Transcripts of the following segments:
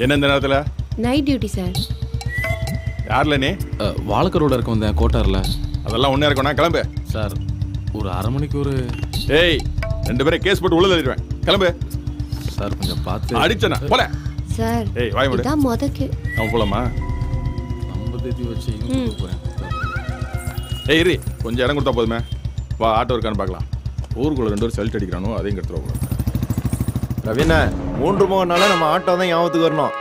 என்ன இந்த நேரத்துல நைட் டியூட்டி சார் யார்ல நீ வாழக்கரோட இருக்க வந்தேன் கோட்டார்ல அதெல்லாம் ஒண்ணே இருக்கணும் கிளம்பு சார் ஒரு அரை மணிக்கு ஒரு ஏய் ரெண்டு பேரும் கேஸ் போட்டு உள்ள தள்ளிடுவேன் கிளம்பு சார் கொஞ்சம் பார்த்து அடிச்சனா போல சார் ஏய் வாய் மூடு இதான் முத கே நம்ம போலாமா நம்ம தேதி வச்சு ம். போறேன் ஏய் இரு கொஞ்சம் இடம் கொடுத்தா போதுமே வா ஆட்டோ இருக்கான்னு பார்க்கலாம் ஊருக்குள்ள ரெண்டு பேரும் செல்ட் அடிக்கிறானோ அதையும் கெடுத்துருவோம் ரவீனா மூன்று முகனால நம்ம ஆட்டோ தான் ஞாபகத்துக்கு வரணும்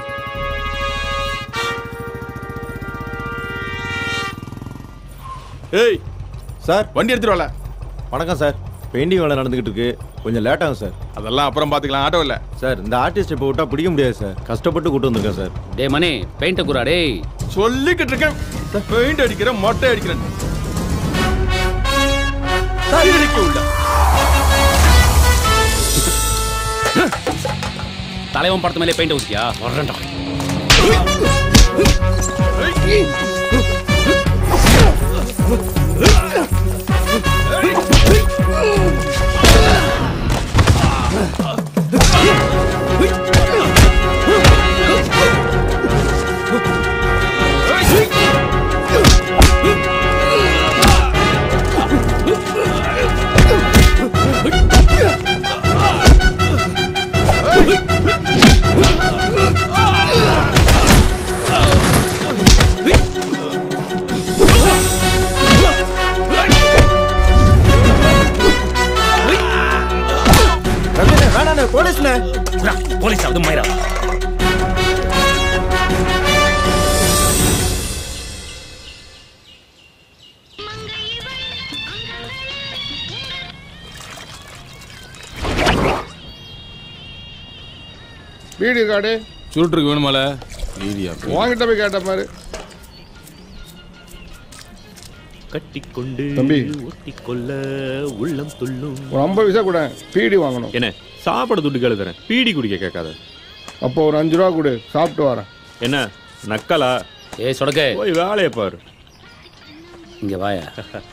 ஏய் சார் வண்டி எடுத்துட்டு வரல வணக்கம் சார் பெயிண்டிங் வேலை நடந்துகிட்டு இருக்கு கொஞ்சம் லேட் ஆகும் சார் அதெல்லாம் அப்புறம் பாத்துக்கலாம் ஆட்டோ இல்ல சார் இந்த ஆர்டிஸ்ட் இப்போ விட்டா பிடிக்க முடியாது சார் கஷ்டப்பட்டு கூட்டு வந்திருக்கேன் சார் டே மணி பெயிண்ட குரா டேய் சொல்லிக்கிட்டு இருக்கேன் பெயிண்ட் அடிக்கிறேன் மொட்டை அடிக்கிறேன் அடிக்க உள்ள தலைவன் படத்து மேலே பெயிண்ட் ஊத்தியா வர்றேன்டா ரவீனா வேணாண்ணே போலீஸ்ண்ணே போலீஸ் அது மயிரா வீடியோ கார்டு சுருட்டுருக்கு வேணுமால வீடியா வாங்கிட்ட போய் கேட்ட மாதிரி கட்டிக்கொண்டு தம்பி. ஒட்டிக்கொள்ள உள்ளம் துள்ளும் ஒரு ஐம்பது பைசா கூட பீடி வாங்கணும் என்ன சாப்பாடு துட்டு கேளு தரேன் பீடி குடிக்க கேட்காத அப்போ ஒரு அஞ்சு ரூபா கொடு சாப்பிட்டு வரேன் என்ன நக்கலா ஏய் சொடக்கே போய் வேலையை பாரு இங்க வாயா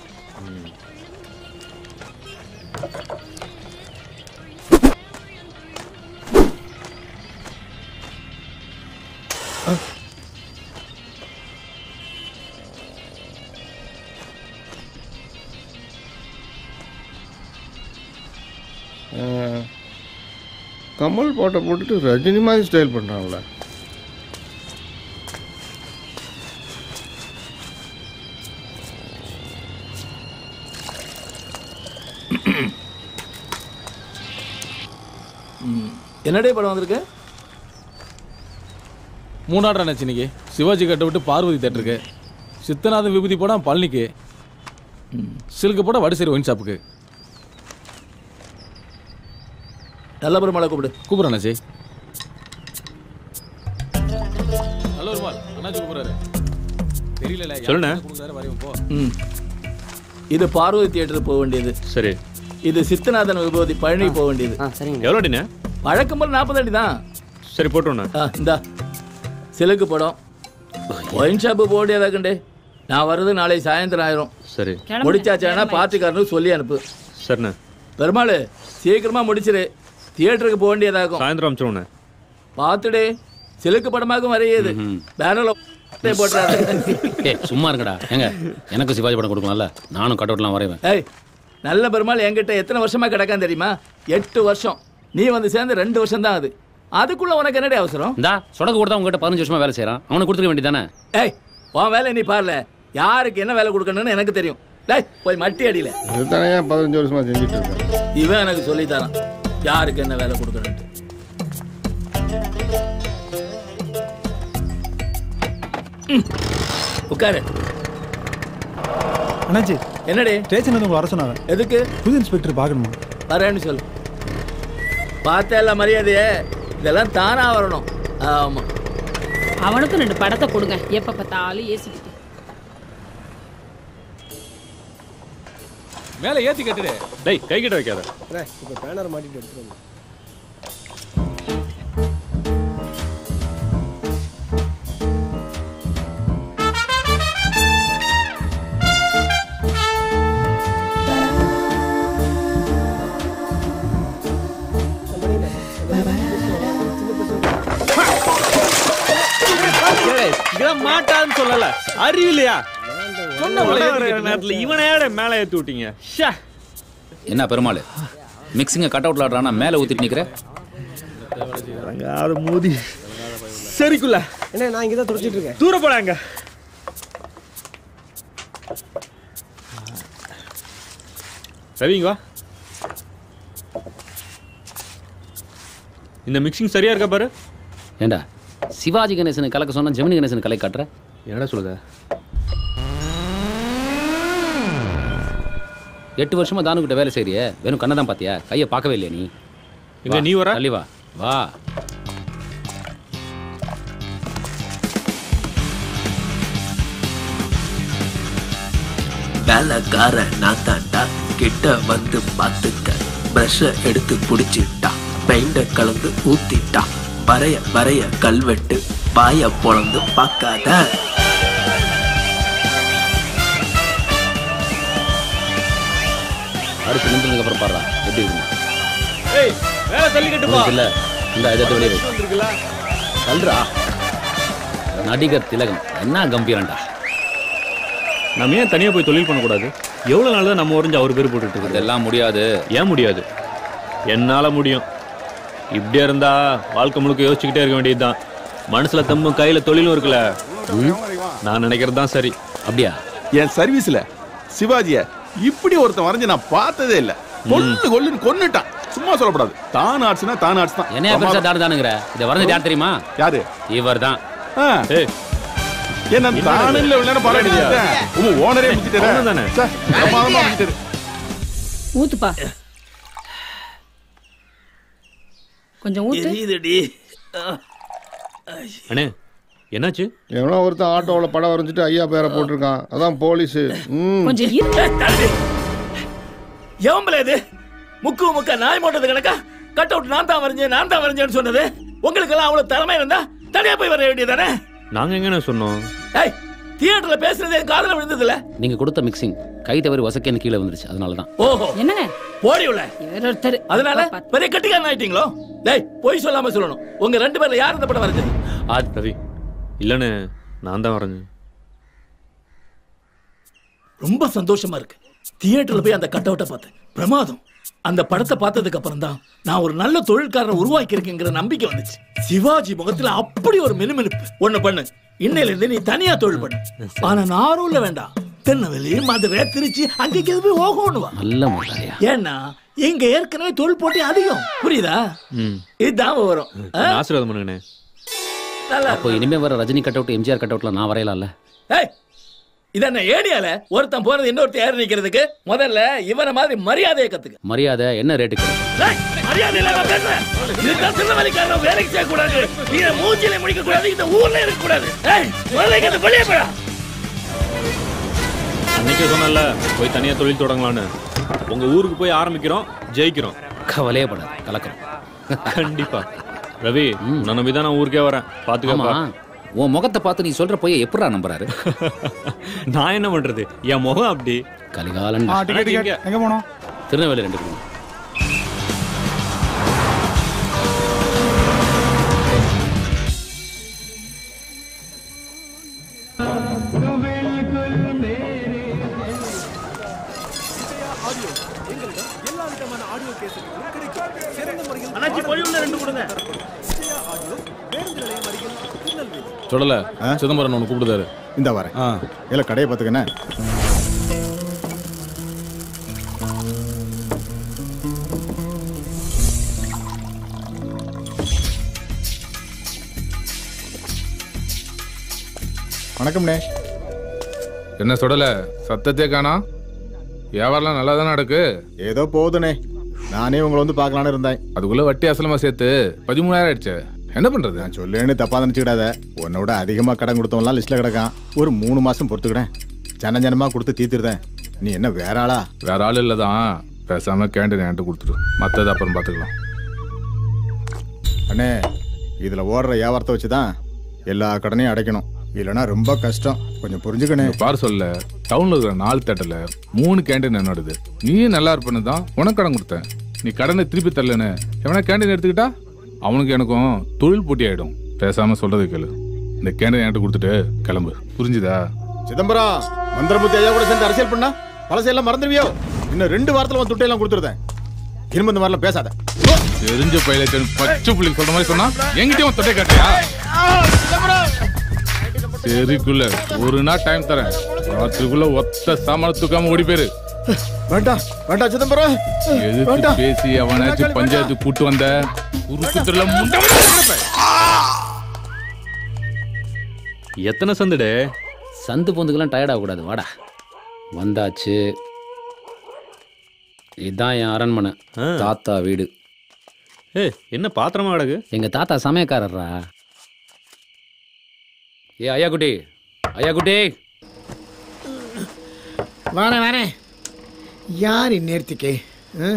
அஹ், கமல் போட்டோ போட்டுட்டு ரஜினி மாதிரி ஸ்டைல் பண்ணுறாங்களே என்னடே படம் வந்திருக்கு மூணாடு நினைச்சு இன்னைக்கு சிவாஜி கட்ட விட்டு பார்வதி தேட்டருக்கு சித்தநாதன் விபூதி போட பழனிக்கு சில்க்கு போட வடசேரி ஒயின் ஷாப்புக்கு நல்ல பெருமாளை கூப்பிடு கூப்பிட்றேன் அண்ணாச்சி நல்ல ஒரு மால் அண்ணாச்சி கூப்பிட்றாரு தெரியல சொல்லுண்ணே. வரையும் போ ம் இது பார்வதி தியேட்டருக்கு போக வேண்டியது சரி இது சித்தநாதன் விபூதி பழனி போக வேண்டியது எவ்வளோ அடிண்ணே வழக்கம் போல நாற்பது அடி தான் சரி போட்டுருண்ணே ஆ இந்தா சிலுக்கு படம் ஒயின் ஷாப்பு போடியதாக்கண்டே நான் வர்றது நாளை சாயந்தரம் ஆயிரும் சரி முடிச்சாச்சானா பார்த்துக்காரனு சொல்லி அனுப்பு சரிண்ணே பெருமாள் சீக்கிரமா முடிச்சிரு தியேட்டருக்கு போக வேண்டியதாகும் சாயந்தரம் அமிச்சிருவோண்ணே பார்த்துடே சிலுக்கு படமாகவும் வரையுது பேனர்ல போட்டுறாரு ஏய் சும்மா இருக்கடா ஏங்க எனக்கு சிவாஜி படம் கொடுக்கலாம்ல நானும் கட் அவுட்லாம் வரைவேன் ஏய் நல்ல பெருமாள் என்கிட்ட எத்தனை வருஷமா கிடக்கான் தெரியுமா எட்டு வருஷம் நீ வந்து சேர்ந்து ரெண்டு வருஷம் தான் அது அதுக்குள்ள உனக்கு என்னடி அவசரம் இந்தா சொடக்கு கொடுத்தா உங்ககிட்ட பதினஞ்சு வருஷமா வேலை செய்யறான் அவனுக்கு கொடுத்துக்க வேண்டியதானே ஏய் உன் வேலை நீ பாருல யாருக்கு என்ன வேலை கொடுக்கணும்னு எனக்கு தெரியும் டேய் போய் மட்டி அடியில இதுதானே ஏன் பதினஞ்சு வருஷமா செஞ்சுட்டு இருக்கேன் இவன் எனக்கு சொல்லி தரான் யாருக்கு என்ன வேலை கொடுக்கணும்ட்டு ம். உட்காரு அண்ணாச்சி என்னடி ஸ்டேஷன் வந்து உங்களை வர சொன்னாங்க எதுக்கு புது இன்ஸ்பெக்டர் பார்க்கணுமா வரேன்னு சொல்லு பார்த்தேல்ல மரியாதையே இதெல்லாம் தானா வரணும் ஆமா அவனுக்கும் ரெண்டு படத்தை கொடுங்க எப்ப பார்த்தாலும் ஏசிக்கிட்டு மேலே ஏத்தி கட்டுடு டேய் கை கிட்ட வைக்காத இப்போ பேனர் மாட்டிட்டு எடுத்துட்டு அதான் மாட்டான்னு சொல்லல அறிவில்லையா சொன்ன நேரத்துல இவனையோட மேல ஏத்தி விட்டீங்க ஷே என்ன பெருமாள் மிக்சிங்க கட் அவுட்ல ஆடுறானா மேலே ஊத்திட்டு நிக்கிற அது மோதி சரிக்குள்ள என்ன நான் இங்கே தான் துடைச்சிட்டு இருக்கேன் தூர போடாங்க ரவிங்க வா இந்த மிக்சிங் சரியா இருக்கா பாரு ஏண்டா சிவாஜி கணேசனை கலக்க சொன்னா ஜெமினி கணேசன் கலை காட்டுற என்னடா சொல்லுத எட்டு வருஷமா தானு கிட்ட வேலை செய்றியே வெறும் கண்ணை தான் பாத்தியா கையை பார்க்கவே இல்லையா நீ எங்க வா, நீ வர தள்ளி வா வா வேலைக்கார நான் தாண்டா கிட்ட வந்து பார்த்துக்க ப்ரஷ எடுத்து குடிச்சிட்டா பெயிண்ட கலந்து ஊத்திட்டா வரைய வரைய கல்வெட்டு வாய பொழந்து பார்க்காத அடுத்து நின்றதுக்கு அப்புறம் பாடுறா எப்படி இருக்கு ஏய் வேலை தள்ளிக்கிட்டு போ இல்ல இந்த இதை வெளியே வை. வந்திருக்குல்ல தள்ளுறா நடிகர் திலகம் என்ன கம்பீரண்டா நம்ம ஏன் தனியா போய் தொழில் பண்ணக்கூடாது எவ்வளவு நாள் தான் நம்ம உறைஞ்சு அவர் பேர் போட்டுட்டு இருக்குது அதெல்லாம் முடியாது ஏன் முடியாது என்னால முடியும் இப்படியே இருந்தா வாழ்க்கை முழுக்க யோசிச்சுக்கிட்டே இருக்க வேண்டியதுதான் மனசுல தம்பும் கையில தொழிலும் இருக்குல்ல நான் நினைக்கிறது தான் சரி அப்படியா என் சர்வீஸ்ல சிவாஜிய இப்படி ஒருத்தன் வரைஞ்சு நான் பார்த்ததே இல்ல கொல்லு கொல்லுன்னு கொன்னுட்டான் சும்மா சொல்லக்கூடாது தான் ஆட்ஸ்னா தான் ஆட்ஸ் தான் என்னையா பெருசா தாடு தானுங்கிற இதை வரைஞ்சது யார் தெரியுமா யாரு இவர் தான் ஆ, ஏய் என்ன தானே இல்ல இவ்வளவு நேரம் பாராட்டியா உங்க ஓனரே முடிச்சிட்டாரு அவன்தானே? பிரமாதமா முடிச்சிட்டாரு ஊத்துப்பா கொஞ்சம் ஊத்து எரியுதடி அண்ணே என்னாச்சு எவனோ ஒருத்தன் ஆட்டோவில் படம் வரைஞ்சிட்டு ஐயா பேரை போட்டிருக்கான் அதான் போலீஸு ம் கொஞ்சம் இரு எவம்பல இது முக்கு முக்க நாய் போட்டது கணக்கா கட் அவுட் நான் தான் வரைஞ்சேன் நான் தான் வரைஞ்சேன்னு சொன்னது உங்களுக்கு எல்லாம் அவ்வளவு திறமை இருந்தா தனியா போய் வர வேண்டியதானே நாங்க எங்கண்ணே சொன்னோம் ஏய் தியேட்டர்ல பேசுறது என் காதுல விழுந்ததுல நீங்க கொடுத்த மிக்சிங் கை தவறி வசக்கேன்னு கீழே வந்துருச்சு அதனால தான் ஓஹோ என்னங்க போடி உள்ள இவர் ஒருத்தர் அதனால பாத்து. பெரிய கட்டிக்காரன் ஆயிட்டீங்களோ டேய் பொய் சொல்லாம சொல்லணும் உங்க ரெண்டு பேர்ல யார் இந்த படம் வரைஞ்சது ஆ ரவி இல்லைண்ணே நான் தான் வரைஞ்சேன் ரொம்ப சந்தோஷமா இருக்கு தியேட்டர்ல போய் அந்த கட் அவுட்டை பார்த்தேன் பிரமாதம் அந்த படத்தை பார்த்ததுக்கு அப்புறம் தான் நான் ஒரு நல்ல தொழில்காரனை உருவாக்கி இருக்கேங்கிற நம்பிக்கை வந்துச்சு சிவாஜி முகத்துல அப்படி ஒரு மினுமினுப்பு ஒண்ணு பண்ணு இன்னையில இருந்து நீ தனியா தொழில் பண்ணு ஆனா நாரூர்ல வேண்டாம் திருநெல்வேலி மதுரை திருச்சி அங்கேக்கு எது போய் ஓகோன்னு வா நல்ல முதலாளியா ஏன்னா இங்க ஏற்கனவே தொழில் போட்டி அதிகம் புரியுதா ம் இதுதான் வரும் ஆ? ஆசீர்வாதம் பண்ணுங்கண்ணே நல்லா அப்போ இனிமே வர Rajini cut out MGR cut அவுட்ல நான் வரையலாம்ல ஏய் இது என்ன ஏடியால ஒருத்தன் போறது இன்னொருத்தன் ஏறி நிக்கிறதுக்கு முதல்ல இவனை மாதிரி மரியாதையை கத்துக்க மரியாதை என்ன ரேட்டுக்கு ஏய், மரியாதை இல்லாம பேசுற இதுதான் திருநெல்வேலிக்காரன் வேலைக்கு செய்ய கூடாது நீ மூஞ்சில முடிக்க கூடாது இந்த ஊர்ல இருக்க கூடாது ஏய் முதல்ல இங்க வெளியே போடா அன்னைக்கே சொன்னல போய் தனியா தொழில் தொடங்கலான்னு உங்க ஊருக்கு போய் ஆரம்பிக்கிறோம் ஜெயிக்கிறோம் கவலையே படாது கலக்கிறோம் கண்டிப்பா ரவி உன்னை நம்பி தான் நான் ஊருக்கே வரேன் ஆமா பாத்துக்கப்பா உன் முகத்தை பார்த்து நீ சொல்ற போய் எப்படா நம்புறாரு நான் என்ன பண்றது என் முகம் அப்படி கலிகாலன் ஆ டிக்கெட் இங்க. டிக்கெட் எங்கே போனோம் திருநெல்வேலி ரெண்டு பேரும் அண்ணாச்சி பொடி உள்ள ரெண்டு கொடுங்க சொல்லல சிதம்பரம் ஒன்று கூப்பிடுதாரு இந்த வரேன் ஆ இல்லை கடையை பார்த்துக்கண்ணே வணக்கம்ண்ணே என்ன சொல்லல சத்தத்தே காணா வியாபாரம்லாம் நல்லா தானே நடக்கு ஏதோ போகுதுண்ணே நானே உங்களை வந்து பார்க்கலான்னு இருந்தேன் அதுக்குள்ள வட்டி அசலமா சேர்த்து பதிமூணாயிரம் ஆயிடுச்சு என்ன பண்றது நான் சொல்லேன்னு தப்பாக நினச்சிக்கிடாத உன்னை விட அதிகமாக கடன் கொடுத்தவன்லாம் லிஸ்ட்டில் கிடக்கான் ஒரு மூணு மாதம் பொறுத்துக்கிடேன் ஜன ஜனமாக கொடுத்து தீர்த்துருதேன் நீ என்ன வேற ஆளா வேற ஆள் இல்லை தான் பேசாம கேண்டீன் என்கிட்ட கொடுத்துரு மற்றது அப்புறம் பார்த்துக்கலாம் அண்ணே இதில் ஓடுற வியாபாரத்தை வச்சு தான் எல்லா கடனையும் அடைக்கணும் இல்லைன்னா ரொம்ப கஷ்டம் கொஞ்சம் புரிஞ்சுக்கணே பாரு சொல்ல டவுன்ல இருக்கிற நாலு தேட்டர்ல மூணு கேண்டீன் என்னோடது நீயும் நல்லா இருப்பேன்னு தான் உனக்கு கடன் கொடுத்தேன் நீ கடனை திருப்பி தரலன்னு எவனா கேண்டீன் எடுத்துக்கிட்டா அவனுக்கு எனக்கும் தொழில் போட்டி ஆயிடும் பேசாம சொல்றது கேளு இந்த கேண்டை என்கிட்ட கொடுத்துட்டு கிளம்பு புரிஞ்சுதா சிதம்பரம் மந்திரமுத்தி ஐயா கூட சேர்ந்து அரசியல் பண்ணா பழசையெல்லாம் மறந்துடுவியோ இன்னும் ரெண்டு வாரத்துல உன் துட்டையெல்லாம் கொடுத்துருதேன் திரும்ப இந்த மாதிரிலாம் பேசாத தெரிஞ்ச பைலட் பச்சை புள்ளி சொல்ற மாதிரி சொன்னா எங்கிட்டயும் தொட்டை காட்டியா சரிக்குள்ள ஒரு நாள் டைம் தரேன் ராத்திரிக்குள்ள ஒத்த சாமான தூக்காம ஓடி போயிரு வேண்டாம் வேண்டாம் சிதம்பரம் எதிர்த்து வேண்டாம். பேசி அவனாச்சும் பஞ்சாயத்து கூட்டு வந்த குறுக்குத்துல முண்டை எத்தனை சந்துடே சந்து பொந்துக்கெல்லாம் டயர்ட் ஆகக்கூடாது வாடா வந்தாச்சு இதுதான் என் அரண்மனை தாத்தா வீடு ஏ என்ன பாத்திரமா கிடக்கு எங்க தாத்தா சமயக்காரர்ரா ஏ ஐயா குட்டி ஐயா குட்டி வரேன் வரேன் யார் இந்நேரத்துக்கு ஆ?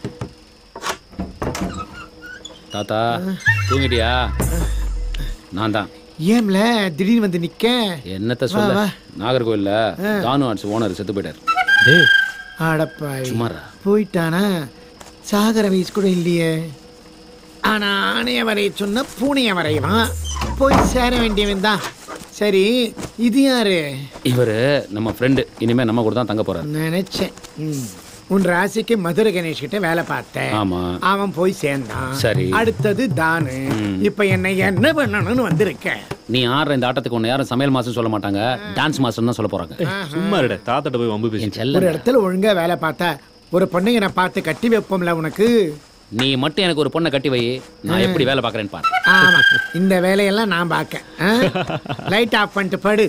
தாத்தா தூங்கிட்டியா நான் தான் ஏம்ல திடீர்னு வந்து நிக்க என்னத்த வா, சொல்ல வா. நாகர்கோவில்ல ஆ. தானு ஆர்ட்ஸ் ஓனர் செத்து போயிட்டார் அடப்பாய் சும்மாரா. போயிட்டானா சாகர வயசு கூட இல்லையே ஆனா ஆணைய வரைய சொன்ன பூனைய வரையலாம் போய் சேர வேண்டியவன் தான் சரி இது யாரு இவரு நம்ம ஃப்ரெண்டு இனிமே நம்ம கூட தான் தங்க போறாரு நினைச்சேன் ம். உன் ராசிக்கு மதுரை கணேஷ் கிட்ட வேலை பார்த்தேன் ஆமா அவன் போய் சேர்ந்தான் சரி. அடுத்தது தானு ம். இப்ப என்ன என்ன பண்ணணும்னு வந்திருக்கேன் நீ ஆடுற இந்த ஆட்டத்துக்கு ஒன்று யாரும் சமையல் மாஸ்டர் சொல்ல மாட்டாங்க டான்ஸ் மாஸ்டர் தான் சொல்ல போறாங்க சும்மா இருட தாத்தாட்ட போய் வம்பு பேசி ஒரு இடத்துல ஒழுங்கா வேலை பார்த்தா ஒரு பொண்ணுங்க நான் பார்த்து கட்டி வைப்போம்ல உனக்கு நீ மட்டும் எனக்கு ஒரு பொண்ணை கட்டி வை நான் எப்படி வேலை பார்க்கறேன்னு பாரு ஆமா இந்த வேலையெல்லாம் நான் பார்க்க லைட் ஆஃப் பண்ணிட்டு படு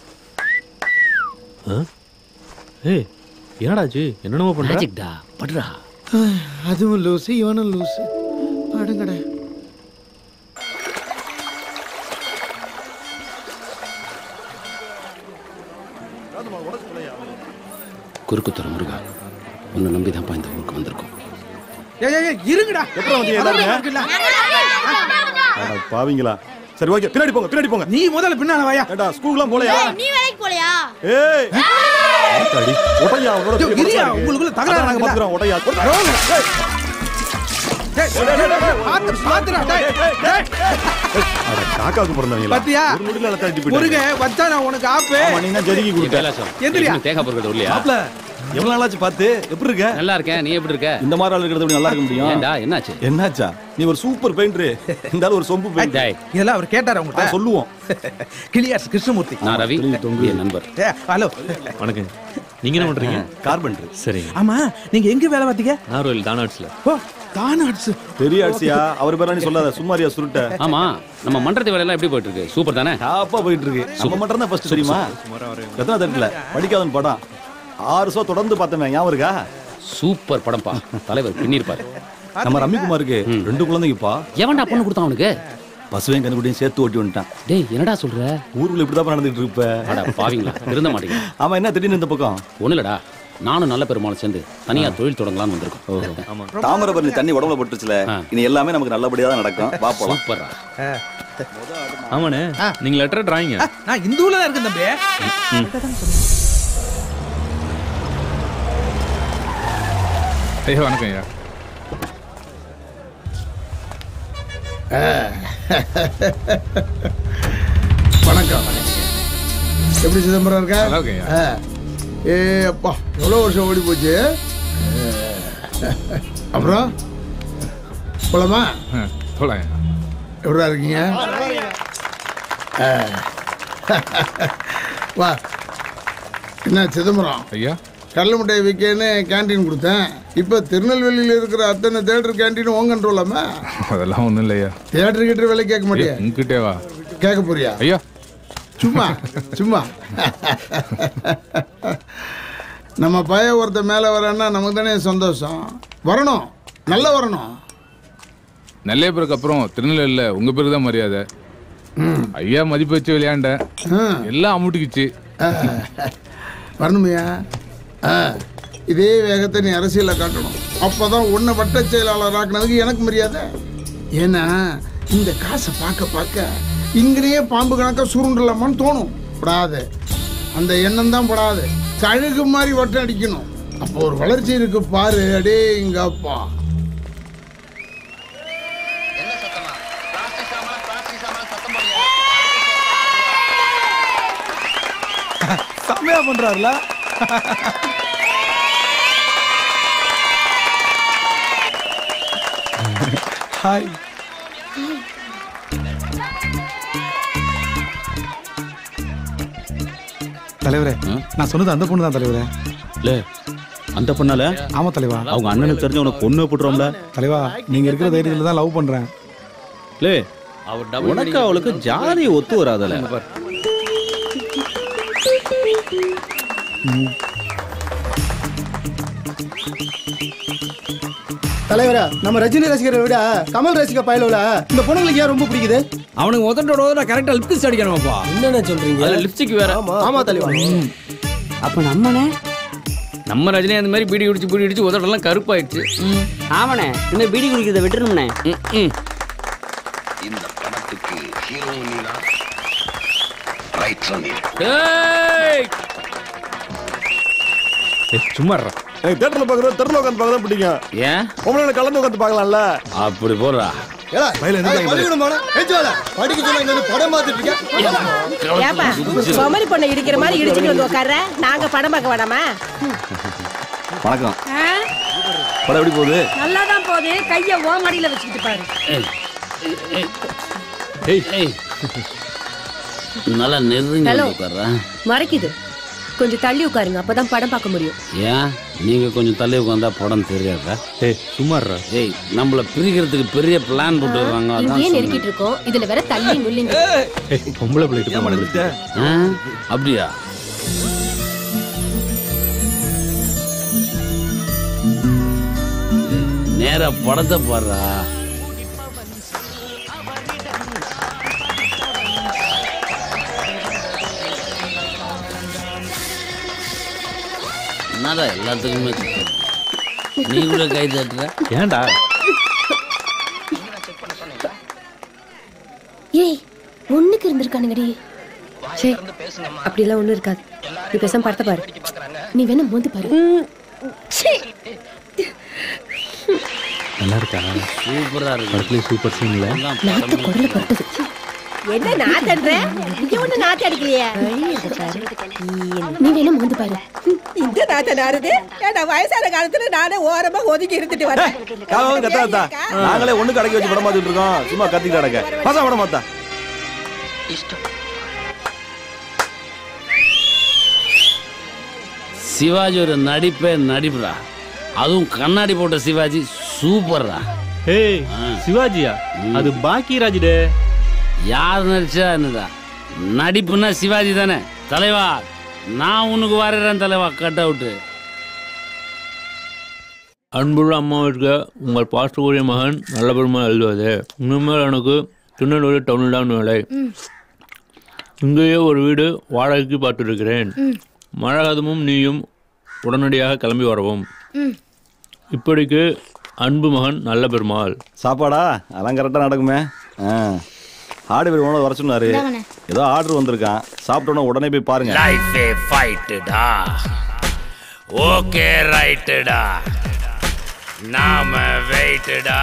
ஏய் என்னடாச்சு என்னென்னமோ பண்ற மேஜிக்டா படுறா அதுவும் லூசு இவனும் லூசு படுங்கடா குறுக்குத்துறை முருகா உன்னை நம்பி தான்ப்பா இந்த ஊருக்கு வந்திருக்கோம் இருங்கடா எப்பறம் வந்தீங்க எல்லாருமே? அட பாவிங்களா சரி ஓகே பின்னாடி போங்க பின்னாடி போங்க நீ முதல்ல பின்னால வாயா ஏடா ஸ்கூலுக்குலாம் போலையா நீ வேலைக்கு போலையா ஏய் ஆத்தாடி ஒட்டையா உங்களோட ஐயோ, பெரிய இரியா, மனசா இருக்கு. உங்களுக்குள்ள தகராறு அதான் நாங்க இருக்குல்ல? பாத்துக்கிறோம் ஒட்டையா அட காக்காவுக்கு பிறந்தவங்களா பாத்தியா? ஒரு நொடியில எல்லாம் தட்டி முருக போயிட்டாங்க வச்சா நான் உனக்கு ஆப்பு ஆமா, நீ தான் ஜெருகி கொடுத்த. எந்திரியா தேங்காய் பொருட்கள் இல்லையா மாப்ள, எவ்வளவு நாளாச்சு பார்த்து எப்படி இருக்க நல்லா இருக்கேன் நீ எப்படி இருக்க இந்த மாதிரி ஆள் இருக்கிறத விட நல்லா இருக்க முடியும் ஏன்டா என்னாச்சு என்னாச்சா நீ ஒரு சூப்பர் பெயிண்டர் இந்த ஆளு ஒரு சொம்பு பெயிண்டர் இதெல்லாம் அவர் கேட்டாரு உங்ககிட்ட சொல்லுவோம் கிளியாஸ் கிருஷ்ணமூர்த்தி நான் ரவி என் நண்பர் ஏ, ஹலோ வணக்கம் நீங்க என்ன பண்றீங்க கார்பெண்டர் சரிங்க ஆமா நீங்க எங்க வேலை பார்த்தீங்க நார்வேல் தானாட்ஸ்ல ஓ தானாட்ஸ் பெரிய ஆட்சியா அவர் பேரா நீ சொல்லாத சும்மாரியா சுருட்ட ஆமா நம்ம மன்றத்து வேலையெல்லாம் எப்படி போயிட்டு இருக்கு சூப்பர் தானே டாப்பா போயிட்டு இருக்கு நம்ம மட்டும் தான் ஃபர்ஸ்ட் தெரியுமா எத்தனை தட்டுல படிக்காதன் படம் ஆறு ஷோ தொடர்ந்து பார்த்தமே ஞாபகம் இருக்கா சூப்பர் படம்பா தலைவர் பின்னிருப்பாரு நம்ம ரம்மிக்குமாருக்கு ரெண்டு குழந்தைங்கப்பா எவன்டா பொண்ணு கொடுத்தான் அவனுக்கு பசுவையும் கண்டுபிடியும் சேர்த்து ஓட்டி வந்துட்டான் டேய் என்னடா சொல்ற ஊருக்குள்ள இப்படிதான் நடந்துட்டு இருப்ப அட பாவிங்களா திருந்த மாட்டீங்க ஆமா என்ன திடீர்னு இந்த பக்கம் ஒண்ணு இல்லடா நானும் நல்ல பெருமாள் சேர்ந்து தனியா தொழில் தொடங்கலாம்னு வந்திருக்கோம் தாமிரபரணி தண்ணி உடம்புல பட்டுச்சுல இனி எல்லாமே நமக்கு நல்லபடியா தான் நடக்கும் வா போலாம் சூப்பர்ரா ஆமாண்ணே நீங்க லெட்டர் டிராயிங்க நான் இந்த ஊர்ல தான் இருக்கேன் தம்பி ஐயா வணக்கம் ஐயா வணக்கம் எப்படி சிதம்பரம் இருக்கா நல்லா இருக்கேன் ஆ. ஏ அப்பா எவ்வளோ வருஷம் ஓடி போச்சு அப்புறம் போலாமா போலாம் எப்படா இருக்கீங்க ஆ. வா என்ன சிதம்பரம் ஐயா கடலை மிட்டாய் விற்கன்னு கேண்டீன் கொடுத்தேன் இப்போ திருநெல்வேலியில் இருக்கிற அத்தனை தேட்டர் கேண்டீன் உன் கண்ட்ரோலாமா அதெல்லாம் ஒண்ணும் இல்லையா தேட்டர் கிட்ட விலை கேட்க மாட்டியா உங்ககிட்டே வா கேட்க போறியா ஐயா சும்மா சும்மா நம்ம பையன் ஒருத்த மேலே வரேன்னா நமக்கு தானே சந்தோஷம் வரணும் நல்லா வரணும் நல்ல பேருக்கு அப்புறம் திருநெல்வேலியில் உங்க பேருக்கு தான் மரியாதை ஐயா மதிப்பு வச்சு விளையாண்டேன் எல்லாம் அமுட்டிக்குச்சு வரணுமையா ஆ இதே வேகத்தை நீ அரசியலில் காட்டணும் அப்போ தான் உன்னை வட்ட செயலாளர் ஆக்குனதுக்கு எனக்கு மரியாதை ஏன்னா இந்த காசை பார்க்க பார்க்க இங்கேயே பாம்பு கணக்காக சுருண்டலாமான்னு தோணும் படாது அந்த எண்ணம் தான் படாது கழுகு மாதிரி வட்டம் அடிக்கணும் அப்போ ஒரு வளர்ச்சி இருக்கு பாரு அடே இங்க அப்பா செம்மையா பண்றாருல ஹாய் தலைவரே நான் சொன்னது அந்த பொண்ணு தான் தலைவரே இல்ல அந்த பொண்ணால ஆமா தலைவா அவங்க அண்ணனுக்கு தெரிஞ்ச உனக்கு பொண்ணு போட்டுருவோம்ல தலைவா நீங்க இருக்கிற தைரியத்துல தான் லவ் பண்றேன் லே உனக்கு அவளுக்கு ஜாதி ஒத்து வராதல தலைவரா நம்ம ரஜினி ரசிகரை விட கமல் ரசிக பயலுல இந்த பொண்ணுங்களுக்கு ஏன் ரொம்ப பிடிக்குது அவனுக்கு உதட்டோட உதட்ட கரெக்டா லிப்ஸ்டிக் அடிக்கணுமாப்பா என்னென்ன சொல்றீங்க அதுல லிப்ஸ்டிக் வேற ஆமா தலைவா அப்ப நம்மனே நம்ம ரஜினி அந்த மாதிரி பீடி குடிச்சு பீடி குடிச்சு உதட்டெல்லாம் கருப்பாயிடுச்சு ஆமாண்ணே இந்த பீடி குடிக்கிறத விட்டுருணும்ண்ணே இந்த படத்துக்கு ஹீரோயினா ரைட் ஏய் சும்மா எனக்கு தேட்டர்ல பாக்குறது தெருல உட்காந்து பார்க்க தான் பிடிக்கும் ஏன் உங்களோட கலந்து உட்காந்து பார்க்கலாம்ல அப்படி போடுறா ஏடா, பையில என்ன ஏய், தாங்க பள்ளிக்கூடம் போனா, எஞ்சி வாடா. படிக்க சொன்னா இங்க வந்து படம் பார்த்துட்டு இருக்க. ஏப்பா பொமரி பொண்ணை இடிக்கிற மாதிரி இடிச்சுட்டு வந்து உட்கார்ற நாங்க படம் பார்க்க வேணாமா வணக்கம் படம் எப்படி போகுது நல்லா தான் போகுது கைய ஓ மடியில வச்சுக்கிட்டு பாரு ஏய் ஏய் நல்லா நெருங்கி Hello. வந்து உட்கார்றேன் மறைக்குது கொஞ்சம் தள்ளி உட்காருங்க அப்பதான் படம் பார்க்க முடியும் ஏன் நீங்க கொஞ்சம் தள்ளி உட்காந்தா படம் தெரியாதா ஏய் சும்மாறா ஏய் நம்மள பிரிக்கிறதுக்கு பெரிய பிளான் போட்டு வர்றாங்க அதான் இங்கேயே சொன்னேன். நெருக்கிட்டு இருக்கோம் இதுல வேற தள்ளி நுள்ளிங்க பொம்பளை பிள்ளைட்டு அப்படியா நேரா படத்தை பாடுறா என்னடா எல்லாத்துக்குமே திட்டு? நீ கூட கை தட்டுற ஏன்டா ஏய் ஒண்ணுக்கு இருந்திருக்கானுங்கடி சே அப்படிலாம் ஒண்ணும் இருக்காது நீ பேசாம படத்தை பாரு நீ வேணா மோந்து பாரு சீ. நல்லா இருக்கா சூப்பரா இருக்கு படத்துல சூப்பர் சீன்ல நாத்து குடல பட்டது என்ன நாத்தன்ற இங்க ஒண்ணு நாத்து அடிக்கலையே நீ வேணா மோந்து பாரு இந்த நாத்த நாருது ஏன்னா வயசான காலத்துல நானே ஓரமா ஒதுங்கி இருந்துட்டு வரேன் காவம் கத்தாத்தா நாங்களே ஒண்ணுக்கு அடக்கி வச்சு படம் பார்த்துட்டு இருக்கோம் சும்மா கத்திக்கிட்டு அடக்க பாசா படம் பார்த்தா சிவாஜி ஒரு நடிப்பே நடிப்புடா அதுவும் கண்ணாடி போட்ட சிவாஜி சூப்பர்ரா ஏய் சிவாஜியா அது பாக்கியராஜ் டே யார் நடிச்சா என்னடா நடிப்புன்னா சிவாஜி தானே தலைவா நான் உனக்கு வரைகிறேன் தலைவா கட் அவுட்டு அன்புள்ள அம்மாவிற்கு உங்கள் பாஸ்டர்குரிய மகன் நல்ல பெருமாள் எழுதுவது இனிமேல் எனக்கு திருநெல்வேலி டவுனில் தான் வேலை இங்கேயே ஒரு வீடு வாடகைக்கு பார்த்துருக்கிறேன் மழகதமும் நீயும் உடனடியாக கிளம்பி வரவும் இப்படிக்கு அன்பு மகன் நல்ல பெருமாள் சாப்பாடா அதெல்லாம் கரெக்டாக நடக்குமே ஆ ஆடு பேர் வர சொன்னாரு இந்தாங்கண்ணே. ஏதோ ஆர்டர் வந்திருக்கான் சாப்பிட்டோன்னா உடனே போய் பாருங்க லைஃபே ஃபைட்டுடா ஓகே ரைட்டுடா நாம வெயிட்டுடா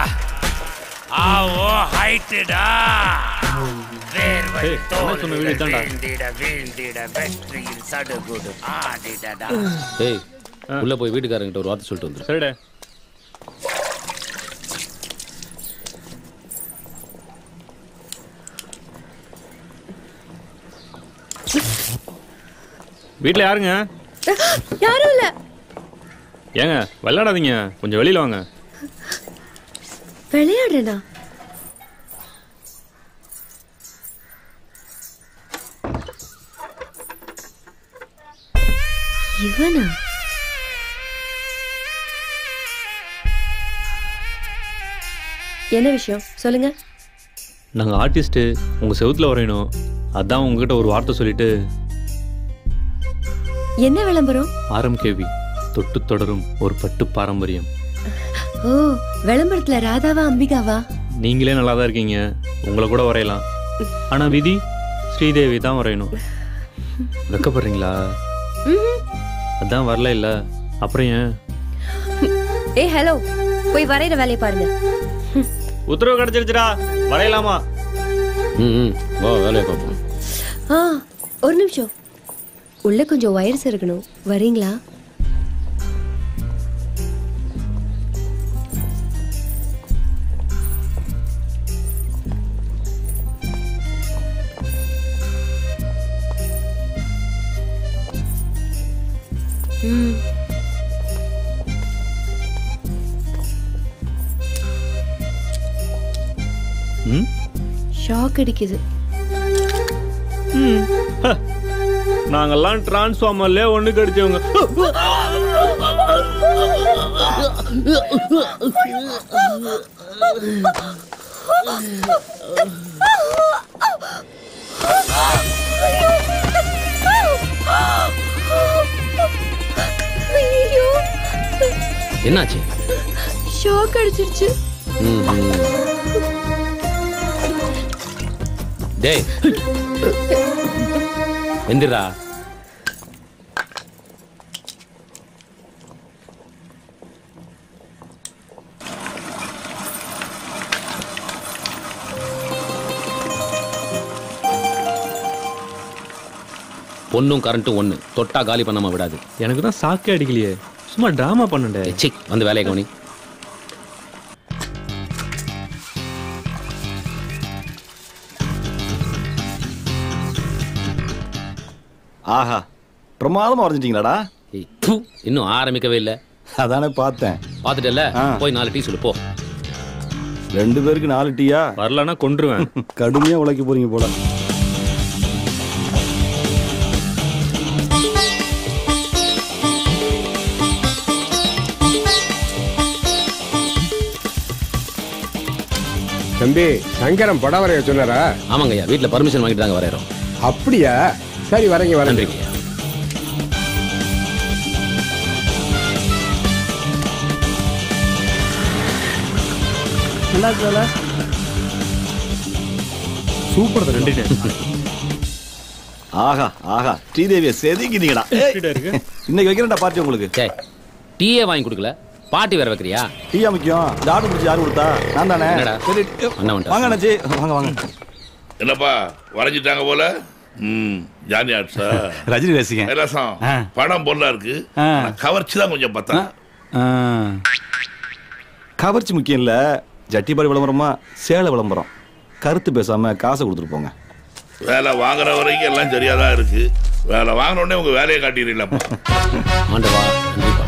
ஆவோ ஹைட்டுடா வேர்வை ஏய், அண்ணா சொன்ன வீடு தோள்கள் இதான்டா. வீழ்ந்திட வீழ்ந்திட வெற்றியில் சடுகுடு ஆடிடடா ஏய் உள்ள போய் வீட்டுக்காரங்கிட்ட ஒரு வார்த்தை சொல்லிட்டு வந்துரு சரிடா வீட்டில் யாருங்க யாரும் இல்ல ஏங்க விளையாடாதீங்க கொஞ்சம் வெளியில் வாங்க விளையாடுறேனா இவனா என்ன விஷயம் சொல்லுங்க நாங்கள் ஆர்டிஸ்ட்டு உங்கள் செவுத்துல வரையணும் அதான் உங்ககிட்ட ஒரு வார்த்தை சொல்லிட்டு என்ன விளம்பரம் ஆர்எம்கேவி தொட்டு தொடரும் ஒரு பட்டு பாரம்பரியம் ஓ விளம்பரத்துல ராதாவா அம்பிகாவா நீங்களே நல்லா தான் இருக்கீங்க உங்களை கூட வரையலாம் ஆனால் விதி ஸ்ரீதேவி தான் வரையணும் வெக்கப்படுறீங்களா ம்ஹும். அதான் வரல இல்ல அப்புறம் ஏன் ஏய் ஹலோ போய் வரைகிற வேலையை பாருங்க உத்தரவு கிடைச்சிருச்சுடா வரையலாமா ம் ம் வா வேலையை பார்ப்போம் ஆ ஒரு நிமிஷம் உள்ள கொஞ்சம் வயர்ஸ் இருக்கணும் வரீங்களா ம் ம் ஷாக் அடிக்குது ம் ஹ. நாங்கெல்லாம் டிரான்ஸ்ஃபார்மர்ல ஒண்ணு கடிச்சவங்க ஐயோ என்னாச்சு ஷாக் அடிச்சிருச்சு ம், ம். டேய் எந்திரா பொண்ணும் கரண்ட்டும் ஒண்ணு தொட்டா காலி பண்ணாம விடாது எனக்கு தான் சாக்கே அடிக்கலையே சும்மா டிராமா பண்ணண்டே சி வந்து வேலையை கவனி ஆஹா பிரமாதமா வரைஞ்சிட்டீங்களாடா ஏய், ப்பு, இன்னும் ஆரம்பிக்கவே இல்ல அதானே பார்த்தேன் பார்த்துட்டல போய் நாலு டீ சொல்லு போ ரெண்டு பேருக்கு நாலு டீயா வரலன்னா கொன்றுவேன் கடுமையா உழைக்க போறீங்க போல தம்பி சங்கரம் படம் வரைய சொன்னாரா ஆமாங்க ஐயா வீட்டுல பர்மிஷன் வாங்கிட்டு தாங்க வரையறோம் அப்படியா சரி வரேங்க வரேங்க நன்றிங்க ஐயா நல்லா இருக்குல்ல சூப்பர் நன்றிண்ணே ஆஹா ஆஹா ஸ்ரீதேவியை செதுக்கிட்டீங்கடா எப்படிடா இருக்கு? இன்னைக்கு வைக்கிறேன்டா பார்ட்டி உங்களுக்கு டீயே வாங்கி கொடுக்கல பாட்டி வேற வைக்கிறியா டீயா முக்கியம் இந்த ஆர்டர் பிடிச்சி யார் கொடுத்தா நான் தானே என்னடா? சரி அண்ணா வந்துட்டான். வாங்க அண்ணாச்சி வாங்க வாங்க என்னப்பா வரைஞ்சிட்டாங்க போல ம் ஜானி ஆர்ட்ஸா ரஜினி ரசிகன் கைலாசம் ஆ. படம் பொருளா இருக்கு ஆ. ஆனா கவர்ச்சி தான் கொஞ்சம் பார்த்தா ஆ. கவர்ச்சி முக்கியம் இல்ல ஜட்டிபாடி விளம்பரமா சேலை விளம்பரம் கருத்து பேசாம காசை கொடுத்துட்டு போங்க வேலை வாங்குற வரைக்கும் எல்லாம் சரியா தான் இருக்கு வேலை வாங்கின உடனே உங்க வேலையை காட்டிடுறீங்களப்பா ஆண்டவா நன்றிப்பா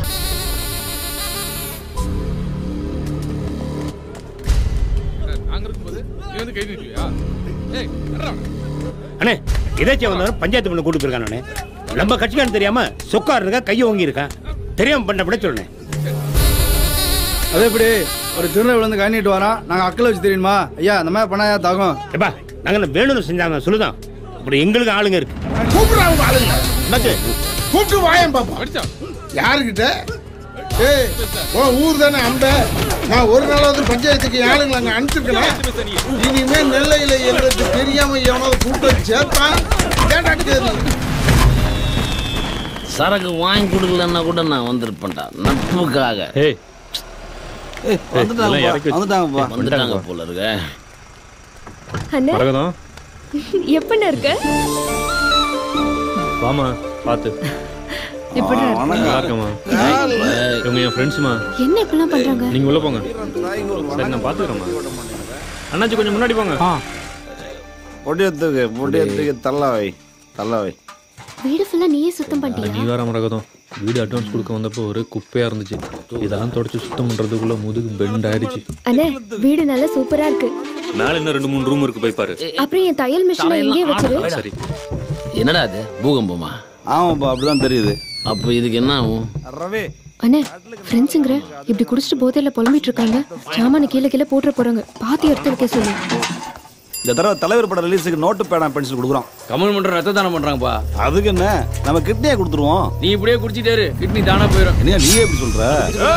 நாங்க இருக்கும்போது நீ வந்து கை நீட்டுவியா ஏய் என்னடா அண்ணே எதாச்சும் வந்தாலும் பஞ்சாயத்து பண்ண கூட்டு போயிருக்கானே நம்ம கட்சிக்காரன் தெரியாம சொக்கார் இருக்கா கையை ஓங்கி இருக்கான் தெரியாம பண்ண விட சொல்லுனேன் அது எப்படி ஒரு திருநெல்வேலி வந்து கண்ணிட்டு வரான் நாங்க அக்கல வச்சு தெரியுமா ஐயா இந்த மாதிரி பண்ணா தாகும் ஏப்பா நாங்க என்ன வேணும்னு செஞ்சாங்க சொல்லுதான் இப்படி எங்களுக்கு ஆளுங்க இருக்கு கூப்பிடுறா அவங்க ஆளுங்க என்னது கூப்பிட்டு வாயன் பாப்பா யாருக்கிட்ட ஏய் உன் ஊர் தானே அம்ப நான் ஒரு நாளாவது பஞ்சாயத்துக்கு என் ஆளுங்களை அங்கே அனுப்பிச்சிருக்கேன் இனிமே நெல்லையில் எங்களுக்கு தெரியாம எவனாவது கூப்பிட்டு வந்து சேர்த்தான் கேட்டாட்டு கேது சரக்கு வாங்கி கொடுக்கலன்னா கூட நான் வந்திருப்பேன்டா நட்புக்காக ஏய் வந்துட்டாங்கப்பா, எல்லாம் இறக்கி வச்சு- வந்துட்டாங்கப்பா. வந்துட்டாங்க போல இருக்க அண்ணா மரகதம் எப்பண்ணா இருக்க வாமா பார்த்து எப்படி இருக்க? நல்லா இருக்கமா இவங்க என் ஃப்ரெண்ட்ஸுமா என்ன இப்படிலாம் பண்றாங்க நீங்க உள்ள போங்க சரி நான் பாத்துக்கிறேம்மா அண்ணாச்சி கொஞ்சம் முன்னாடி போங்க பொடியத்துக்கு பொடியத்துக்கு தள்ளாவை தள்ளாவை வீடு ஃபுல்லா நீயே சுத்தம் நீ பண்ணிட்டியா வேற மரகதம் வீடு அட்வான்ஸ் கொடுக்க வந்தப்போ ஒரே குப்பையா இருந்துச்சு இதெல்லாம் தொடச்சு சுத்தம் பண்றதுக்குள்ள முதுகு பெண்ட் ஆயிடுச்சு அண்ணே வீடு நல்லா சூப்பரா இருக்கு மேல இன்னும் ரெண்டு மூணு ரூம் இருக்கு போய் பாரு அப்புறம் என் தையல் மிஷினை இங்கேயே வச்சிரு சரி என்னடா அது பூகம்பமா ஆமாப்பா அப்படிதான் தெரியுது அப்போ இதுக்கு என்ன ஆகும் ரவி அண்ணே ஃப்ரெண்ட்ஸுங்கிற இப்படி குடிச்சிட்டு போதையில புலம்பிட்டு இருக்காங்க சாமான கீழே கீழே போட்டுற போறாங்க பாத்தி எடுத்து வைக்க சொல்லு இந்த தடவை தலைவர் படம் ரிலீஸுக்கு நோட்டு பேனா பென்சில் கொடுக்குறோம் கமல் மன்றம் ரத்த தானம் பண்றாங்கப்பா அதுக்கு என்ன நம்ம கிட்னியே கொடுத்துருவோம் நீ இப்படியே குடிச்சிட்டே இரு கிட்னி தானா போயிடும் என்ன நீ எப்படி சொல்ற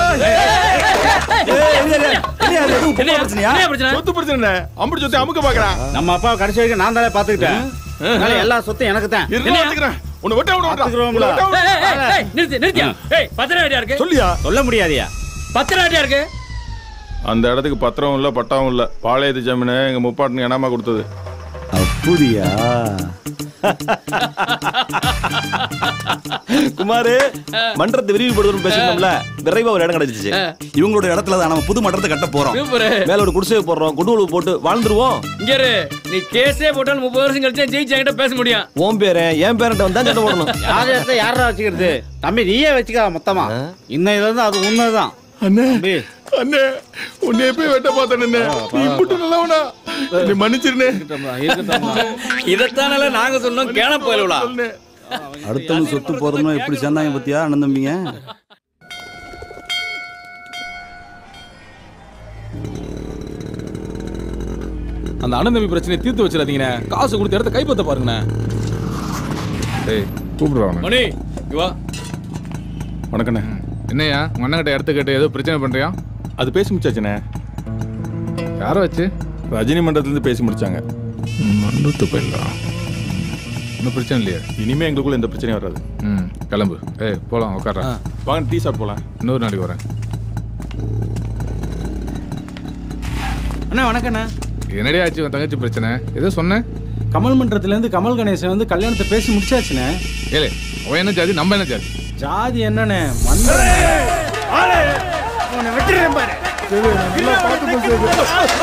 சொத்து பிரச்சனை அம்படி சொத்து அமுக்க பாக்குறான் நம்ம அப்பா கடைசி வரைக்கும் நான் தானே பாத்துக்கிட்டேன் அதனால எல்லா சொத்தும் எனக்கு தான் இருந்தா வச்சுக்கிறேன் உன்னை வெட்ட விட பாத்துக்கிறோம்ல. நிறுத்தி நிறுத்தியா ஏய் பத்திரம் ஐடியா இருக்கு சொல்லியா சொல்ல முடியாதியா பத்திரம் ஐடியா இருக்கு அந்த இடத்துக்கு பத்திரம் இல்ல பட்டாவும் இல்ல பாளையத்து ஜமீனை எங்க முப்பாட்டுக்கு என்னமா கொடுத்தது அப்படியா குமாரு மன்றத்தை விரிவுபடுத்தணும் பேசணும்ல விரைவா ஒரு இடம் கிடைச்சிச்சு இவங்களோட இடத்துல தான் நம்ம புது மன்றத்தை கட்ட போறோம் சூப்பரு. மேல ஒரு குடிசையை போடுறோம் குடுவலு போட்டு வாழ்ந்துருவோம் இங்க இரு நீ கேஸே போட்டாலும் முப்பது வருஷம் கழிச்சு ஜெயிச்சு என்கிட்ட பேச முடியும் உன் பேரு என் பேரண்ட வந்தா சண்டை போடணும் யாரை யாரா வச்சுக்கிறது தம்பி நீயே வச்சுக்க மொத்தமா இன்னையில இருந்து அது உண்மைதான் அண்ணே அண்ணே உன்னை போய் வெட்ட பார்த்தேன் நீ இப்படி நல்லவனா நீ மன்னிச்சிருனே இதைத்தானல நாங்க சொன்னோம் கேன போயிடலாம் அடுத்தவங்க சொத்து போறதுனா எப்படி சேர்ந்தாங்க பத்தியா அண்ணன் தம்பிங்க அந்த அண்ணன் தம்பி பிரச்சனையை தீர்த்து வச்சிடாதீங்கண்ணே காசு கொடுத்த இடத்த கைப்பற்ற பாருங்கண்ணே டேய் கூப்பிடுவாங்க மணி இங்க வா வணக்கண்ணே என்னையா உங்க அண்ணன் கிட்ட இடத்த கேட்டு ஏதோ பிரச்சனை பண்றியா அது பேசி முடிச்சாச்சுண்ணே யாரை வச்சு ரஜினி மன்றத்துலேருந்து பேசி முடிச்சாங்க மண்டத்து போயிடலாம் ஒன்றும் பிரச்சனை இல்லையா இனிமே எங்களுக்குள்ள எந்த பிரச்சனையும் வராது ம் கிளம்பு ஏய் போலாம் உட்கார்றா வாங்க டீ சாப்பிட்டு போலாம் இன்னொரு நாளைக்கு வரேன் அண்ணா வணக்கண்ணா என்னடி ஆச்சு உன் தங்கச்சி பிரச்சனை ஏதோ சொன்னேன் கமல் மன்றத்துலேருந்து கமல் கணேசன் வந்து கல்யாணத்தை பேசி முடிச்சாச்சுண்ணே ஏலே அவன் என்ன ஜாதி நம்ம என்ன ஜாதி ஜாதி என்னண்ணே மன்ற உன்னை வெட்டுறேன் பாரு நல்லா பார்த்து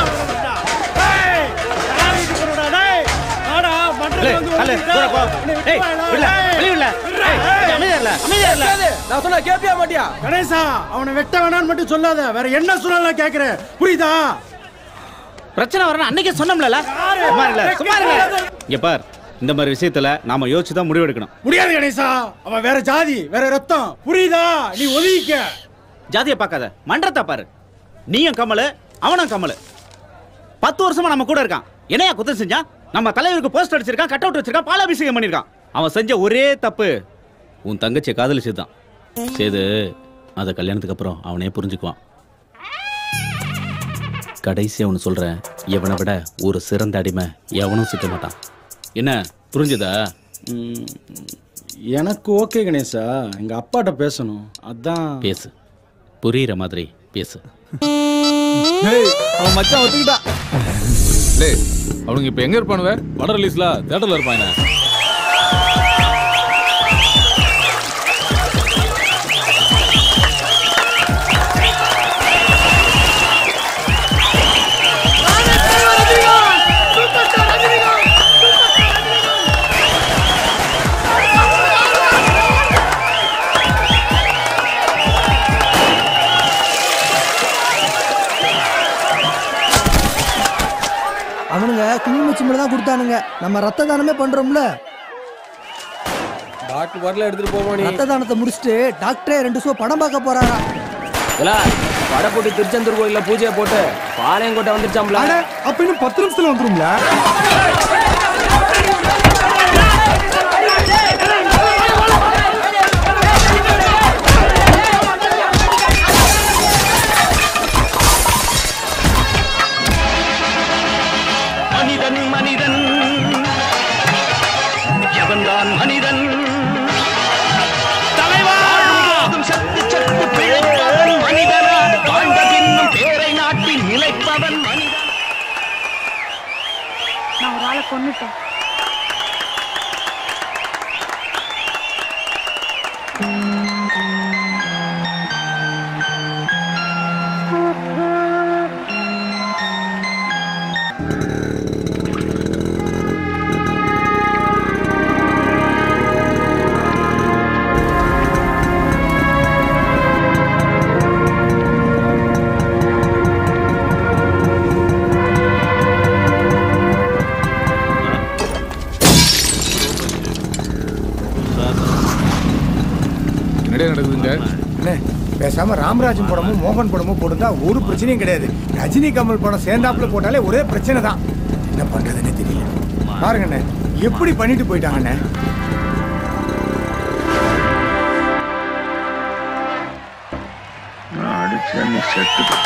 நான் சொன்னா கேப்பியா மாட்டியா கணேசா அவனை வெட்ட வேணாம்னு மட்டும் சொல்லாத வேற என்ன சொன்னாலும் கேக்குறேன் புரியுதா பிரச்சனை வரணும் அன்னைக்கே சொன்னோம்ல சும்மா இருல சும்மா இருல இங்க பார் இந்த மாதிரி விஷயத்துல நாம யோசிச்சு தான் முடிவெடுக்கணும் முடியாது கணேசா அவன் வேற ஜாதி வேற ரத்தம் புரியுதா நீ ஒதுங்கிக்க ஜாதியை பார்க்காத மன்றத்தை பாரு நீயும் கமல் அவனும் கமல் பத்து வருஷமா நம்ம கூட இருக்கான் என்னையா குத்தம் செஞ்சான் நம்ம தலைவருக்கு போஸ்ட் அடிச்சிருக்கான் கட் அவுட் வச்சிருக்கான் பாலாபிஷேகம் பண்ணிருக்கான் அவன் செஞ்ச ஒரே தப்பு உன் தங்கச்சியை காதலிச்சுதான் சேது அதை கல்யாணத்துக்கு அப்புறம் அவனே புரிஞ்சுக்குவான் கடைசியா ஒன்று சொல்றேன் எவனை விட ஒரு சிறந்த அடிமை எவனும் சிக்க மாட்டான் என்ன புரிஞ்சுதா எனக்கு ஓகே கணேசா எங்க அப்பாட்ட பேசணும் அதான் பேசு புரியுற மாதிரி பேசு அவன் மச்சான் ஒத்துக்கிட்டான் லே அவனுங்க இப்போ எங்க இருப்பானுவ பட ரிலீஸ்ல தேட்டர்ல இருப்பாங்க அவனுங்க குங்குமச்சி மட்டும் தான் கொடுத்தானுங்க நம்ம ரத்த தானமே பண்றோம்ல டாக்டர் வரல எடுத்துட்டு போவோம் நீ ரத்த தானத்தை முடிச்சுட்டு டாக்டரே ரெண்டு ஷோ படம் பார்க்க போறாரா இல்ல பட போட்டு திருச்செந்தூர் கோயில்ல பூஜையை போட்டு பாளையங்கோட்டை வந்துருச்சாம்ல அப்ப இன்னும் பத்து நிமிஷத்துல வந்துரும்ல மனிதன் மனிதன் எவன்தான் மனிதன் தலைவா சத்து சத்து பிழைப்பவன் மனிதனா வாழ்ந்த பின்னும் பேரை நாட்டி நிலைப்பவன் மனிதன் நான் ஒரு ஆளை கொன்னுட்டேன் என்னடே நடக்குதுங்க அண்ணே, பேசாம ராமராஜன் படமும் மோகன் படமும் போட்டுருந்தா ஒரு பிரச்சனையும் கிடையாது ரஜினி கமல் படம் சேர்ந்தாப்புல போட்டாலே ஒரே பிரச்சனை தான் என்ன பண்றதுன்னு தெரியல பாருங்க அண்ணே எப்படி பண்ணிட்டு போயிட்டாங்க அண்ணே நான் அடிச்சா நீ செத்து போ.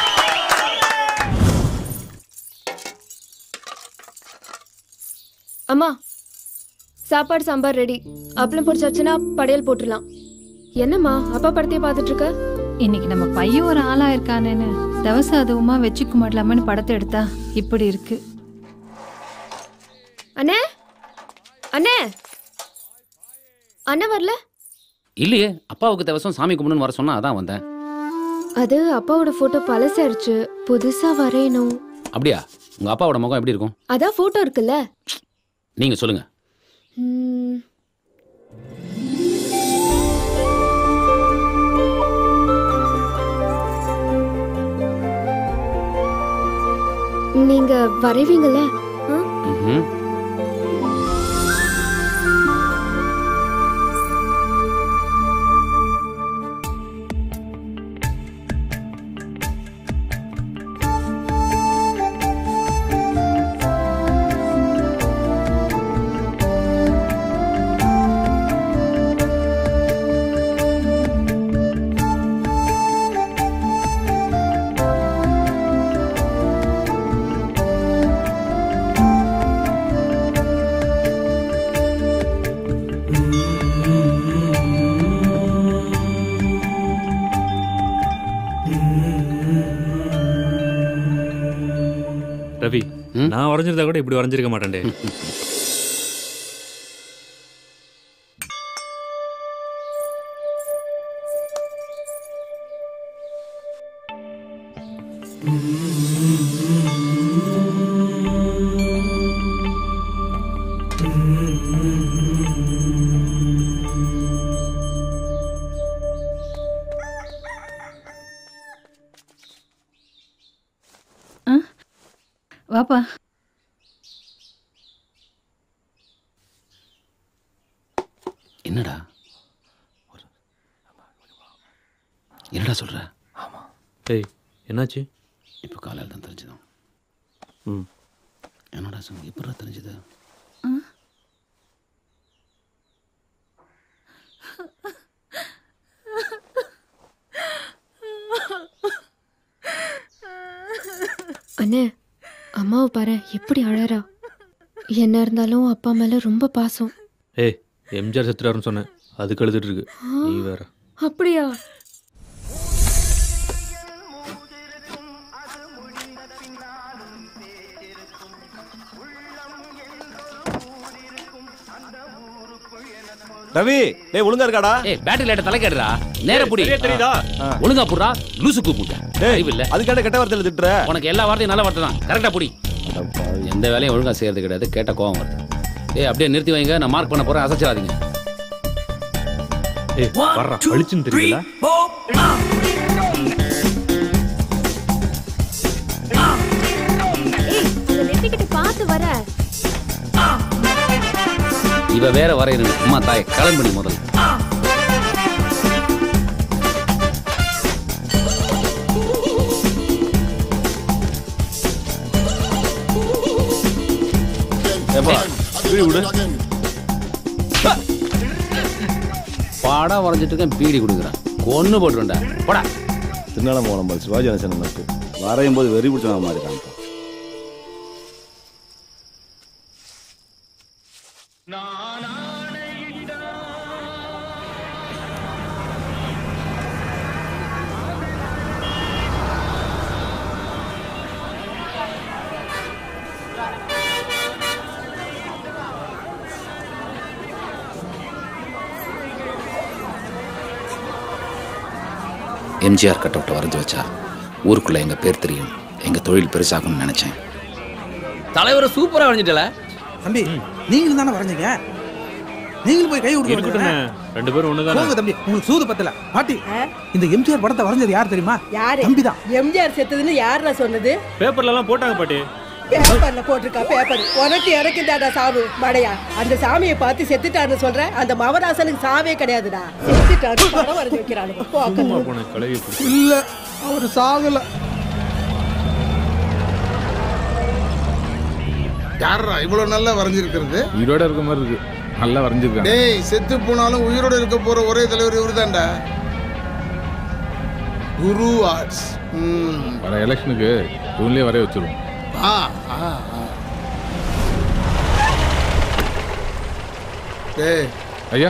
அம்மா சாப்பாடு சாம்பார் ரெடி அப்பளம் பொரிச்சாச்சுன்னா படையல் போட்டுடலாம் என்னம்மா அப்பா படத்தையே பார்த்துட்டு இருக்க இன்னைக்கு நம்ம பையன் ஒரு ஆளா இருக்கானேன்னு தவச அதுவுமா வச்சுக்க மாட்டலாமன்னு படத்தை எடுத்தா இப்படி இருக்கு அண்ணே அண்ணே அண்ணன் வரல இல்லையே அப்பாவுக்கு தேவசம் சாமி கும்பிடுன்னு வர சொன்னா அதான் வந்தேன் அது அப்பாவோட போட்டோ பழசாயிருச்சு புதுசா வரையணும் அப்படியா உங்க அப்பாவோட முகம் எப்படி இருக்கும் அதான் போட்டோ இருக்குல்ல நீங்க சொல்லுங்க ம், நீங்க வரைவீங்கல்ல ஆ? ம்ஹும். ரவி நான் வரைஞ்சிருந்தா கூட இப்படி வரைஞ்சிருக்க மாட்டேன்டே வாப்பா என்னடா என்னடா சொல்ற டேய் என்னாச்சு இப்போ காலையில் தான் தெரிஞ்சுதான் ம் என்னடா சொன்ன எப்படா தெரிஞ்சது அண்ணே அம்மாவை பாரு எப்படி அழறா என்ன இருந்தாலும் அப்பா மேல ரொம்ப பாசம் ஏய் எம்ஜிஆர் செத்துறாருன்னு சொன்னேன் அதுக்கு எழுதிட்டு இருக்கு நீ வேற அப்படியா ரவி டேய் ஒழுங்கா இருக்காடா ஏய் பேட்டரி லைட்ட தலைக்கேடுறா நேர புடி சரியா தெரியுதா? ஒழுங்கா புடுறா லூசு கூப்பிட்ட டேய் இல்ல அதுக்காண்ட கெட்ட வார்த்தையில திட்டுற உனக்கு எல்லா வார்த்தையும் நல்ல வார்த்தை தான் கரெக்டா புடி எந்த வேலையும் ஒழுங்கா செய்யறது கிடையாது கேட்ட கோவம் வருது ஏய் அப்படியே நிறுத்தி வைங்க நான் மார்க் பண்ண போறேன் அசைச்சிடாதீங்க ஏய் வர்றா பளிச்சுன்னு தெரியல ஏய் உங்க நெத்திக்கிட்ட பார்த்து வர இவ வேற வரையணும் அம்மா தாய் கிளம்பி முதல்ல ஏப்பா வீடு விடு பாடா வரைஞ்சிட்டு இருக்கேன் பீடி கொடுக்குறான் கொன்னு போட்டுருண்டா போடா திருநாளம் போகலாம் பாரு சிவாஜி கணேசன் நட்பு வரையும் போது வெறி பிடிச்ச மாதிரி காமிப்போம் எம்ஜிஆர் கட் அவுட்டை வரைஞ்சி வச்சா ஊருக்குள்ள எங்க பேர் தெரியும் எங்க தொழில் பெருசாகும்னு நினைச்சேன் தலைவரை சூப்பரா வரைஞ்சிட்டல தம்பி நீங்களும் தானே வரைஞ்சீங்க நீங்களும் போய் கை இருக்கட்டும்ண்ணே விடுங்க ரெண்டு பேரும் ஒண்ணுதானே போங்க தம்பி உங்களுக்கு சூது பத்தல பாட்டி இந்த எம்ஜிஆர் படத்தை வரைஞ்சது யார் தெரியுமா யாரு தம்பி தான் எம்ஜிஆர் செத்ததுன்னு யாருடா சொன்னது பேப்பர்ல எல்லாம் போட்டாங்க பாட்டி பேப்பர்ல போட்டிருக்கா பேப்பர் உனக்கு எனக்கு தாடா சாவு மடையா அந்த சாமியை பார்த்து செத்துட்டான்னு சொல்ற அந்த மவராசனுக்கு சாவே கிடையாதுடா செத்துட்டான்னு படம் வரைஞ்சு வைக்கிறானுங்க போக்கணும். போன கலவி இல்ல அவர் சாகல யாரா இவ்வளவு நல்லா வரைஞ்சிருக்கிறது உயிரோட இருக்க மாதிரி இருக்கு நல்லா வரைஞ்சிருக்காங்க டேய் செத்து போனாலும் உயிரோட இருக்க போற ஒரே தலைவர் இவர்தான்டா குரு ஆர்ட்ஸ் ம் வர எலெக்ஷனுக்கு இவங்களே வரைய வச்சிருவோம் ஆ ஆ ஆ. டேய் ஐயா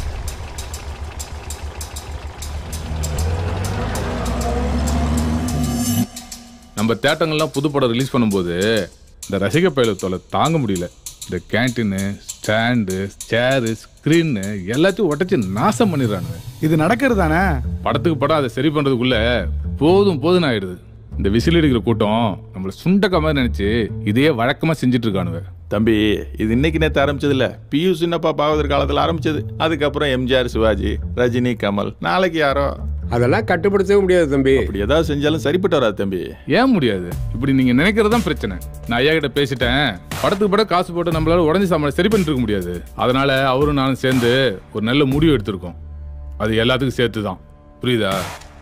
நம்ம தேட்டங்கள்லாம் புது படம் ரிலீஸ் பண்ணும்போது இந்த ரசிக பயலத்தோல தாங்க முடியல இந்த கேன்டீனு ஸ்டாண்டு சேரு ஸ்க்ரீனு எல்லாத்தையும் உடைச்சு நாசம் பண்ணிடுறானுங்க இது நடக்கிறது தானே படத்துக்கு படம் அதை சரி பண்றதுக்குள்ள போதும் போதும் ஆயிடுது இந்த விசில் அடிக்கிற கூட்டம் நம்மள சுண்டக்க மாதிரி நினைச்சு இதையே வழக்கமா செஞ்சுட்டு இருக்கானுங்க தம்பி இது இன்னைக்கு நேத்து ஆரம்பிச்சது இல்ல பியூ சின்னப்பா பாவதர் காலத்துல ஆரம்பிச்சது அதுக்கப்புறம் எம்ஜிஆர் சிவாஜி ரஜினி கமல் நாளைக்கு யாரோ அதெல்லாம் கட்டுப்படுத்தவே முடியாது தம்பி அப்படி ஏதாவது செஞ்சாலும் சரிப்பட்டு வராது தம்பி ஏன் முடியாது இப்படி நீங்க நினைக்கிறது தான் பிரச்சனை நான் ஐயா கிட்ட பேசிட்டேன் படத்துக்கு படம் காசு போட்டு நம்மளால உடஞ்சி சாமான் சரி பண்ணிட்டு இருக்க முடியாது அதனால அவரும் நானும் சேர்ந்து ஒரு நல்ல முடிவு எடுத்திருக்கோம் அது எல்லாத்துக்கும் சேர்த்து தான் புரியுதா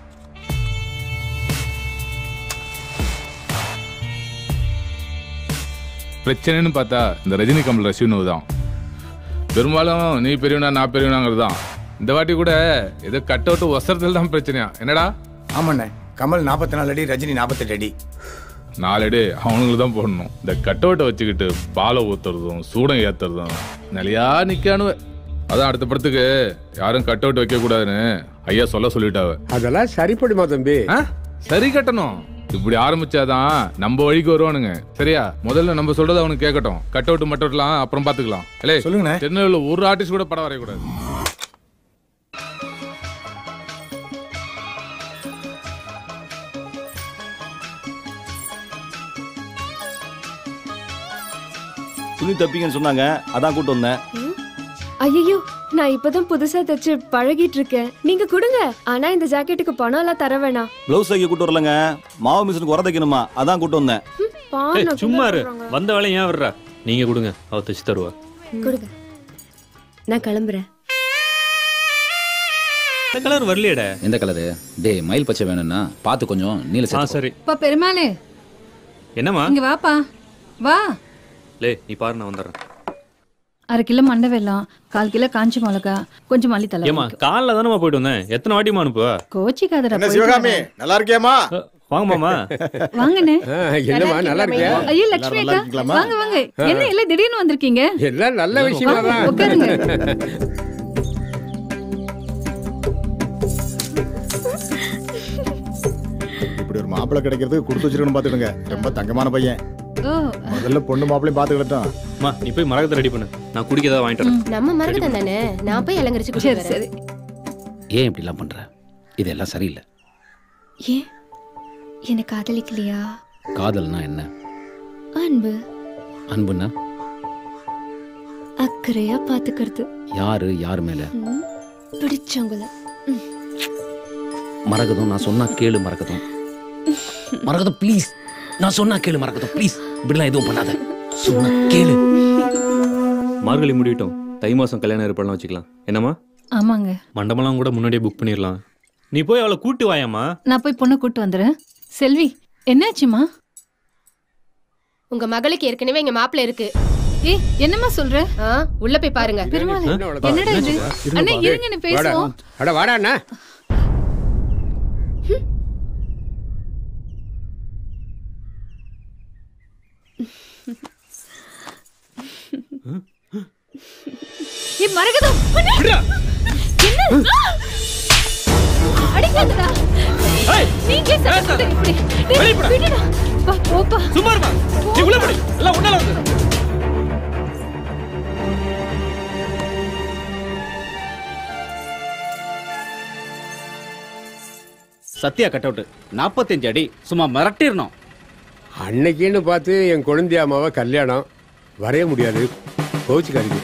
பிரச்சனைன்னு பார்த்தா இந்த ரஜினி கமல் ரசிகனு தான் பெரும்பாலும் நீ பெரியவனா நான் பெரியவனாங்கிறது தான் இந்த வாட்டி கூட ஏதோ கட் அவுட் ஒசரத்தில் தான் பிரச்சனையா என்னடா ஆமாண்ணே கமல் நாற்பத்தி நாலு அடி ரஜினி நாற்பத்தெட்டு அடி நாலடி அவனுங்களுக்கு தான் போடணும் இந்த கட் அவுட்டை வச்சுக்கிட்டு பாலை ஊத்துறதும் சூடம் ஏத்துறதும் நிலையா நிக்கானுவ அதான் அடுத்த படத்துக்கு யாரும் கட் அவுட் வைக்க கூடாதுன்னு ஐயா சொல்ல சொல்லிட்டாவ அதெல்லாம் சரிப்படுமா தம்பி சரி கட்டணும் இப்படி ஆரம்பிச்சாதான் நம்ம வழிக்கு வருவானுங்க சரியா முதல்ல நம்ம சொல்றது அவனுக்கு கேட்கட்டும் கட் அவுட் மட்டும் அப்புறம் பாத்துக்கலாம் இல்லே சொல்லுங்கண்ணே. திருநெல்வேலியில் ஒரு ஆர்டிஸ்ட் கூட படம் வரையக்கூடாது துணி தப்பிங்கன்னு சொன்னாங்க அதான் கூட்டு வந்தேன் ஐயோ நான் இப்பதான் புதுசா தச்சு பழகிட்டு இருக்கேன் நீங்க கொடுங்க ஆனா இந்த ஜாக்கெட்டுக்கு பணம் எல்லாம் தர வேணாம் ப்ளவுஸ் தைக்க கூட்டு வரலங்க மாவு மிஷினுக்கு உர தைக்கணுமா அதான் கூட்டு வந்தேன் பாருங்க சும்மா இரு வந்த வேலை ஏன் விடுறா நீங்க கொடுங்க அவ தச்சு தருவா கொடுங்க நான் கிளம்புறேன் இந்த கலர் வரலையடா எந்த கலரு டேய் மயில் பச்சை வேணும்னா பார்த்து கொஞ்சம் நீல ஆ சேர்த்துக்கோ. சரி அப்பா பெருமாளே என்னம்மா இங்க வாப்பா வா லே நீ பாரு நான் வந்துடுறேன் அரை கிலோ மண்டை வெல்லம் கால் கிலோ காஞ்சி மிளகா கொஞ்சம் மல்லித்தலை ஏமா காலைல தானே போயிட்டு வந்தேன் எத்தனை வாட்டிமா அனுப்புவ கோச்சிக்காதடா என்ன போயிட்டு சிவகாமி வரேன். நல்லா இருக்கியாமா வாங்க மாமா வாங்கண்ணே என்னம்மா நல்லா இருக்கியா ஐயோ லட்சுமி நல்லா அக்கா இருக்கீங்களாம்மா? வாங்க வாங்க என்ன எல்லாம் திடீர்னு வந்திருக்கீங்க எல்லாம் நல்ல விஷயமா தான் உட்காருங்க இப்படி ஒரு மாப்பிள்ளை கிடைக்கிறதுக்கு கொடுத்து வச்சிருக்கணும் பாத்துடுங்க ரொம்ப தங்கமான பையன் ஓ முதல்ல பொண்ணு மாப்பிளையும் பாத்துக்கிட்டோம் அம்மா நீ போய் மரகத்தை ரெடி பண்ணு நான் குடிக்க ஏதாவது வாங்கிட்டு வரேன் நம்ம மரகதம் தானே நான் போய் அலங்கரிச்சு சரி கொடுத்துறேன் சரி ஏன் இப்படிலாம் பண்ற இதெல்லாம் சரியில்லை ஏன் என்ன காதலிக்கலையா காதல்னா என்ன அன்பு அன்புன்னா அக்கறையா பாத்துக்கிறது யாரு யார் மேல ம், பிடிச்சவங்கள ம். மரகதம் நான் சொன்னா கேளு மரகதம் மரகதம் ப்ளீஸ் நான் சொன்னா கேளு மரகதம் ப்ளீஸ் இப்படிலாம் எதுவும் பண்ணாத சொன்னா கேளு மார்கழி முடியட்டும் தை மாசம் கல்யாணம் ஏற்பாடுலாம் வச்சுக்கலாம் என்னம்மா ஆமாங்க மண்டபம்லாம் கூட முன்னாடியே புக் பண்ணிடலாம் நீ போய் அவளை கூட்டு வாயாம்மா நான் போய் பொண்ணை கூட்டு வந்துடுறேன் செல்வி என்னாச்சுமா உங்க மகளுக்கு ஏற்கனவே எங்க மாப்பிள்ள இருக்கு ஏய் என்னம்மா சொல்ற ஆ, உள்ள போய் பாருங்க பெருமாளே என்னடா இது அண்ணா இருங்கன்னு பேசுவோம் அட வாடா அண்ணா ஏய் மரகதம் அண்ணா! என்ன அடிக்காதடா நீங்க சாப்பிட்டு இப்படி டேய், விடுடா வா போப்பா சும்மா இருமா நீ உள்ள போடி எல்லாம் உன்னால வந்து சத்யா கட் அவுட் நாற்பத்தஞ்சு அடி சும்மா மிரட்டிடணும் அன்னைக்குன்னு பார்த்து என் குழந்தை அம்மாவை கல்யாணம் வரைய முடியாது கோச்சுக்காதீங்க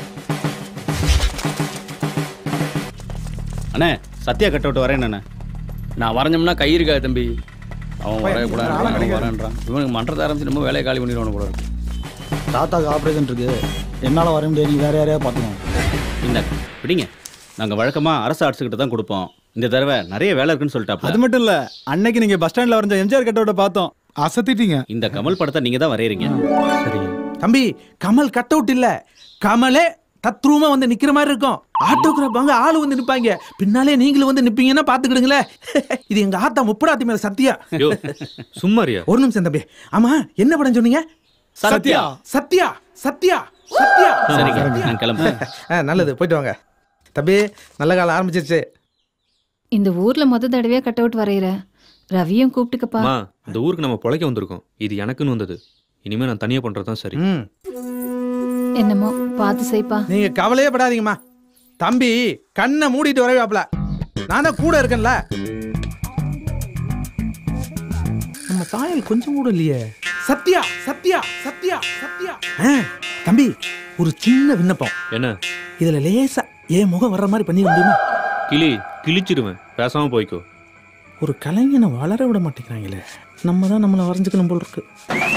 அண்ணே சத்யா கட் அவுட் வரேன் அண்ணே நான் வரைஞ்சோம்னா கை இருக்காது தம்பி அவன் வரையக்கூடாது அவன் வரேன்றான் இவனுக்கு மன்றத்தை ஆரம்பிச்சு நம்ம வேலையை காலி பண்ணிடுவானு கூட இருக்கு தாத்தாக்கு ஆப்ரேஷன் இருக்கு என்னால வர முடியாது நீ வேற யாரையா பாத்துக்கணும் இந்த பிடிங்க நாங்கள் வழக்கமாக அரசு ஆர்ட்ஸுக்கிட்ட தான் கொடுப்போம் இந்த தடவை நிறைய வேலை இருக்குன்னு சொல்லிட்டாப்ல அது மட்டும் இல்ல அன்னைக்கு நீங்க பஸ் ஸ்டாண்ட்ல வரைஞ்ச எம்ஜிஆர் கட்டோட பார்த்தோம் அசத்திட்டீங்க இந்த கமல் படத்தை நீங்க தான் வரையறீங்க தம்பி கமல் கட் அவுட் இல்ல கமலே தத்ரூமா வந்து நிக்கிற மாதிரி இருக்கும் ஆட்டோகிராஃப் வாங்க ஆளு வந்து நிப்பாங்க பின்னாலே நீங்களும் வந்து நிப்பீங்கன்னா பாத்துக்கிடுங்களே இது எங்க ஆத்தா முப்படாத்தி மேல சத்தியா யோ சும்மாரியா ஒரு நிமிஷம் தம்பி ஆமா என்ன படம் சொன்னீங்க சத்யா. சத்யா சத்யா சத்யா சரிங்க, நான் கிளம்புறேன். ஆ, நல்லது போயிட்டு வாங்க தம்பி நல்ல காலம் ஆரம்பிச்சிருச்சு இந்த ஊர்ல முத தடவையா கட் அவுட் வரையற ரவியும் கூப்பிட்டுக்கப்பா அம்மா இந்த ஊருக்கு நம்ம பொழைக்க வந்திருக்கோம் இது எனக்குன்னு வந்தது இனிமே நான் தனியா பண்றது தான் சரி ம் என்னமோ பார்த்து செய்ப்பா நீங்க கவலையே படாதீங்கம்மா தம்பி கண்ணை மூடிட்டு வரவேப்ல நான் தான் கூட இருக்கேன்ல நம்ம தாயல் கொஞ்சம் கூட இல்லையே சத்யா சத்யா சத்யா சத்யா ஆ, தம்பி ஒரு சின்ன விண்ணப்பம் என்ன இதுல லேசா என் முகம் வர்ற மாதிரி பண்ணிட முடியுமா கிளி கிழிச்சிடுவேன் பேசாம போய்க்கோ ஒரு கலைஞனை வளர விட மாட்டேங்கிறாங்களே நம்ம தான் நம்மளை வரைஞ்சுக்கணும் போல் இருக்கு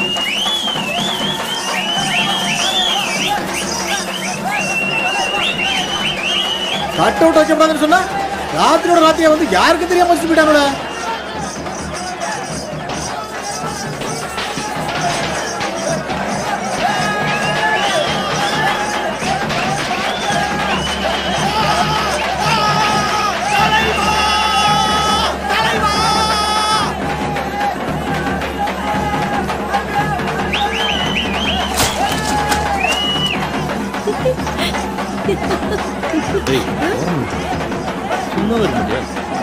கட் அவுட் வைக்கப்படாதுன்னு சொன்னா ராத்திரியோட ராத்திரியா வந்து யாருக்கு தெரியாம வச்சுட்டு போயிட்டாங்களே சும்மா இருக்க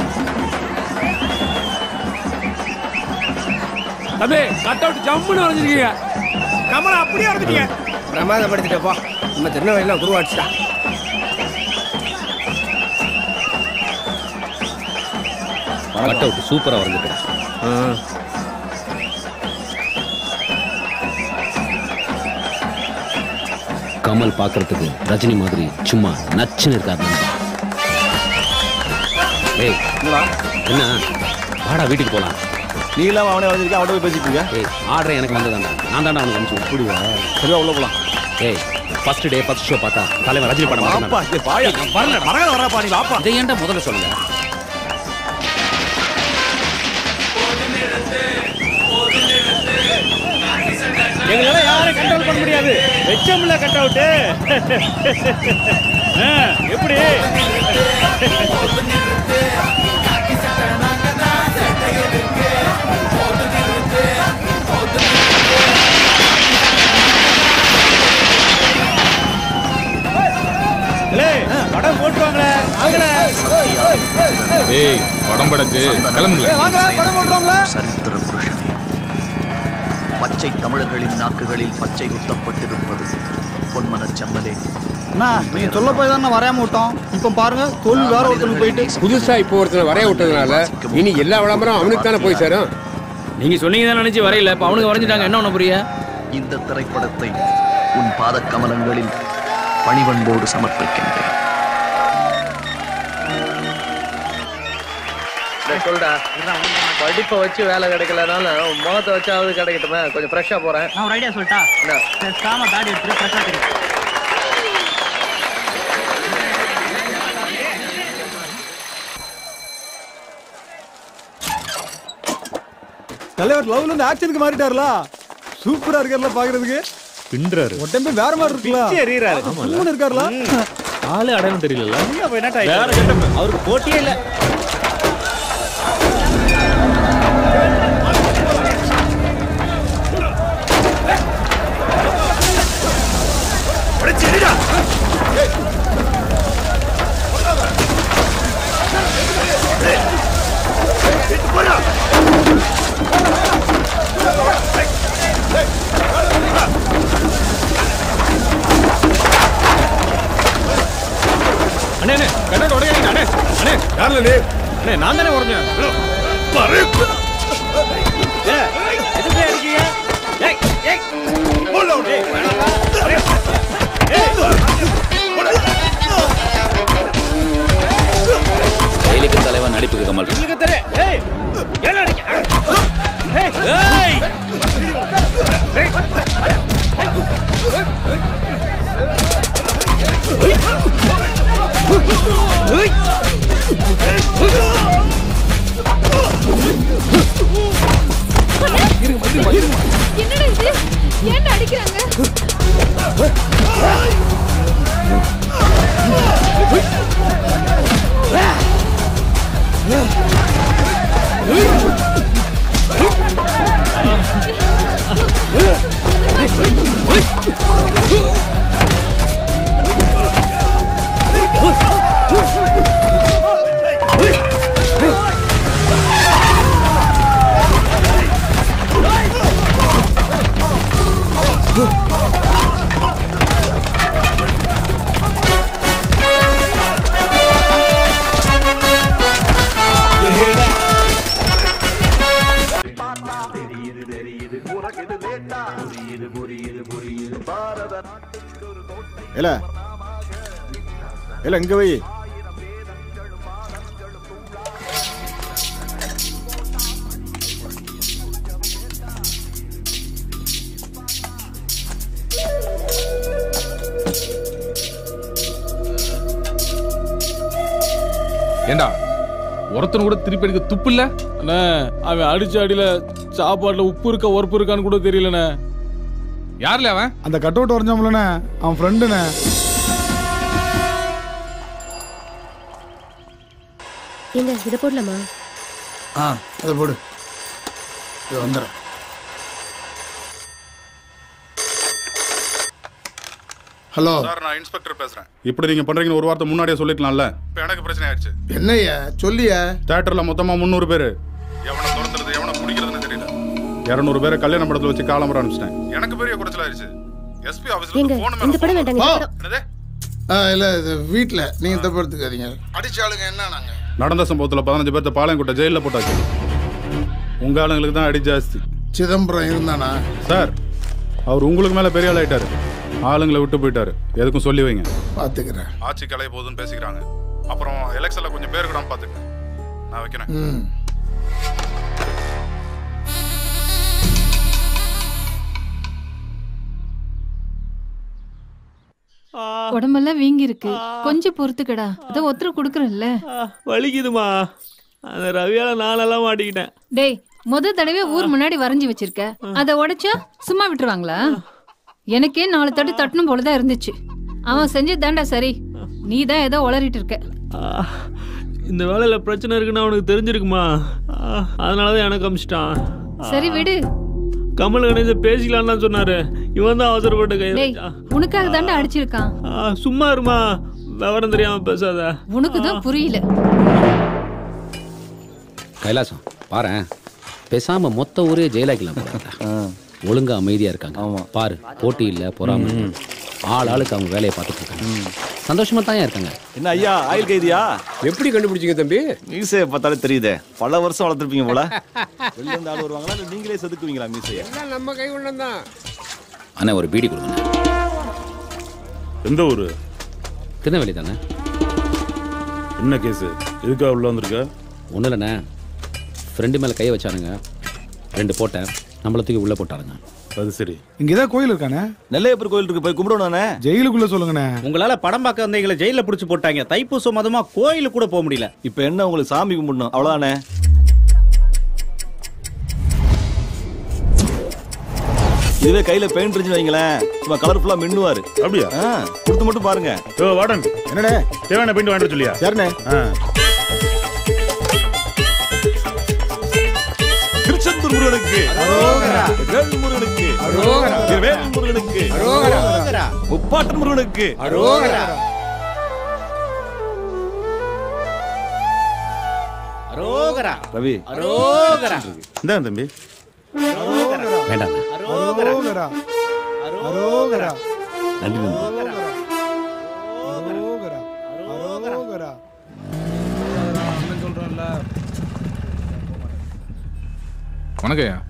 தம்பி கட் அவுட் ஜம்முன்னு வரைஞ்சிருக்கீங்க கமலை அப்படியே வந்துட்டீங்க பிரமாதப்படுத்திட்டப்பா நம்ம திருநெல்வேலியில் குருவாச்சுடா கட் அவுட் சூப்பரா வரைஞ்சிட்டேன் கமல் பார்க்கறதுக்கு ரஜினி மாதிரி சும்மா நச்சுன்னு இருக்காது நண்பா. டேய் என்ன வாடா வீட்டுக்கு போலாம் நீ இல்லாம அவனே வந்திருக்கா அவன் போய் பேசிட்டு இருக்க ஏய் ஆர்டர் எனக்கு வந்ததாண்டா நான் தாண்டா அவனுக்கு அனுப்பிச்சு அப்படியா சரிவா உள்ள போலாம் ஏய் ஃபர்ஸ்ட் டே ஃபர்ஸ்ட் ஷோ பார்த்தா தலைவர் ரஜினி படம் மட்டும் வாப்பா, இங்க வாயா. வரல மரகத வராப்பா, நீ வாப்பா. இதை ஏன்டா முதல்ல சொல்லுங்க எங்களால யாரும் கண்ட்ரோல் பண்ண முடியாது வெச்சமில்ல கட் அவுட்டு எப்படி ஏய், படம் போட்டுவாங்களே வாங்கல ஏய் படம் படத்து கிளம்புங்க சரித்திர புருஷனே பச்சை தமிழர்களின் நாக்குகளில் பச்சை குத்தப்பட்டிருப்பது பொன்மனச் செம்மலே அண்ணா நீங்க சொல்ல போய் தானே வரையாம விட்டோம் இப்போ பாருங்க தொழில் வேற ஒருத்தனுக்கு போயிட்டு புதுசா இப்போ ஒருத்தனை வரைய விட்டதுனால இனி எல்லா விளம்பரம் அவனுக்கு தானே போய் சேரும் நீங்க சொன்னீங்க தான் நினைச்சு வரையில இப்ப அவனுக்கு வரைஞ்சிட்டாங்க என்ன ஒண்ணு புரிய இந்த திரைப்படத்தை உன் பாதக் கமலங்களில் பணிவன்போடு சமர்ப்பிக்கின்றேன் சொல்டா படிப்பை வச்சு வேலை கிடைக்கலனாலும் உன் முகத்தை வச்சாவது கிடைக்கட்டுமே கொஞ்சம் ஃப்ரெஷ்ஷா போறேன் நான் ஒரு ஐடியா சொல்லிட்டா பேசாம தாடி எடுத்து ஃப்ரெஷ்ஷா தெரியும் தலைவர் லவ்ல இருந்து ஆக்ஷனுக்கு மாறிட்டாருல சூப்பரா இருக்காருல பாக்குறதுக்கு பின்றாரு உடம்பே வேற மாதிரி இருக்குல்ல பிச்சு எறியறாரு. சும்மா இருக்காருல ஆளு அடையாளம் தெரியல எங்க போய் என்னடா வேற இது? getup. அவருக்கு போட்டியே இல்ல அண்ணே அண்ணே கட்டோட உடையாதீங்க அண்ணே அண்ணே யாருல நீ அண்ணே நான் தானே உடஞ்சேன் எதுக்கு அடிக்கீங்க ஏய் ஏய் செயலுக்கு தலைவன் நடிப்புக்கு கமல் உங்களுக்கு தெரியும் ஏய் ஏன் அடிக்க ஏய் ஏய் என்னடா இது ஏன் அடிக்கிறாங்க ஏய் இல்ல இல்ல இங்க வை ஏண்டா ஒருத்தன் கூட திருப்பி எடுக்க துப்பு இல்ல அண்ணே அவன் அடிச்ச அடியில சாப்பாட்டுல உப்பு இருக்கா உரப்பு இருக்கான்னு கூட தெரியலண்ணே யார்ல அவன் அந்த கட் அவுட் வரைஞ்சாம்லண்ணே அவன் ஃப்ரெண்டுண்ணே ஏங்க இதை போடலாமா ஆ அதை போடு இது வந்துடுறேன் ஹலோ சார் நான் இன்ஸ்பெக்டர் பேசுறேன் இப்படி நீங்க பண்றீங்கன்னு ஒரு வார்த்தை முன்னாடியே சொல்லிக்கலாம்ல இப்போ எனக்கு பிரச்சனை ஆயிடுச்சு என்னய்யா சொல்லியா தேட்டர்ல மொத்தமா முந்நூறு பேர் எவனை துரத்துறது எவனை பிடிக்கிறதுன்னு தெரியல இரநூறு பேரை கல்யாண படத்துல வச்சு காலம்பரம் அனுப்பிச்சிட்டேன் எனக்கு பெரிய குறைச்சல் ஆயிடுச்சு எஸ்பி ஆபீஸ்ல ஏங்க போன் இந்த படம் வேண்டாங்க இந்த படம் என்னது ஆ இல்லை இது வீட்டில் நீங்கள் தப்பு எடுத்துக்காதீங்க அடிச்ச ஆளுங்க என்ன நாங்க நடந்த சம்பவத்துல பதினஞ்சு பேர்த்த பாளையங்கோட்டை ஜெயில போட்டாச்சு உங்க ஆளுங்களுக்கு தான் அடி ஜாஸ்தி சிதம்பரம் இருந்தானா சார் அவர் உங்களுக்கு மேல பெரிய ஆள் ஆயிட்டாரு ஆளுங்களை விட்டு போயிட்டாரு எதுக்கும் சொல்லி வைங்க பார்த்துக்கிறேன் ஆட்சி கலைய போகுதுன்னு பேசிக்கிறாங்க அப்புறம் எலெக்ஷன்ல கொஞ்சம் பேர் கூட பாத்துக்க நான் வைக்கிறேன் ம் உடம்பெல்லாம் வீங்கி இருக்கு கொஞ்சம் பொறுத்துக்கடா அதை ஒத்துரு கொடுக்குறேன்ல வலிக்குதுமா அந்த ரவியால நானெல்லாம் மாட்டிக்கிட்டேன் டேய் முத தடவை ஊர் முன்னாடி வரைஞ்சி வச்சிருக்க அதை உடைச்சா சும்மா விட்டுருவாங்களா எனக்கே நாலு தட்டு தட்டணும் போலதான் இருந்துச்சு அவன் செஞ்சது தாண்டா சரி நீ தான் ஏதோ உளறிட்டு இருக்க ஆ, இந்த வேலையில பிரச்சனை இருக்குன்னு அவனுக்கு தெரிஞ்சிருக்குமா ஆ, அதனாலதான் எனக்கு அமிச்சிட்டான் சரி விடு கமல் கணேச பேசிக்கலாம்னு தான் சொன்னாரு இவன் தான் அவசரப்பட்டு கை டேய் வச்சான். உனக்காக தாண்டா அடிச்சிருக்கான் ஆ, சும்மா இருமா விவரம் தெரியாம பேசாத உனக்கு தான் புரியல கைலாசம் பாரேன் பேசாம மொத்த ஊரே ஜெயிலாக்கலாம் போல ஒழுங்கா அமைதியா இருக்காங்க பாரு போட்டி இல்ல பொறாம இல்ல. ஆள் ஆளுக்கு அவங்க வேலையை பார்த்துட்டு இருக்காங்க சந்தோஷமா தான் இருக்காங்க என்ன ஐயா ஆயில் கைதியா எப்படி கண்டுபிடிச்சீங்க தம்பி மீசையை பார்த்தாலே தெரியுதே பல வருஷம் வளர்த்துருப்பீங்க போல வெளில இருந்து ஆள் வருவாங்களா இல்ல நீங்களே செதுக்குவீங்களா மீசையை எல்லாம் நம்ம கை உள்ளம் தான் அண்ணா ஒரு பீடி கொடுங்க எந்த ஊரு திருநெல்வேலி தானே என்ன கேஸ் எதுக்காக உள்ள வந்திருக்க ஒன்றும் இல்லைண்ணே ஃப்ரெண்டு மேலே கையை வச்சானுங்க ரெண்டு போட்டேன் நம்மளை தூக்கி உள்ளே போட்டானுங்க அது சரி இங்கதான் கோயில் இருக்கானே நெல்லையப்பர் கோயில் இருக்கு போய் கும்பிடணும்ண்ணே ஜெயிலுக்குள்ள சொல்லுங்கண்ணே உங்களால படம் பார்க்க வந்தீங்களை ஜெயில புடிச்சு போட்டாங்க தைப்பூசம் மதமா கோயிலுக்கு கூட போக முடியல இப்போ என்ன உங்களுக்கு சாமி கும்பிடணும் அவ்வளவுதானே இதுவே கையில பெயிண்ட் இருந்துச்சு வைங்களேன் சும்மா கலர்ஃபுல்லா மின்னுவாரு அப்படியா ஆ, கொடுத்து மட்டும் பாருங்க ஓ வாடன் என்னண்ணே தேவையான பெயிண்ட் வாங்கிட்டு வர சொல்லியா சரிண்ணே ஆ. திருச்செந்தூர் முருகனுக்கு வேல் முருகனுக்கு வேல் முருகனுக்கு முப்பாட்டன் முருகனுக்கு அரோகரா ரவி அரோகரா இந்தா தம்பி வேண்டாம் அரோகரா அரோகரா நன்றி நன்றி அரோகரா அரோகரா சொல்றேன்ல வணக்கம் ஐயா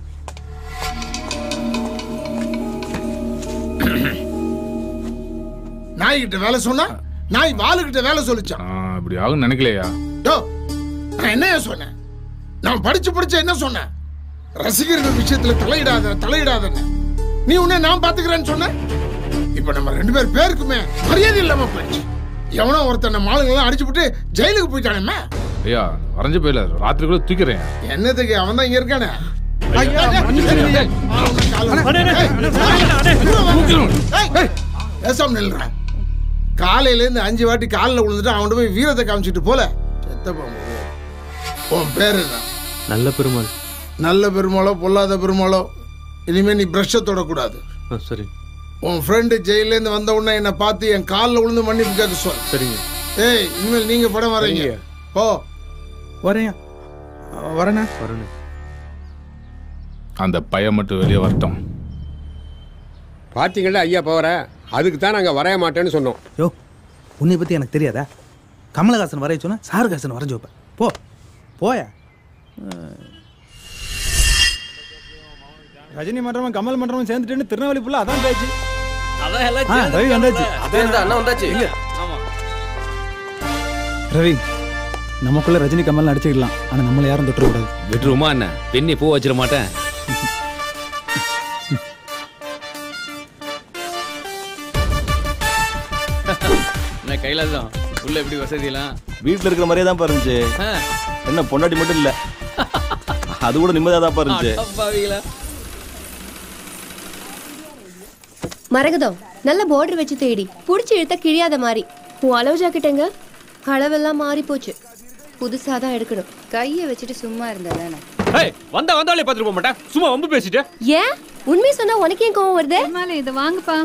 நாய்கிட்ட வேலை சொன்னா நாய் வாளுகிட்ட வேலை சொல்லிச்சான் நான் இப்படி ஆகும்னு நினைக்கலையா யோ நான் என்னையா சொன்னேன் நான் படிச்சு படிச்சு என்ன சொன்னேன் ரசிகர்கள் விஷயத்துல தலையிடாத தலையிடாதன்னு நீ உன்னை நான் பாத்துக்கிறேன்னு சொன்ன இப்ப நம்ம ரெண்டு பேர் பேருக்குமே மரியாதை இல்லாம போயிடுச்சு எவனோ ஒருத்தன் நம்ம ஆளுங்கெல்லாம் அடிச்சுப்புட்டு ஜெயிலுக்கு போயிட்டானே ஐயா வரைஞ்சு போயில ராத்திரி கூட தூக்கிறேன் என்னதுக்கு அவன் தான் இங்க இருக்கானே ஐயா, மன்னிச்சிடுங்க. ஏய், அவனை காலை- ஏய், ஏய், ஏய், பேசாம நில்றேன் காலையில இருந்து அஞ்சு வாட்டி காலில் விழுந்துட்டு அவன்கிட்ட போய் வீரத்தை காமிச்சிட்டு போல செத்த பாம்பு. உன் பேர் என்ன நல்ல பெருமாள் நல்ல பெருமாளோ பொல்லாத பெருமாளோ இனிமே நீ பிரஷ்ஷை தொடக்கூடாது ஆ, சரி உன் ஃப்ரெண்டு ஜெயிலேருந்து வந்த உடனே என்னை பார்த்து என் காலில் விழுந்து மன்னிப்பு கேட்க சொல் சரிங்க ஏய் இனிமேல் நீங்க படம் வரீங்க போ வரேன் வரேண்ணே வரேண்ணே அந்த பையன் மட்டும் வெளியே வரட்டும் பார்த்தீங்களா ஐயா போகிற அதுக்கு தான் நாங்கள் வரைய மாட்டேன்னு சொன்னோம் யோ உன்னை பற்றி எனக்கு தெரியாதா கமலஹாசன் வரைய சொன்னா சாருஹாசன் வரைஞ்சு வைப்பேன் போ போயா ரஜினி மன்றமும் கமல் மன்றமும் சேர்ந்துட்டு திருநெல்வேலி ஃபுல்லா அதான் பேச்சு அதான் எல்லாம் ஆ, ரவி வந்தாச்சு. சேர்ந்து அண்ணா வந்தாச்சு ஆமா ரவி நமக்குள்ள ரஜினி கமல் நடிச்சுக்கலாம் ஆனா நம்மள யாரும் தொட்டுறக்கூடாது விட்டுருமா என்ன பெண்ணி பூ வச்சிட மாட்டேன் என்ன கைலாசம் உள்ள எப்படி வசதியெல்லாம் வீட்டுல இருக்கிற மாதிரியே தான் இருந்துச்சு ஆ. என்ன பொண்டாட்டி மட்டும் இல்ல அது கூட நிம்மதியா தான் இருந்துச்சு அடப்பாவிகளா. மரகதம் நல்ல பார்டர் வச்சு தேடி புடிச்சு இழுத்தா கிழியாத மாதிரி உன் அளவு ஜாக்கெட்டுங்க அளவெல்லாம் மாறி போச்சு புதுசா தான் எடுக்கணும் கையை வச்சுட்டு சும்மா இருந்தா தானே ஏய் வந்தா வந்தாலே பார்த்துட்டு போக மாட்டேன் சும்மா வம்பு பேசிட்டு ஏன் உண்மை சொன்னா உனக்கு ஏன் கோவம் வருது மேல இதை வாங்குப்பா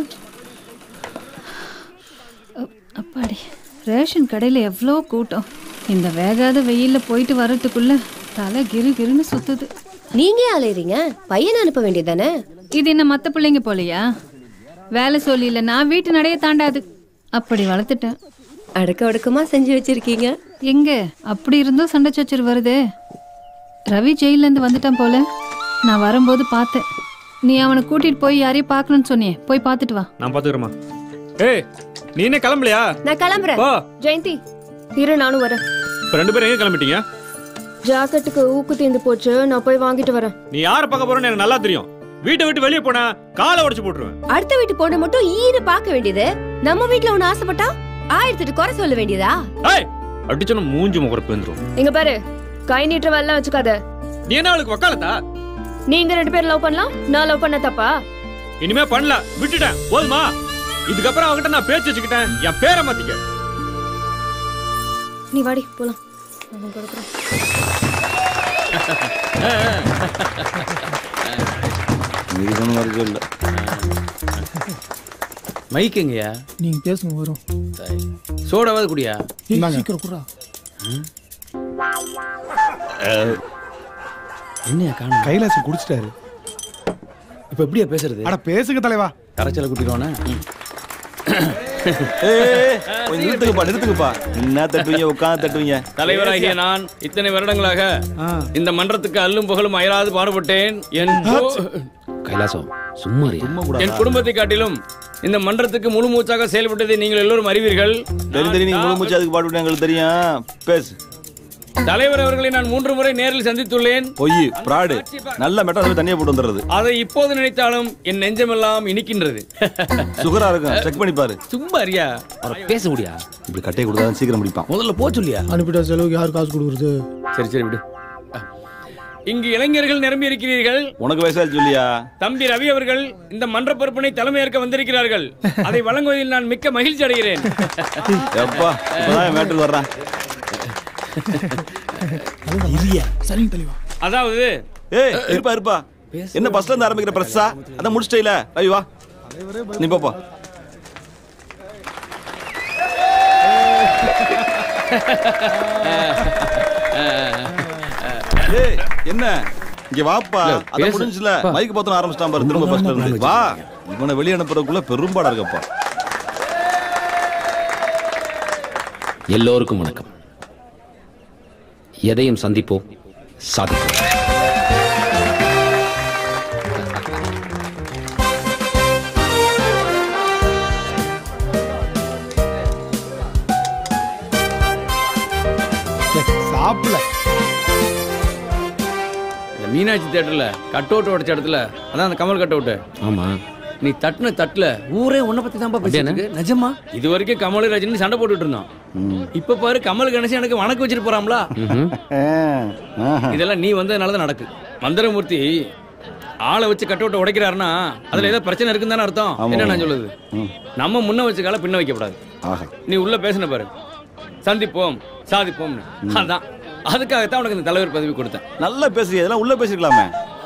அ- அப்பாடி ரேஷன் கடையில் எவ்வளோ கூட்டம் இந்த வேகாத வெயில்ல போயிட்டு வர்றதுக்குள்ள தலை கிரு கிருன்னு சுத்துது நீங்க ஏன் அலையறீங்க பையனை அனுப்ப வேண்டியதானே இது என்ன மத்த பிள்ளைங்க போலையா வேலை சொல்லி இல்ல நான் வீட்டு நடைய தாண்டாது அப்படி வளர்த்துட்டேன் அடக்க ஒடுக்கமா செஞ்சு வச்சிருக்கீங்க எங்க அப்படி இருந்தும் சண்டை சச்சர் வருதே ரவி ஜெயில இருந்து வந்துட்டான் போல நான் வரும்போது பார்த்தேன் நீ அவனை கூட்டிட்டு போய் யாரையும் பார்க்கணும்னு சொன்னியே போய் பார்த்துட்டு வா நான் பாத்துக்கிறேம்மா ஏய் நீ என்ன கிளம்பலையா நான் கிளம்புறேன் போ. ஜெயந்தி இரு நானும் வரேன் இப்ப ரெண்டு பேரும் எங்க கிளம்பிட்டீங்க ஜாக்கெட்டுக்கு ஊக்கு தீந்து போச்சு நான் போய் வாங்கிட்டு வரேன் நீ யாரை பார்க்க போறேன்னு எனக்கு நல்லா தெரியும் வீட்டை விட்டு வெளியே போனா காலை உடைச்சு போட்டுருவேன் அடுத்த வீட்டு பொண்ணு மட்டும் ஈர பார்க்க வேண்டியது நம்ம வீட்ல ஒண்ணு ஆசைப்பட்டா ஆயிரத்தெட்டு குறை சொல்ல வேண்டியதா ஏய் அடிச்சோன்னு மூஞ்சி முகரப்பு வந்துரும் இங்க பாரு கை நீட்டுற வேலை வச்சுக்காத நீ என்ன அவளுக்கு வக்காலத்தா நீங்க ரெண்டு பேரும் லவ் பண்ணலாம் நான் லவ் பண்ண தப்பா இனிமே பண்ணல விட்டுட்டேன் போதுமா இதுக்கப்புறம் அவகிட்ட நான் பேச்சு வச்சுக்கிட்டேன் என் பேரை மாத்திக்க நீ வாடி போலாம் நான் கொடுக்குறேன் இது மாதிரி இல்ல மைக் எங்கயா நீங்க பேசுங்க வரும் சோடாவது குடியா ஏய், சீக்கிரம் குறா என்னையா காணும் கைலாசம் குடிச்சிட்டாரு இப்ப எப்படியா பேசுறது அட பேசுங்க தலைவா கரைச்சல குட்டிடுவானே ஏய், கொஞ்சம் நிறுத்துங்கப்பா நிறுத்துங்கப்பா என்ன தட்டுவீங்க உட்காந்து தட்டுவீங்க தலைவராகிய நான் இத்தனை வருடங்களாக இந்த மன்றத்துக்கு அல்லும் புகழும் அயராது பாடுபட்டேன் என் போ- கைலாசம் சும்மா இரு. என் குடும்பத்தை காட்டிலும் இந்த மன்றத்துக்கு முழு மூச்சாக செயல்பட்டதை நீங்கள் எல்லோரும் அறிவீர்கள் தெரியும் தெரியும் நீங்க முழு மூச்சு அதுக்கு பாட்டு எங்களுக்கு தெரியும் பேசு தலைவர் அவர்களை நான் மூன்று முறை நேரில் சந்தித்துள்ளேன் பொய் பிராடு நல்ல மெட்ரா தண்ணியை போட்டு வந்துடுறது அதை இப்போது நினைத்தாலும் என் நெஞ்சமெல்லாம் இனிக்கின்றது சுகரா இருக்கும் செக் பண்ணி பாரு சும்மா அறியா பேச முடியா இப்படி கட்டையை கொடுத்தா சீக்கிரம் முடிப்பான் முதல்ல போ சொல்லியா அனுப்பிட்ட செலவுக்கு யார் காசு கொடுக்குறது சரி சரி விடு இங்கு இளைஞர்கள் நிரம்பி இருக்கிறீர்கள் உனக்கு வயசாச்சு சொல்லியா தம்பி ரவி அவர்கள் இந்த மன்ற பொறுப்பினை தலைமையேற்க வந்திருக்கிறார்கள் அதை வழங்குவதில் நான் மிக்க மகிழ்ச்சி அடைகிறேன் எப்பா இப்பதான் மேட்டுக்கு வர்றேன் சரிங்க தலைவா அதாவது ஏய் இருப்பா இருப்பா என்ன பஸ்ல இருந்து ஆரம்பிக்கிற பிரஸ்ஸா அதான் முடிச்சிட்டே ரவி வா நீ போப்பா ஏய் என்ன இங்க வாப்பா இல்ல, அத பேசு. முடிஞ்சுல பா. மைக் பத்தன ஆரம்பிச்சிட்டான் பாரு திரும்ப பஸ்ல இருந்து வா இவனை வெளிய அனுப்புறதுக்குள்ள பெரும்பாடா இருக்கப்பா எல்லோருக்கும் வணக்கம் எதையும் சந்திப்போம் சாதிப்போம் சாப்பிடல இந்த மீனாட்சி தேட்டர்ல கட் அவுட் உடைச்ச இடத்துல அதான் அந்த கமல் கட் அவுட் ஆமா நீ தட்டுன தட்டுல ஊரே உன்னை பத்தி தான் பேசிட்டு அப்படியாண்ணே? இருக்கு நிஜமா இது வரைக்கும் கமல் ரஜினி சண்டை போட்டுட்டு இருந்தோம் இப்ப பாரு கமல் கணேசன் எனக்கு வணக்கம் வச்சிட்டு போறாங்களா இதெல்லாம் நீ வந்ததுனால தான் நடக்கு மந்திரமூர்த்தி ஆளை வச்சு கட் அவுட் உடைக்கிறாருன்னா அதுல ஏதோ பிரச்சனை இருக்குன்னு தானே அர்த்தம் ஆமா. என்ன நான் சொல்லுது நம்ம முன்ன வச்ச கால பின்ன வைக்கப்படாது ஆஹா நீ உள்ள பேசின பாரு சந்திப்போம் சாதிப்போம்னு அதான் அதுக்காகத்தான் உனக்கு இந்த தலைவர் பதவி கொடுத்தேன் நல்லா பேசுறிய இதெல்லாம் உள்ள பேசிருக்கலாமே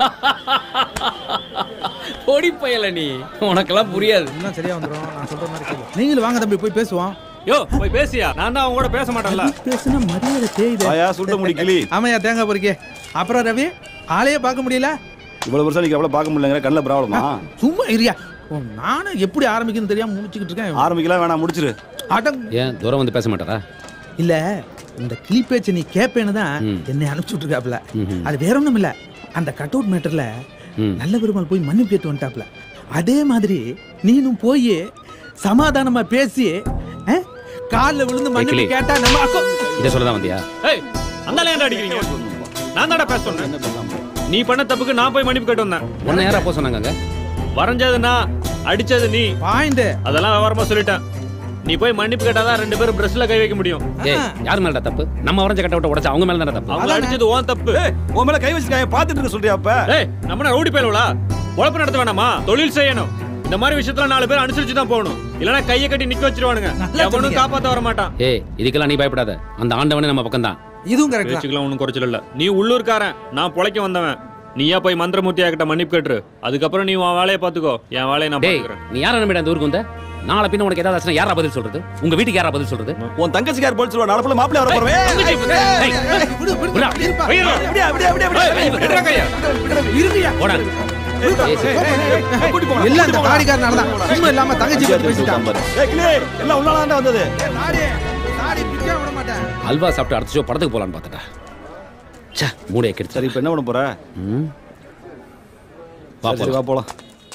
பொடி பயல நீ உனக்கெல்லாம் புரியாது எல்லாம் சரியா வந்துரும் நான் சொல்ற மாதிரி கேளு நீங்களும் வாங்க தம்பி போய் பேசுவோம் யோ போய் பேசியா நான் தான் அவங்க கூட பேச மாட்டேன்ல பேசுனா மரியாதை தேயுது ஆயா சுட்ட முடி கிளி ஆமாயா தேங்காய் பொறுக்கே அப்புறம் ரவி ஆளையே பார்க்க முடியல இவ்வளவு வருஷம் நீங்க எவ்வளவு பார்க்க முடியலங்கிற கண்ணில் ப்ராப்ளமா சும்மா இரியா ஓ, நானும் எப்படி ஆரம்பிக்கணும்னு தெரியாம முடிச்சுக்கிட்டு இருக்கேன் ஆரம்பிக்கலாம் வேணாம் முடிச்சிரு அடங் ஏன் தூரம் வந்து பேச மாட்டாரா இல்ல இந்த கிளி பேச்சை நீ கேப்பேன்னு தான் என்னை அனுப்பிச்சு விட்டுருக்காப்ல அது வேற ஒண்ணும் இல்ல அந்த கட் அவுட் மேட்டர்ல ம். நல்ல பெருமாள் போய் மன்னிப்பு கேட்டு வந்துட்டாப்ல அதே மாதிரி நீனும் போய் சமாதானமா பேசி ஆ, கால்ல விழுந்து மன்னிப்பு கிளி. கேட்டா நம்ம அக்கோ இதை சொல்ல தான் வந்தியா ஏய் அந்த ஏன்டா அடிக்கிறீங்க நான் தான்டா பேச சொன்னேன் நீ பண்ண தப்புக்கு நான் போய் மன்னிப்பு கேட்டு வந்தேன் உன்னை யாரா போக சொன்னாங்க வரைஞ்சது நான் அடிச்சது நீ பாயிண்ட் அதெல்லாம் விவரமா சொல்லிட்டேன் நீ போய் மன்னிப்பு கேட்டாதான் ரெண்டு பேரும் பிரஸ்ல கை வைக்க முடியும் ஏய் யார் மேலடா தப்பு நம்ம வரைஞ்ச கட்ட விட்ட உடைச்சா அவங்க மேல தானே தப்பு அவங்க அடிச்சது உன் தப்பு உன் மேல கை வச்சிருக்காங்க பாத்துட்டு இருக்க சொல்றியா அப்ப ஏய் நம்ம ரவுடி பேருவலா உழப்பு நடத்த வேணாமா தொழில் செய்யணும் இந்த மாதிரி விஷயத்துல நாலு பேர் அனுசரிச்சு தான் போகணும் இல்லனா கையை கட்டி நிக்க வச்சிருவானுங்க எவனும் சொன்னீங்க. காப்பாத்த வர மாட்டான் ஏய் இதுக்கெல்லாம் நீ பயப்படாத அந்த ஆண்டவனே நம்ம பக்கம் தான் இதுவும் கரெக்ட் பேச்சுக்கெல்லாம் ஒன்றும் குறைச்சல் இல்ல நீ உள்ளூர்காரன் நான் பொழைக்க வந்தவன் நீயா போய் மந்திரமூர்த்தியா கிட்ட மன்னிப்பு கேட்டுரு அதுக்கப்புறம் நீ உன் வேலையை பாத்துக்கோ என் வேலையை நான் டேய் பாத்துக்கிறேன் நீ யாரை நம்பிட அந்த ஊருக்கு வந்த நாளை பின்ன உனக்கு ஏதாவது ஆச்சுன்னா யாரா பதில் சொல்றது உங்க வீட்டுக்கு யாரா பதில் சொல்றது உன் தங்கச்சி யார் போல் சொல்லுவா நாளை போல மாப்பிள்ளை வர போறவே எல்லாம் இந்த தாடிக்காரனால தான் சும்மா இல்லாம தங்கச்சி பத்தி பேசிட்டான் எல்லாம் உள்ளாண்டா வந்தது அல்வா சாப்பிட்டு அடுத்த ஷோ படத்துக்கு போலான்னு பார்த்துட்டா ச்சே மூடைய கெடுத்து சரி இப்போ என்ன பண்ண போற ம் வா சரி, வா போலாம்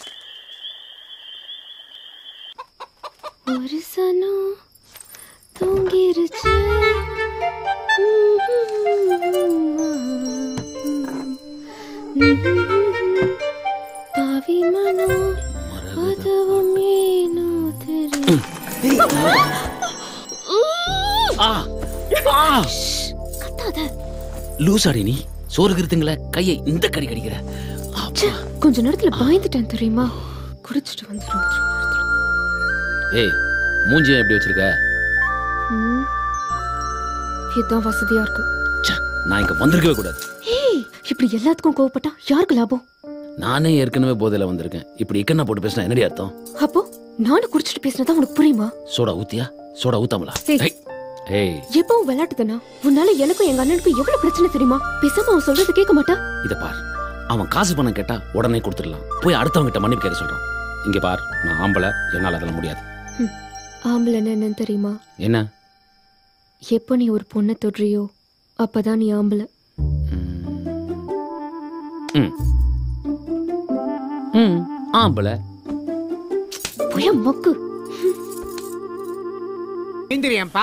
ஒரு சனம் தூங்கிருச்சு பாவி மனோ அதுவும் ஏனோ தெரியும் கத்தாத லூசாடி நீ சோறு கிருத்துங்கள கையை இந்த கடி கடிக்கிற ச்சே, கொஞ்ச நேரத்துல பயந்துட்டேன் தெரியுமா குடிச்சிட்டு வந்துடும் ஏய் மூஞ்சி எப்படி வச்சிருக்க ம். இதுதான் வசதியா இருக்கு நான் இங்க வந்திருக்கவே கூடாது ஏய் இப்படி எல்லாத்துக்கும் கோவப்பட்டா யாருக்கு லாபம் நானே ஏற்கனவே போதையில வந்திருக்கேன் இப்படி இக்கண்ணா போட்டு பேசினா என்னடி அர்த்தம் அப்போ நானும் குடிச்சிட்டு பேசினதா உனக்கு புரியுமா சோடா ஊத்தியா சோடா ஊத்தாமலா ஏய். ஏய். ஏய் எப்பவும் விளையாட்டு தானா உன்னால எனக்கும் எங்க அண்ணனுக்கும் எவ்வளவு பிரச்சனை தெரியுமா பேசாம அவன் சொல்றது கேட்க மாட்டா இத பார் அவன் காசு பணம் கேட்டா உடனே கொடுத்துடலாம் போய் அடுத்தவங்க கிட்ட மன்னிப்பு கேட்க சொல்றான் இங்க பார் நான் ஆம்பளை என்னால அதெல்லாம் முடியாது ஆம்பளைன்னு என்னன்னு தெரியுமா என்ன எப்போ நீ ஒரு பொண்ணை தொடுறியோ அப்பதான் நீ ஆம்பளை ம் ம் ஆம்பளை புய மொக்கு எந்திரியம்பா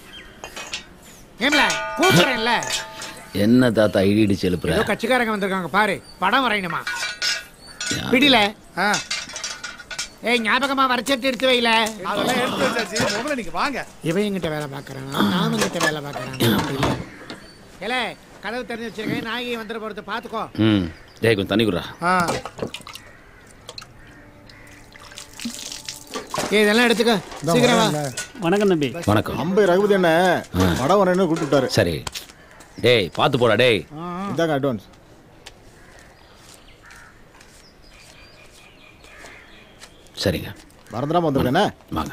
ஏம்ல கூப்பிடுறேன்ல என்ன தாத்தா இடி இடிச்சு எழுப்புற ஏதோ கட்சிக்காரங்க வந்திருக்காங்க பாரு படம் வரையணுமா பிடில ஆ. ஏய் ஞாபகமா வரைச்சிட்டு எடுத்து வைல அதெல்லாம் எடுத்து வச்சாச்சு முதல்ல நீங்க வாங்க இவன் எங்கிட்ட வேலை பார்க்கறான் நானும் கிட்ட வேலை பார்க்கறேன் அப்படி இல்ல ஏல கதவு திறந்து வச்சிருக்கேன் நாயகி வந்துட போறது பாத்துக்கோ ம் டேய் கொஞ்சம் தண்ணி குடுறா ஆ ஏய் இதெல்லாம் எடுத்துக்க சீக்கிரம் வா வணக்கம் தம்பி வணக்கம் அம்பை ரகுபதி என்ன படம் வரேன்னு கூப்பிட்டு விட்டாரு சரி டேய் பார்த்து போடா டேய் இதாங்க அட்வான்ஸ் சரிங்க மறந்துடாம வந்திருக்கேனே வாங்க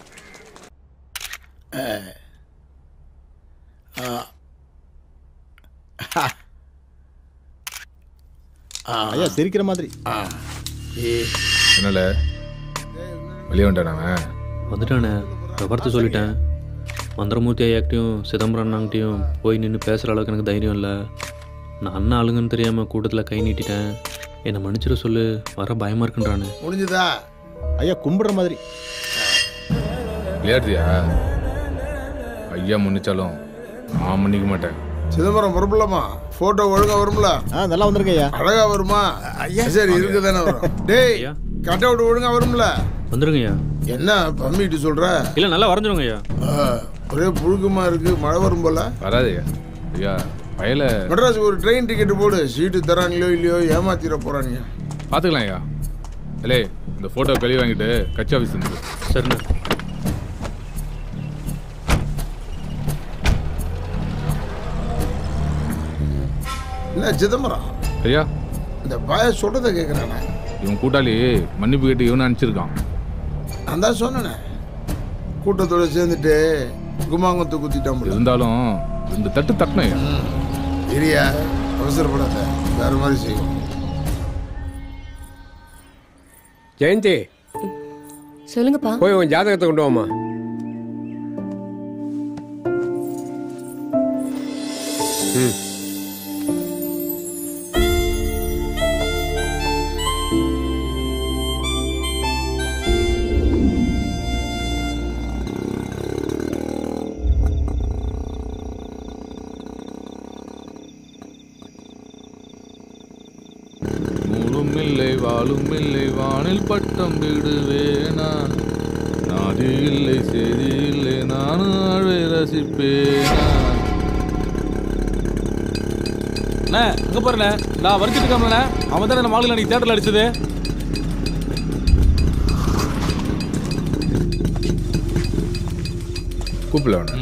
ஐயா சிரிக்கிற மாதிரி என்னல வெளியே வந்துட்டானே வந்துட்டானே விவரத்தை சொல்லிட்டேன் மந்திரமூர்த்தி ஐயாக்கிட்டையும் சிதம்பரம் அண்ணாங்கிட்டையும் போய் நின்று பேசுகிற அளவுக்கு எனக்கு தைரியம் இல்லை நான் அண்ணன் ஆளுங்கன்னு தெரியாமல் கூட்டத்தில் கை நீட்டிட்டேன் என்னை மன்னிச்சிட சொல்லு வர பயமாக இருக்குன்றானு முடிஞ்சுதா ஐயா கும்பிடுற மாதிரி விளையாடுறியா ஐயா முன்னிச்சாலும் நான் மன்னிக்க மாட்டேன் சிதம்பரம் பொறுப்புலமா போட்டோ ஒழுங்கா வரும்ல ஆ நல்லா வந்திருக்க ஐயா அழகா வருமா சரி இருக்கு தானே வரும் டேய் கட் அவுட் ஒழுங்கா வரும்ல வந்துருங்க ஐயா என்ன பம்மிட்டு சொல்ற இல்லை நல்லா வரைஞ்சிருங்க ஐயா ஆ, ஒரே புழுக்கமா இருக்கு மழை வரும் போல வராது ஐயா ஐயா வயல மெட்ராஸுக்கு ஒரு ட்ரெயின் டிக்கெட் போடு சீட்டு தராங்களோ இல்லையோ ஏமாத்திர போறாங்க பார்த்துக்கலாம் ஐயா இல்லே இந்த ஃபோட்டோ கழுவி வாங்கிட்டு கட்சி ஆஃபீஸ் இருந்து சரிண்ணா என்ன சிதம்பரம் ஐயா இந்த பாய சொல்றத கேக்குறானே இவன் கூட்டாளி மன்னிப்பு கேட்டு இவனை அனுப்பிச்சிருக்கான் நான் தான் சொன்னேனே கூட்டத்தோட சேர்ந்துட்டு குமாங்கத்தை குத்திட்டான் போல. இருந்தாலும் இந்த தட்டு தட்டணும் ஐயா இரியா அவசரப்படாத வேற மாதிரி செய்வோம் ஜெயந்தி சொல்லுங்கப்பா போய் உன் ஜாதகத்தை கொண்டு வாமா ம் இல்லை வாழும் இல்லை வானில் பட்டம் விடுவேனா நாதி இல்லை செய்தி இல்லை நானும் ஆழ்வை ரசிப்பேனா அண்ணே இங்க பாருண்ணே நான் வரைச்சிட்டு இருக்கேன்ண்ணே அவன் தானே நம்ம ஆளுங்க அன்னைக்கு தேட்டரில் அடிச்சது கூப்பிடல அவனை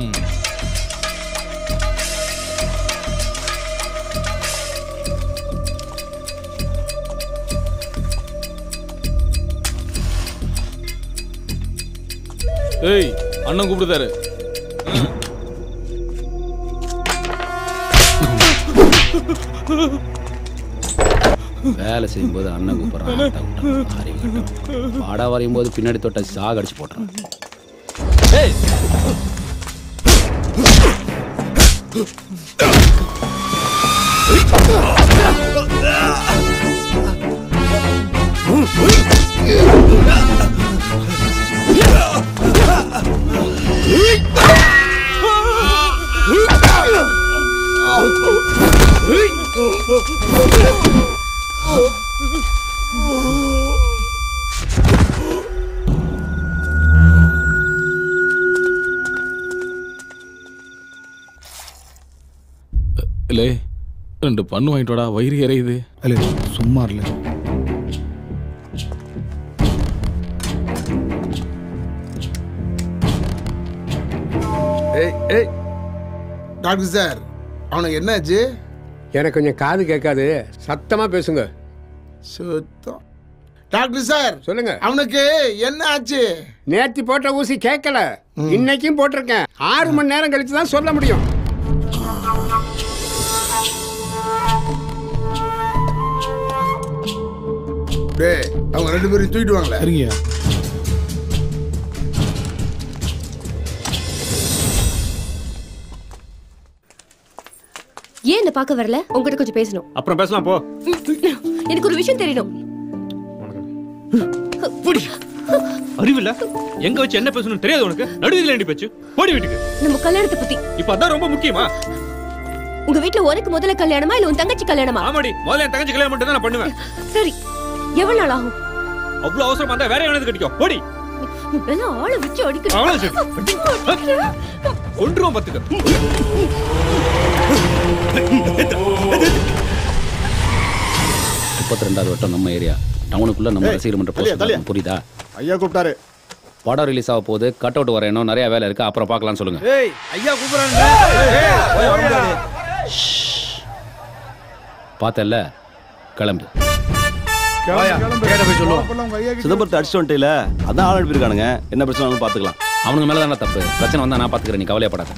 ஏய் அண்ணன் கூப்பிடுதாரு வேலை செய்யும்போது அண்ணன் கூப்பிட்றான் ஆட்டா விட்டான், ஆரி விட்டான். பாடா வரையும் போது பின்னாடி தொட்ட சாக அடிச்சு போட்டுறான் ஏய் இல்லை ரெண்டு பண்ணு வாங்கிட்டு வாடா வயிறு எறையுது அல்ல சும்மா இல்ல ஏய் ஏய் டாக்டர் சார் அவனுக்கு என்னாச்சு எனக்கு கொஞ்சம் காது கேட்காது சத்தமா பேசுங்க சுத்தம் டாக்டர் சார் சொல்லுங்க அவனுக்கு என்ன ஆச்சு நேத்தி போட்ட ஊசி கேட்கல இன்னைக்கும் போட்டிருக்கேன் ஆறு மணி நேரம் கழிச்சு தான் சொல்ல முடியும் டேய் அவங்க ரெண்டு பேரும் தூக்கிட்டு வாங்களே சரிங்க ஏன் என்ன பார்க்க வரல உங்ககிட்ட கொஞ்சம் பேசணும் அப்புறம் பேசலாம் போ எனக்கு ஒரு விஷயம் தெரியணும் புடி அறிவில்ல எங்க வச்சு என்ன பேசணும் தெரியாது உனக்கு நடுவில் ஏண்டி பேச்சு போடி வீட்டுக்கு நம்ம கல்யாணத்தை பத்தி இப்ப அதான் ரொம்ப முக்கியமா உங்க வீட்ல உனக்கு முதல்ல கல்யாணமா இல்ல உன் தங்கச்சி கல்யாணமா ஆமாடி முதல்ல என் தங்கச்சி கல்யாணம் மட்டும் தான் நான் பண்ணுவேன் சரி எவ்வளவு நாள் ஆகும் அவ்வளவு அவசரமா இருந்தா வேற எவனது கட்டிக்கோ போடி இப்பெல்லாம் ஆளை வச்சு அவ்வளவு சரி. அடிக்கணும் கொன்றுவோம் பத்துக்க முப்பத்தி ரெண்டாவது வட்டம் நம்ம ஏரியா டவுனுக்குள்ள நம்ம ஏய், ரசிகர் மன்ற தள்ளியா, போஸ்டர் தள்ளியா. இருக்கும், புரியுதா ஐயா கூப்பிட்டாரு படம் ரிலீஸ் ஆக போகுது கட் அவுட் வர இன்னும் நிறைய வேலை இருக்கு அப்புறம் பார்க்கலாம்னு சொல்லுங்க ஏய் ஐயா கூப்பிடுறாங்க பார்த்தல கிளம்பு சிதம்பரத்தை அடிச்சு வந்துட்டேல அதான் ஆள் அனுப்பியிருக்கானுங்க என்ன பிரச்சனை பார்த்துக்கலாம் அவனுங்க மேல தானே தப்பு பிரச்சனை வந்தா நான் பாத்துக்கிறேன் நீ கவலையப்படாத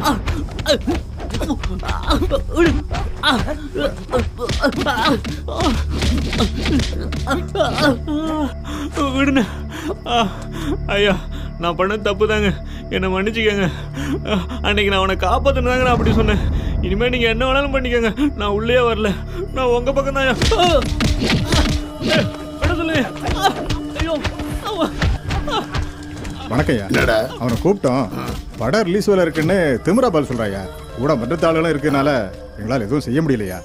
விடுங்க ஆ, ஐயா நான் பண்ண தப்பு தாங்க என்னை மன்னிச்சுக்கங்க ஆ, அன்னைக்கு நான் அவனை காப்பாத்தணும் தாங்க நான் அப்படி சொன்னேன் இனிமே நீங்க என்ன வேணாலும் பண்ணிக்கோங்க நான் உள்ளே வரல நான் உங்க பக்கம் தான் என்ன சொல்லுங்க ஆ, ஐயோ ஆமா. வணக்கம் ஐயா என்னடா அவனை கூப்பிட்டோம் படம் ரிலீஸ் வேலை இருக்குன்னு திமிரா பால் சொல்றாயா கூட மற்ற தாளுகளும் இருக்கனால எங்களால் எதுவும் செய்ய முடியலையா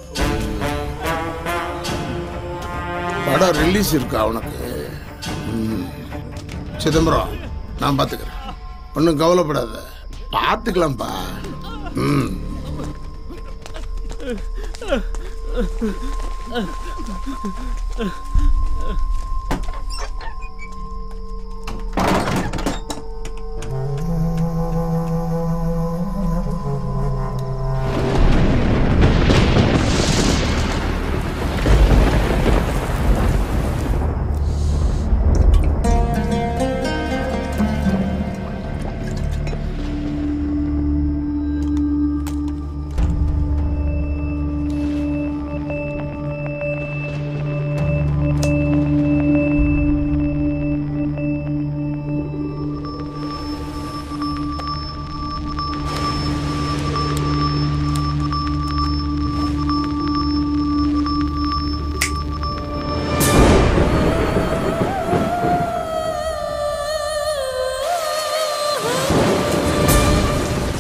படம் ரிலீஸ் இருக்கா உனக்கு ம். சிதம்பரம் நான் பார்த்துக்கிறேன் ஒன்றும் கவலைப்படாத பார்த்துக்கலாம்ப்பா ம்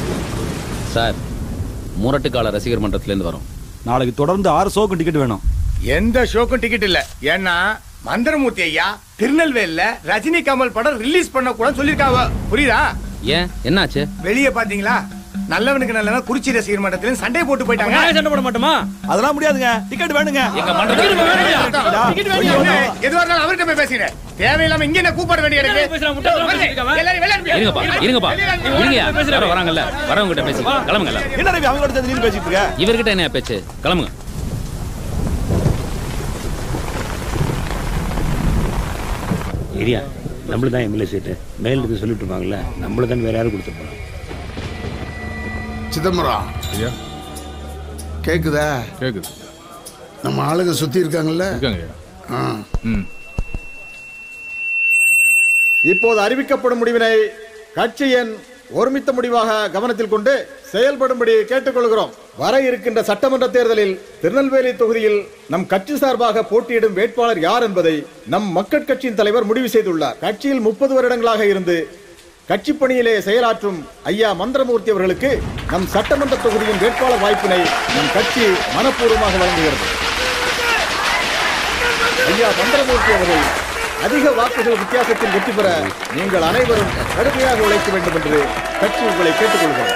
சார் முரட்டுக்கால ரசிகர் மன்றத்திலேருந்து வரோம் நாளைக்கு தொடர்ந்து ஆறு ஷோக்கு டிக்கெட் வேணும் எந்த ஷோக்கும் டிக்கெட் இல்ல ஏன்னா மந்திரமூர்த்தி ஐயா திருநெல்வேலில ரஜினி கமல் படம் ரிலீஸ் பண்ண கூட சொல்லிருக்காவ புரியுதா ஏன் என்னாச்சு வெளியே பாத்தீங்களா நல்லவனுக்கு நல்லவன் குறிச்சி ரசிகர் மன்றத்துல சண்டை போட்டு போயிட்டாங்க நாங்க சண்டை போட மாட்டோமா அதெல்லாம் முடியாதுங்க டிக்கெட் வேணுங்க எங்க டிக்கெட் வேணுமா? எதுவா இருந்தாலும் அவர்கிட்ட போய் பேசுகிறேன் தேவையில்லாம இங்க என்ன கூப்பிட வேண்டிய இருக்கு எல்லாரும் வெளியே அனுப்பி. இருங்கப்பா இருங்கப்பா இருங்கயா யாரோ வராங்கல்ல வரவங்க கிட்ட பேசி கிளம்புங்கல்ல என்ன ரவி அவங்களோட சேர்ந்து நீங்க பேசிட்டு இருக்க இவர்கிட்ட என்ன பேச்சு கிளம்புங்க ஏரியா நம்மளுக்கு தான் எம்எல்ஏ சீட்டு மேல இருந்து சொல்லிட்டு இருப்பாங்கல்ல நம்மளுக்கு தான் வேற யாரும் கொடுத்துருப்போம் சிதம்பரம் ஐயா கேக்குதா கேக்குது நம்ம ஆளுங்க சுத்தி இருக்காங்கல்ல இருக்காங்க ஆ. ம் இப்போது அறிவிக்கப்படும் முடிவினை கட்சியின் ஒருமித்த முடிவாக கவனத்தில் கொண்டு செயல்படும்படி கேட்டுக்கொள்கிறோம் வர இருக்கின்ற சட்டமன்ற தேர்தலில் திருநெல்வேலி தொகுதியில் நம் கட்சி சார்பாக போட்டியிடும் வேட்பாளர் யார் என்பதை நம் மக்கள் கட்சியின் தலைவர் முடிவு செய்துள்ளார் கட்சியில் முப்பது வருடங்களாக இருந்து கட்சி பணியிலே செயலாற்றும் ஐயா மந்திரமூர்த்தி அவர்களுக்கு நம் சட்டமன்ற தொகுதியின் வேட்பாளர் வாய்ப்பினை நம் கட்சி மனப்பூர்வமாக வழங்குகிறது ஐயா மந்திரமூர்த்தி அவர்கள் அதிக வாக்குகள் வித்தியாசத்தில் வெற்றி பெற நீங்கள் அனைவரும் கடுமையாக உழைக்க வேண்டும் என்று கட்சி உங்களை கேட்டுக்கொள்கிறோம்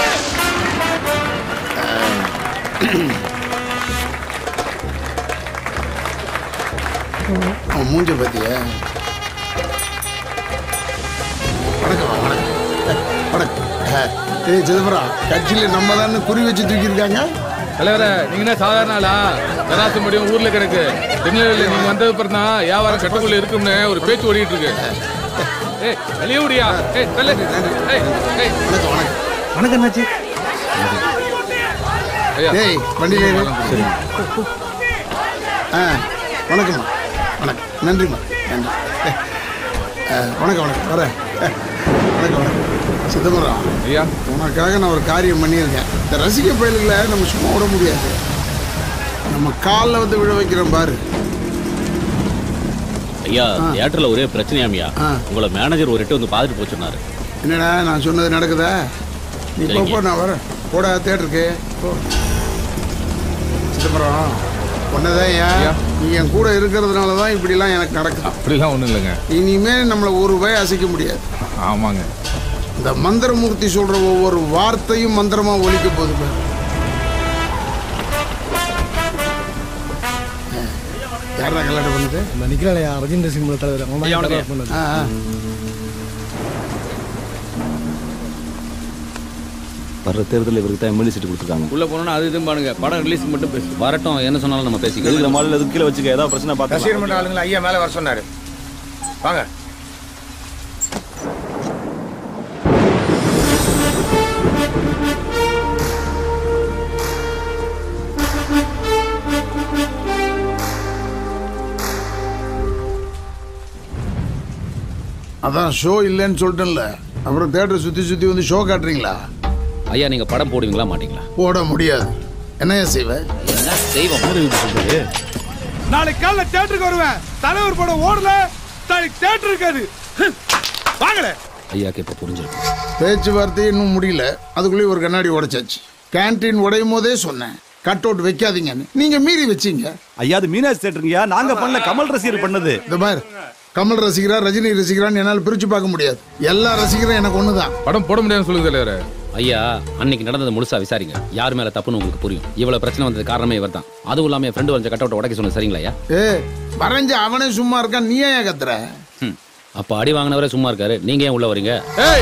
அவன் மூஞ்ச பத்திய வணக்கம் வணக்கம் வணக்கம் அஹ், ஏய் சிதம்பரம் கட்சியில நம்ம தான் குறி வச்சு தூக்கி இருக்காங்க தலைவரே நீங்க என்ன சாதாரண ஆளா தராசு முடியும் ஊர்ல கிடக்கு திருநெல்வேலி நீங்க வந்தது அப்புறம் தான் வியாபாரம் கட்டுக்குள்ள இருக்கும்னு ஒரு பேச்சு ஓடிட்டு இருக்கு ஏய் வெளியே முடியா ஏய் தள்ளு ஏய் ஏய் வணக்கம் வணக்கம் வணக்கம் என்னாச்சு ஐயா ஏய் வண்டியில ஏறு. ஆ வணக்கம்மா வணக்கம் நன்றிம்மா நன்றி ஏய், அஹ், வணக்கம் வணக்கம் வரேன் அஹ், வணக்கம் வணக்கம் சிதம்பரம் ஐயா உனக்காக நான் ஒரு காரியம் பண்ணியிருக்கேன் இந்த ரசிக பயல்களை நம்ம சும்மா விட முடியாது நம்ம காலில் வந்து விழ வைக்கிறோம் பாரு ஐயா தியேட்டர்ல ஒரே பிரச்சனையாமியா உங்களை மேனேஜர் ஒரு எட்டு வந்து பார்த்துட்டு போய் சொன்னாரு என்னடா நான் சொன்னது நடக்குதா நீ போ, போ நான் வரேன் போடா தேட்டருக்கு போ சிதம்பரம் ஒன்னதான் ஏன் நீ என் கூட இருக்கிறதுனால தான் இப்படிலாம் எனக்கு நடக்குது அப்படிலாம் ஒண்ணும் இல்லைங்க இனிமே நம்மளை ஒரு ரூபாய் அசைக்க முடியாது ஆமாங்க இந்த மந்திரமூர்த்தி சொல்ற ஒவ்வொரு வார்த்தையும் மந்திரமா ஒலிக்க போகுது பாரு. அஹ், யாரா கல்யாணம் பண்ணுது இந்த நிக்கலையா ரஜினிர சிங் தலைவர் அவன் தான் கல்யாணம் பண்ணது. ஆ, ஆ. வர்ற தேர்தலில் இவருக்கு தான் எம்எல்ஏ சீட்டு கொடுத்துருக்காங்க உள்ள போனோம்னா அது இதுவும் பாருங்க படம் ரிலீஸ்க்கு மட்டும் பேசு வரட்டும் என்ன சொன்னாலும் நம்ம இருக்கிற பேசிக்கலாம் மாடல் எதுக்கு கீழே வச்சுக்க ஏதாவது பிரச்சனை ரசிகர் பார்த்து மன்ற ஆளுங்களை ஐயா மேல வர சொன்னாரு வாங்க அதான் ஷோ இல்லைன்னு சொல்லிட்டேன்ல அப்புறம் தேட்டர் சுத்தி சுத்தி வந்து ஷோ காட்டுறீங்களா ஐயா நீங்க படம் போடுவீங்களா மாட்டீங்களா போட முடியாது என்னையா செய்வ என்ன செய்வோம் நாளைக்கு காலைல தியேட்டருக்கு வருவேன் தலைவர் படம் ஓடல நாளைக்கு தியேட்டர் இருக்காது வாங்கல ஐயாக்கு இப்ப புரிஞ்சிருக்கும் பேச்சுவார்த்தை இன்னும் முடியல அதுக்குள்ளேயே ஒரு கண்ணாடி உடைச்சாச்சு கேன்டீன் உடையும் போதே சொன்னேன் கட் அவுட் வைக்காதீங்கன்னு நீங்க மீறி வச்சீங்க ஐயா அது மீனாட்சி தேட்டருங்கய்யா நாங்க பண்ணல கமல் ரசிகர் பண்ணது இந்த பார் கமல் ரசிகரா ரஜினி ரசிகரான்னு என்னால் பிரிச்சு பார்க்க முடியாது எல்லா ரசிகரும் எனக்கு ஒண்ணுதான் படம் போட முடியாதுன்னு சொல்லுங்க தலைவரே ஐயா அன்னைக்கு நடந்தது முழுசா விசாரிங்க யார் மேல தப்புன்னு உங்களுக்கு புரியும் இவ்வளவு பிரச்சனை வந்தது காரணமே இவர் தான் அதுவும் இல்லாம என் ஃப்ரெண்டு வரைஞ்ச கட் அவுட் உடைக்க சொன்னது சரிங்களா ஐயா ஏ வரைஞ்ச அவனே சும்மா இருக்கான் நீ ஏன் கத்துற ம். அப்ப அடி வாங்கினவரே சும்மா இருக்காரு நீங்க ஏன் உள்ள வரீங்க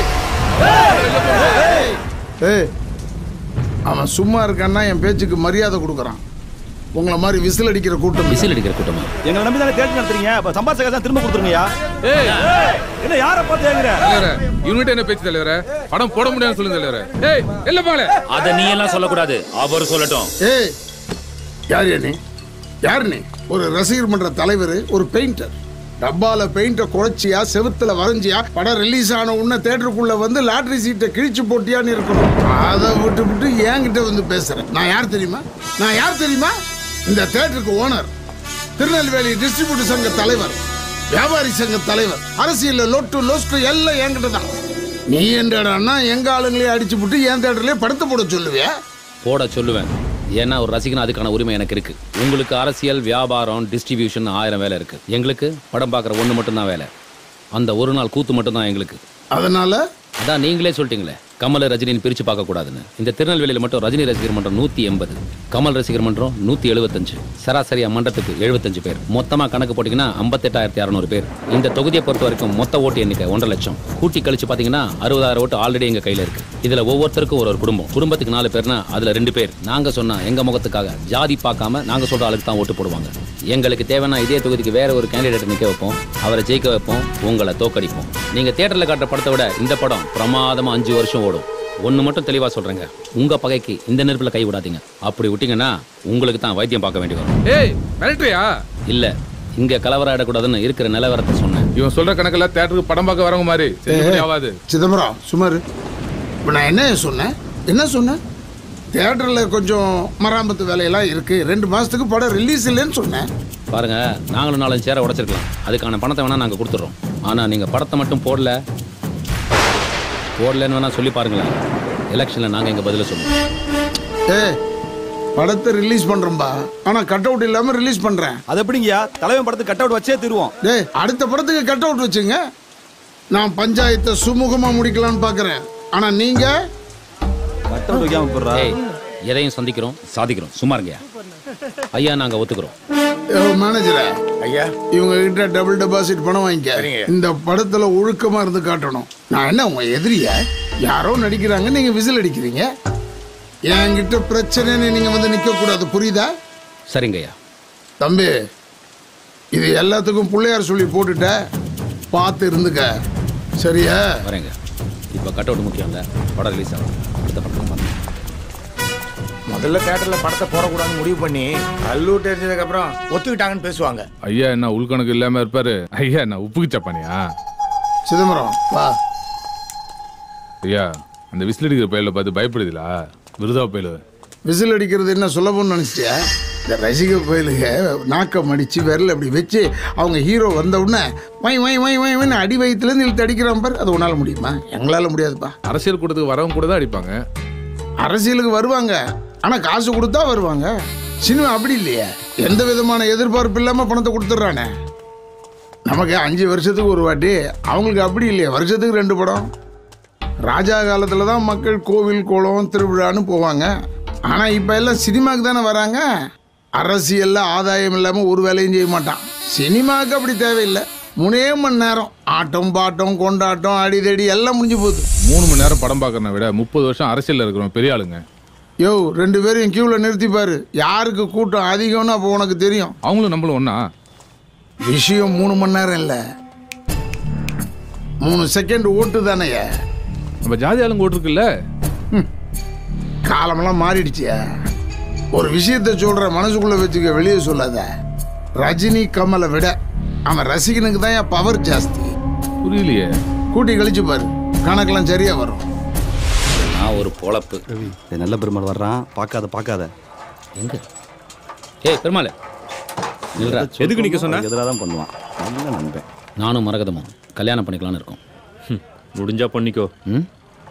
ஏய் அவன் சும்மா இருக்கான்னா என் பேச்சுக்கு மரியாதை கொடுக்குறான் உங்களை மாதிரி விசில் அடிக்கிற கூட்டம் விசில் அடிக்கிற கூட்டமா எங்களை நம்பி தானே தேட்டர் நடத்துறீங்க அப்ப சம்பாதிச்ச காசு திரும்ப கொடுத்துருங்கய்யா ஏய் என்ன யாரை பார்த்து ஏங்குற தலைவரே இவன்கிட்ட என்ன பேச்சு தலைவரே படம் போட முடியாதுன்னு சொல்லுங்க தலைவரே ஏய் இல்ல பாங்களே அத நீ எல்லாம் சொல்லக்கூடாது அவர் சொல்லட்டும் ஏய் யார் நீ யார் நீ ஒரு ரசிகர் மன்ற தலைவர் ஒரு பெயிண்டர் டப்பால பெயிண்ட குறைச்சியா செவுத்துல வரைஞ்சியா படம் ரிலீஸ் ஆன உடனே தேட்டருக்குள்ள வந்து லாட்டரி சீட்டை கிழிச்சு போட்டியான்னு இருக்கணும் அதை விட்டு விட்டு என்கிட்ட வந்து பேசுறேன் நான் யார் தெரியுமா நான் யார் தெரியுமா இந்த தேட்டருக்கு ஓனர் திருநெல்வேலி டிஸ்ட்ரிபியூட்டர் சங்க தலைவர் வியாபாரி சங்க தலைவர் அரசியல்ல லொட்டு லொஸ்ட் எல்லாம் என்கிட்ட தான் நீ என்னடான்னா எங்க ஆளுங்களே அடிச்சு விட்டு என் தேட்டர்லயே படத்தை போட சொல்லுவியா போட சொல்லுவேன் ஏன்னா ஒரு ரசிகன் அதுக்கான உரிமை எனக்கு இருக்கு உங்களுக்கு அரசியல் வியாபாரம் டிஸ்ட்ரிபியூஷன் ஆயிரம் வேலை இருக்கு எங்களுக்கு படம் பார்க்குற ஒன்று மட்டும்தான் வேலை அந்த ஒரு நாள் கூத்து மட்டும்தான் எங்களுக்கு அதனால அதான் நீங்களே சொல்லிட்டீங்களே கமல் ரஜினின்னு பிரிச்சு பார்க்க கூடாதுன்னு இந்த திருநெல்வேலியில் மட்டும் ரஜினி ரசிகர் மன்றம் நூத்தி எண்பது கமல் ரசிகர் மன்றம் நூத்தி எழுபத்தஞ்சு சராசரியா மன்றத்துக்கு எழுபத்தஞ்சு பேர் மொத்தமா கணக்கு போட்டீங்கன்னா ஐம்பத்தெட்டாயிரத்தி அறநூறு பேர் இந்த தொகுதியை பொறுத்த வரைக்கும் மொத்த ஓட்டு எண்ணிக்கை ஒன்றரை லட்சம் கூட்டி கழிச்சு பாத்தீங்கன்னா அறுபதாயிரம் ஓட்டு ஆல்ரெடி எங்க கையில இருக்கு இதுல ஒவ்வொருத்தருக்கும் ஒரு ஒரு குடும்பம் குடும்பத்துக்கு நாலு பேர்னா அதுல ரெண்டு பேர் நாங்க சொன்னா எங்க முகத்துக்காக ஜாதி பார்க்காம நாங்க சொல்ற ஆளுக்கு தான் ஓட்டு போடுவாங்க எங்களுக்கு தேவைன்னா இதே தொகுதிக்கு வேற ஒரு கேண்டிடேட் நிக்க வைப்போம் அவரை ஜெயிக்க வைப்போம் உங்களை தோக்கடிப்போம் நீங்க தியேட்டர்ல காட்டுற படத்தை விட இந்த படம் பிரமாதமா அஞ்சு வருஷம் ஓடும் ஒன்று மட்டும் தெளிவா சொல்றேங்க உங்க பகைக்கு இந்த நெருப்புல கை விடாதீங்க அப்படி விட்டீங்கன்னா உங்களுக்கு தான் வைத்தியம் பார்க்க வேண்டி வரும் ஏய் மிரட்டுறியா இல்ல இங்க கலவரம் ஆடக்கூடாதுன்னு இருக்கிற நிலவரத்தை சொன்னேன் இவன் சொல்ற கணக்குல தேட்டருக்கு படம் பார்க்க வரவங்க மாதிரி செல்லுபடி ஆகாது சிதம்பரம் சுமார் இப்போ நான் என்ன சொன்னேன் என்ன சொன்னேன் தியேட்டரில் கொஞ்சம் மராமத்து வேலையெல்லாம் இருக்கு ரெண்டு மாசத்துக்கு படம் ரிலீஸ் இல்லைன்னு சொன்னேன் பாருங்க நாங்களும் நாலஞ்சு சேரை உடைச்சிருக்கலாம் அதுக்கான பணத்தை வேணா நாங்க கொடுத்துறோம் ஆனா நீங்க படத்தை மட்டும் போடல போடலன்னு வேணா சொல்லி பாருங்களேன் எலெக்ஷன்ல நாங்க எங்க பதில சொல்லுவோம் ஏ படத்தை ரிலீஸ் பண்றோம்பா ஆனா கட் அவுட் இல்லாம ரிலீஸ் பண்றேன் அது எப்படிங்கய்யா தலைவன் படத்துக்கு கட் அவுட் வச்சே தருவோம் டேய் அடுத்த படத்துக்கு கட் அவுட் வச்சுங்க நான் பஞ்சாயத்தை சுமூகமா முடிக்கலாம்னு பாக்குறேன் ஆனா நீங்க கட் அவுட் வைக்காம போடுறா ஏய், எதையும் சந்திக்கிறோம் சாதிக்கிறோம் சும்மா இருங்கய்யா ஐயா நாங்க ஒத்துக்கிறோம் மேனேஜரே ஐயா இவங்க கிட்ட டபுள் டெபாசிட் பணம் வாங்கிக்க இந்த படத்துல ஒழுக்கமா இருந்து காட்டணும் நான் என்ன உங்க எதிரியா யாரோ நடிக்கிறாங்க நீங்க விசில் அடிக்கிறீங்க என்கிட்ட பிரச்சனைன்னு நீங்க வந்து நிக்க கூடாது புரியுதா சரிங்கய்யா தம்பி இது எல்லாத்துக்கும் பிள்ளையார் சொல்லி போட்டுட்ட பார்த்து இருந்துக்க சரியா வரேங்க இப்போ கட் அவுட் முக்கியம் இல்லை படம் ரிலீஸ் ஆகும் அடுத்த படம் பாருங்க முதல்ல தியேட்டர்ல படத்தை போடக்கூடாதுன்னு முடிவு பண்ணி கல்லூர் தெரிஞ்சதுக்கு அப்புறம் ஒத்துக்கிட்டாங்கன்னு பேசுவாங்க ஐயா என்ன உள்கணக்கு இல்லாம இருப்பாரு ஐயா என்ன உப்புக்கு சப்பானியா சிதம்பரம் வா ஐயா அந்த விசில் அடிக்கிற பயில பார்த்து பயப்படுதுலா விருதா பயில விசில் அடிக்கிறது என்ன சுலபம்னு நினைச்சியா இந்த ரசிக கோயிலுங்க நாக்கம் அடிச்சு விரல் அப்படி வச்சு அவங்க ஹீரோ வந்த உடனே வை வை வை வை வைன்னு அடி வயிற்றுலேருந்து இழுத்து அடிக்கிறான் பாரு அது உன்னால முடியுமா எங்களால முடியாதுப்பா அரசியல் கூட்டத்துக்கு வரவங்க கூட தான் அடிப்பாங்க அரசியலுக்கு வருவாங்க ஆனா காசு கொடுத்தா வருவாங்க சினிமா அப்படி இல்லையே எந்த விதமான எதிர்பார்ப்பு இல்லாம பணத்தை கொடுத்துட்றானே நமக்கு அஞ்சு வருஷத்துக்கு ஒரு வாட்டி அவங்களுக்கு அப்படி இல்லையே வருஷத்துக்கு ரெண்டு படம் ராஜா காலத்துல தான் மக்கள் கோவில் குளம் திருவிழான்னு போவாங்க ஆனா இப்ப எல்லாம் சினிமாக்கு தானே வராங்க அரசியல்ல ஆதாயம் இல்லாம ஒரு வேலையும் செய்ய மாட்டான் சினிமாவுக்கு அப்படி தேவையில்லை மூணே மணி நேரம் ஆட்டம் பாட்டம் கொண்டாட்டம் அடிதடி எல்லாம் முடிஞ்சு போகுது மூணு மணி நேரம் படம் பார்க்கறத விட முப்பது வருஷம் அரசியல்ல இருக்கிறோம் பெரிய ஆளுங்க யோ ரெண்டு பேரையும் கியூல நிறுத்தி பாரு யாருக்கு கூட்டம் அதிகம்னு அப்போ உனக்கு தெரியும் அவங்களும் நம்மளும் ஒண்ணா விஷயம் மூணு மணி நேரம் இல்ல மூணு செகண்ட் ஓட்டு தானேயா நம்ம ஜாதி ஆளுங்க ஓட்டுருக்குல்ல காலமெல்லாம் மாறிடுச்சியா ஒரு விஷயத்த சொல்ற மனசுக்குள்ள வச்சுக்க வெளியே சொல்லாத ரஜினி கமலை விட அவன் ரசிகனுக்கு தான் பவர் ஜாஸ்தி புரியலையே கூட்டி கழிச்சு பாரு கணக்கெல்லாம் சரியா வரும் நான் ஒரு பொழப்பு நல்ல பெருமாள் வர்றான் பார்க்காத பார்க்காத எங்க ஏய் பெருமாள் நில்றா எதுக்கு நிக்க சொன்ன எதிராக தான் பண்ணுவான் நல்ல நண்பன் நானும் மரகதமும் கல்யாணம் பண்ணிக்கலாம்னு இருக்கோம் முடிஞ்சா பண்ணிக்கோ ம்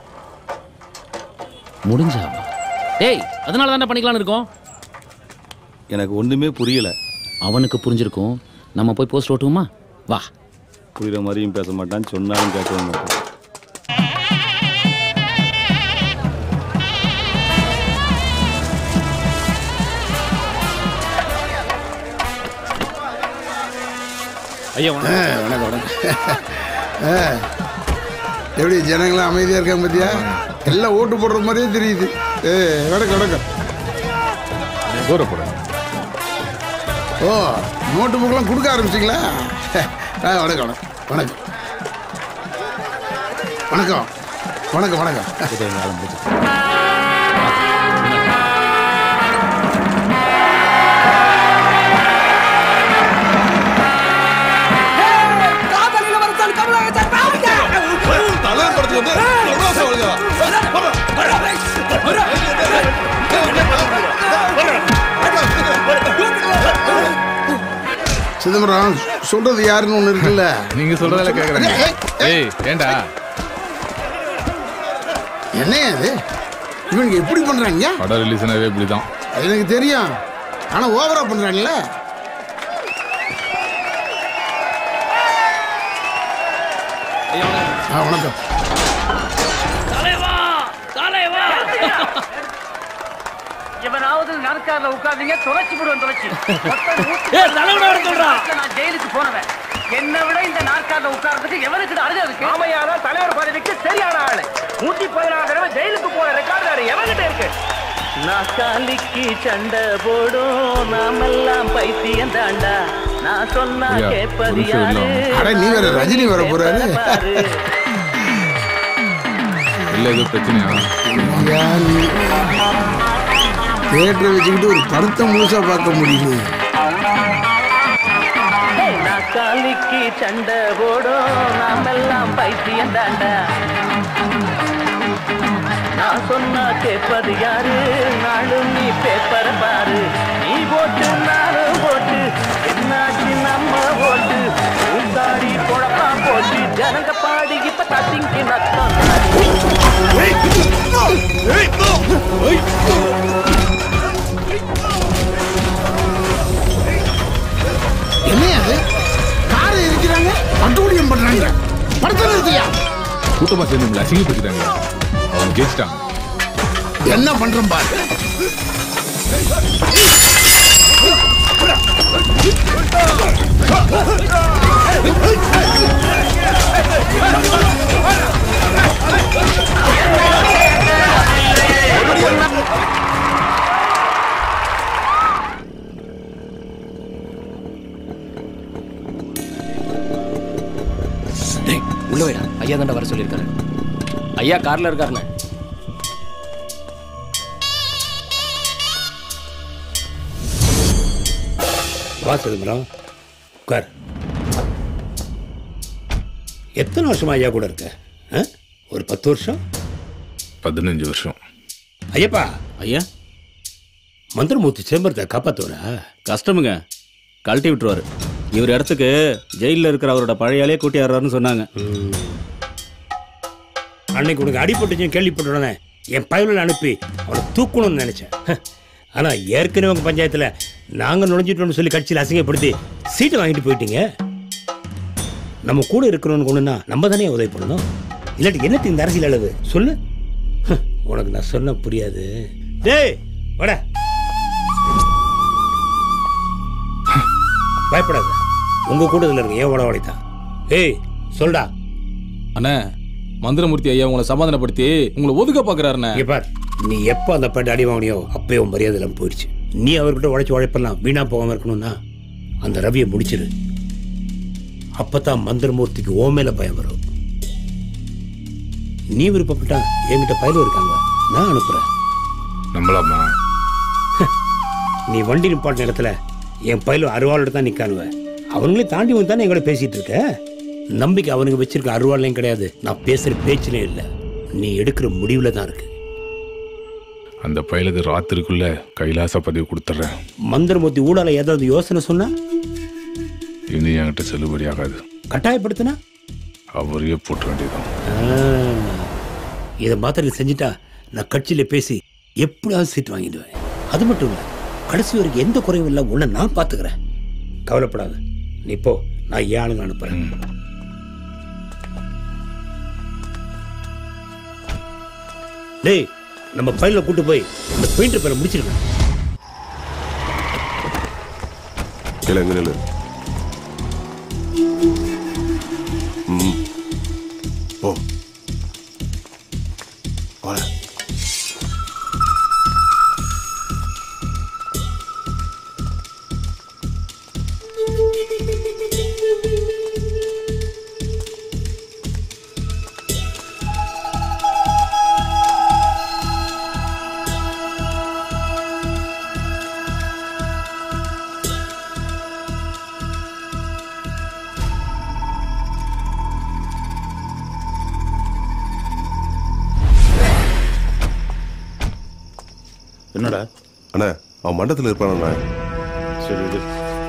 முடிஞ்சா டேய் அதனால தானே பண்ணிக்கலாம்னு இருக்கோம் எனக்கு ஒண்ணுமே புரியல அவனுக்கு புரிஞ்சிருக்கும் நம்ம போய் போஸ்ட் ஓட்டுவோமா வா புரியுற மாதிரியும் பேச மாட்டான் சொன்னாலும் கேட்கவும் மாட்டான் ஐயா ஆ, வணக்கம் வணக்கம் ஆ, எப்படி ஜனங்களாம் அமைதியா இருக்காங்க பாத்தியா எல்லாம் ஓட்டு போடுற மாதிரியே தெரியுது ஏ வணக்கம் வணக்கம் தூர போட ஓ நோட்டு புக்கெல்லாம் கொடுக்க ஆரம்பிச்சிங்களா ஆ வணக்கம் வணக்கம் வணக்கம் வணக்கம் வணக்கம் வணக்கம் சிதம்பரம் சொல்றது யாருன்னு ஒண்ணு இருக்குல்ல நீங்க சொல்றதால கேக்குறேன் ஏய் ஏண்டா என்ன அது இவனுக்கு எப்படி பண்றாங்க படம் ரிலீஸ் ஆனவே இப்படிதான் எனக்கு தெரியும் ஆனா ஓவரா பண்றான்ல ஆ, வணக்கம் தலைவா தலைவா எவனாவது நாற்காரில உட்கார்ந்தீங்க தொலைச்சு விடுவேன் தொலைச்சு ஏய், தலைவனை வர சொல்றா. நான் ஜெயிலுக்கு போனவன் என்னை விட இந்த நாற்காரில உட்கார்றதுக்கு எவனுக்கு அருகே இருக்கு ஆமையாரா தலைவர் பதவிக்கு சரியான ஆளு நூத்தி பதினாறு தடவை ஜெயிலுக்கு போன ரெக்கார்டு எவன்கிட்ட இருக்கு நாக்காலிக்கு சண்டை போடும் நாமெல்லாம் பைத்தியம் தாண்டா நான் சொன்னா ஐயா, கேட்பது ஒரு நிமிஷம் யாரு இருங்க. அட, நீ வேற ரஜினி வர போறாரு. இல்ல ஏதோ பிரச்சனையா தியேட்டரை வச்சுக்கிட்டு ஒரு படத்தை முழுசா பார்க்க முடியல நாக்காலிக்கு சண்டை போடும் நாமெல்லாம் பைத்தியம் தாண்டா நான் சொன்னா கேட்பது யாரு நாளும் நீ பேப்பர பாரு நீ போட்டு நானும் போட்டு என்னாச்சு நம்ம போட்டு ஊத்தாடி குழப்பா போட்டு ஜனங்க பாடி இப்ப தத்திங்கி நத்தம் என்ன அது காரை இருக்கிறாங்க பட்டோலியம் பண்றாங்க படத்தை நிறுத்தியா கூட்டமா சேர்ந்து நம்மள அசிங்கப்படுத்திட்டாங்க அவங்க ஜெயிச்சிட்டாங்க என்ன பண்றோம் பாரு டேய் உள்ள வைடா ஐயா தாண்டா வர சொல்லியிருக்காரு ஐயா கார்ல இருக்காருண்ணே வா சிதம்பரம் உட்கார் எத்தனை வருஷமா ஐயா கூட இருக்க ஆ? ஒரு பத்து வருஷம் பதினஞ்சு வருஷம் ஐயப்பா ஐயா மந்திரமூர்த்தி சிதம்பரத்தை காப்பாத்துவரா கஷ்டமுங்க கழட்டி விட்டுருவாரு இவர் இடத்துக்கு ஜெயிலில் இருக்கிற அவரோட பழையாலே கூட்டியாடுறாருன்னு சொன்னாங்க அன்னைக்கு உனக்கு அடிபட்டுச்சுன்னு கேள்விப்பட்ட உடனே என் பயனில் அனுப்பி அவனை தூக்கணும்னு நினைச்சேன் ஹ. ஆனா ஏற்கனவே உங்க பஞ்சாயத்துல நாங்க நுழைஞ்சிட்டோம்னு சொல்லி கட்சியில் அசிங்கப்படுத்தி சீட்டை வாங்கிட்டு போயிட்டீங்க நம்ம கூட இருக்கிறவனு கொண்டுனா நம்ம தானே உதவி பண்ணணும் இல்லாட்டி என்னத்து இந்த அரசியல் அளவு சொல்லு ஹ, உனக்கு நான் சொன்ன புரியாது டேய் வாடா பயப்படாத உங்க கூட்டத்தில் இருக்க ஏன் உட தான் ஏய் சொல்டா அண்ணே மந்திரமூர்த்தி ஐயா உங்களை சமாதானப்படுத்தி உங்களை ஒதுக்க பாக்குறாருண்ணே இங்க பார் நீ எப்போ அந்த பாட்டு அடி வாங்கினியோ அப்பயே உன் மரியாதை எல்லாம் போயிடுச்சு நீ அவர்கிட்ட உழைச்சி உழைப்பெல்லாம் வீணா போகாம இருக்கணும்னா அந்த ரவியை முடிச்சிரு அப்பதான் மந்திரமூர்த்திக்கு ஓ மேல பயம் வரும் நீ விருப்பப்பட்டா என்கிட்ட பயிலும் இருக்காங்க நான் அனுப்புறேன் நம்மளாமா நீ வண்டி நிப்பாட்டின இடத்துல என் பயிலும் அருவாளோட தான் நிக்கானுவ அவங்களே தாண்டி வந்து தானே எங்கூட பேசிட்டு இருக்க நம்பிக்கை அவனுக்கு வச்சிருக்க அருவாளையும் கிடையாது நான் பேசுற பேச்சிலே இல்லை நீ எடுக்கிற முடிவுல தான் இருக்கு அந்த பயலுக்கு ராத்திரிக்குள்ள கைலாச பதிவு கொடுத்துட்றேன் மந்திரமூர்த்தி ஊடால ஏதாவது யோசனை சொன்னா இனி என்கிட்ட செல்லுபடி ஆகாது கட்டாயப்படுத்தினா அவரையே போட்ட வேண்டியதுதான் இதை மாத்திரம் செஞ்சுட்டா நான் கட்சியில பேசி எப்படியாவது சீட் வாங்கிடுவேன் அது மட்டும் இல்லை கடைசி வரைக்கும் எந்த குறையும் இல்லை உன்னை நான் பார்த்துக்கிறேன் கவலைப்படாத நீ போ நான் ஏன் ஆளுங்க அனுப்புறேன் டேய் நம்ம பையில கூட்டு போய் இந்த பெயிண்டர் பேரை முடிச்சிருக்கேன் இல்லை எங்க நில்லு ம் ஓ வாடா என்னடா அண்ணா அவன் மண்டத்தில் இருப்பானண்ணா சரி இது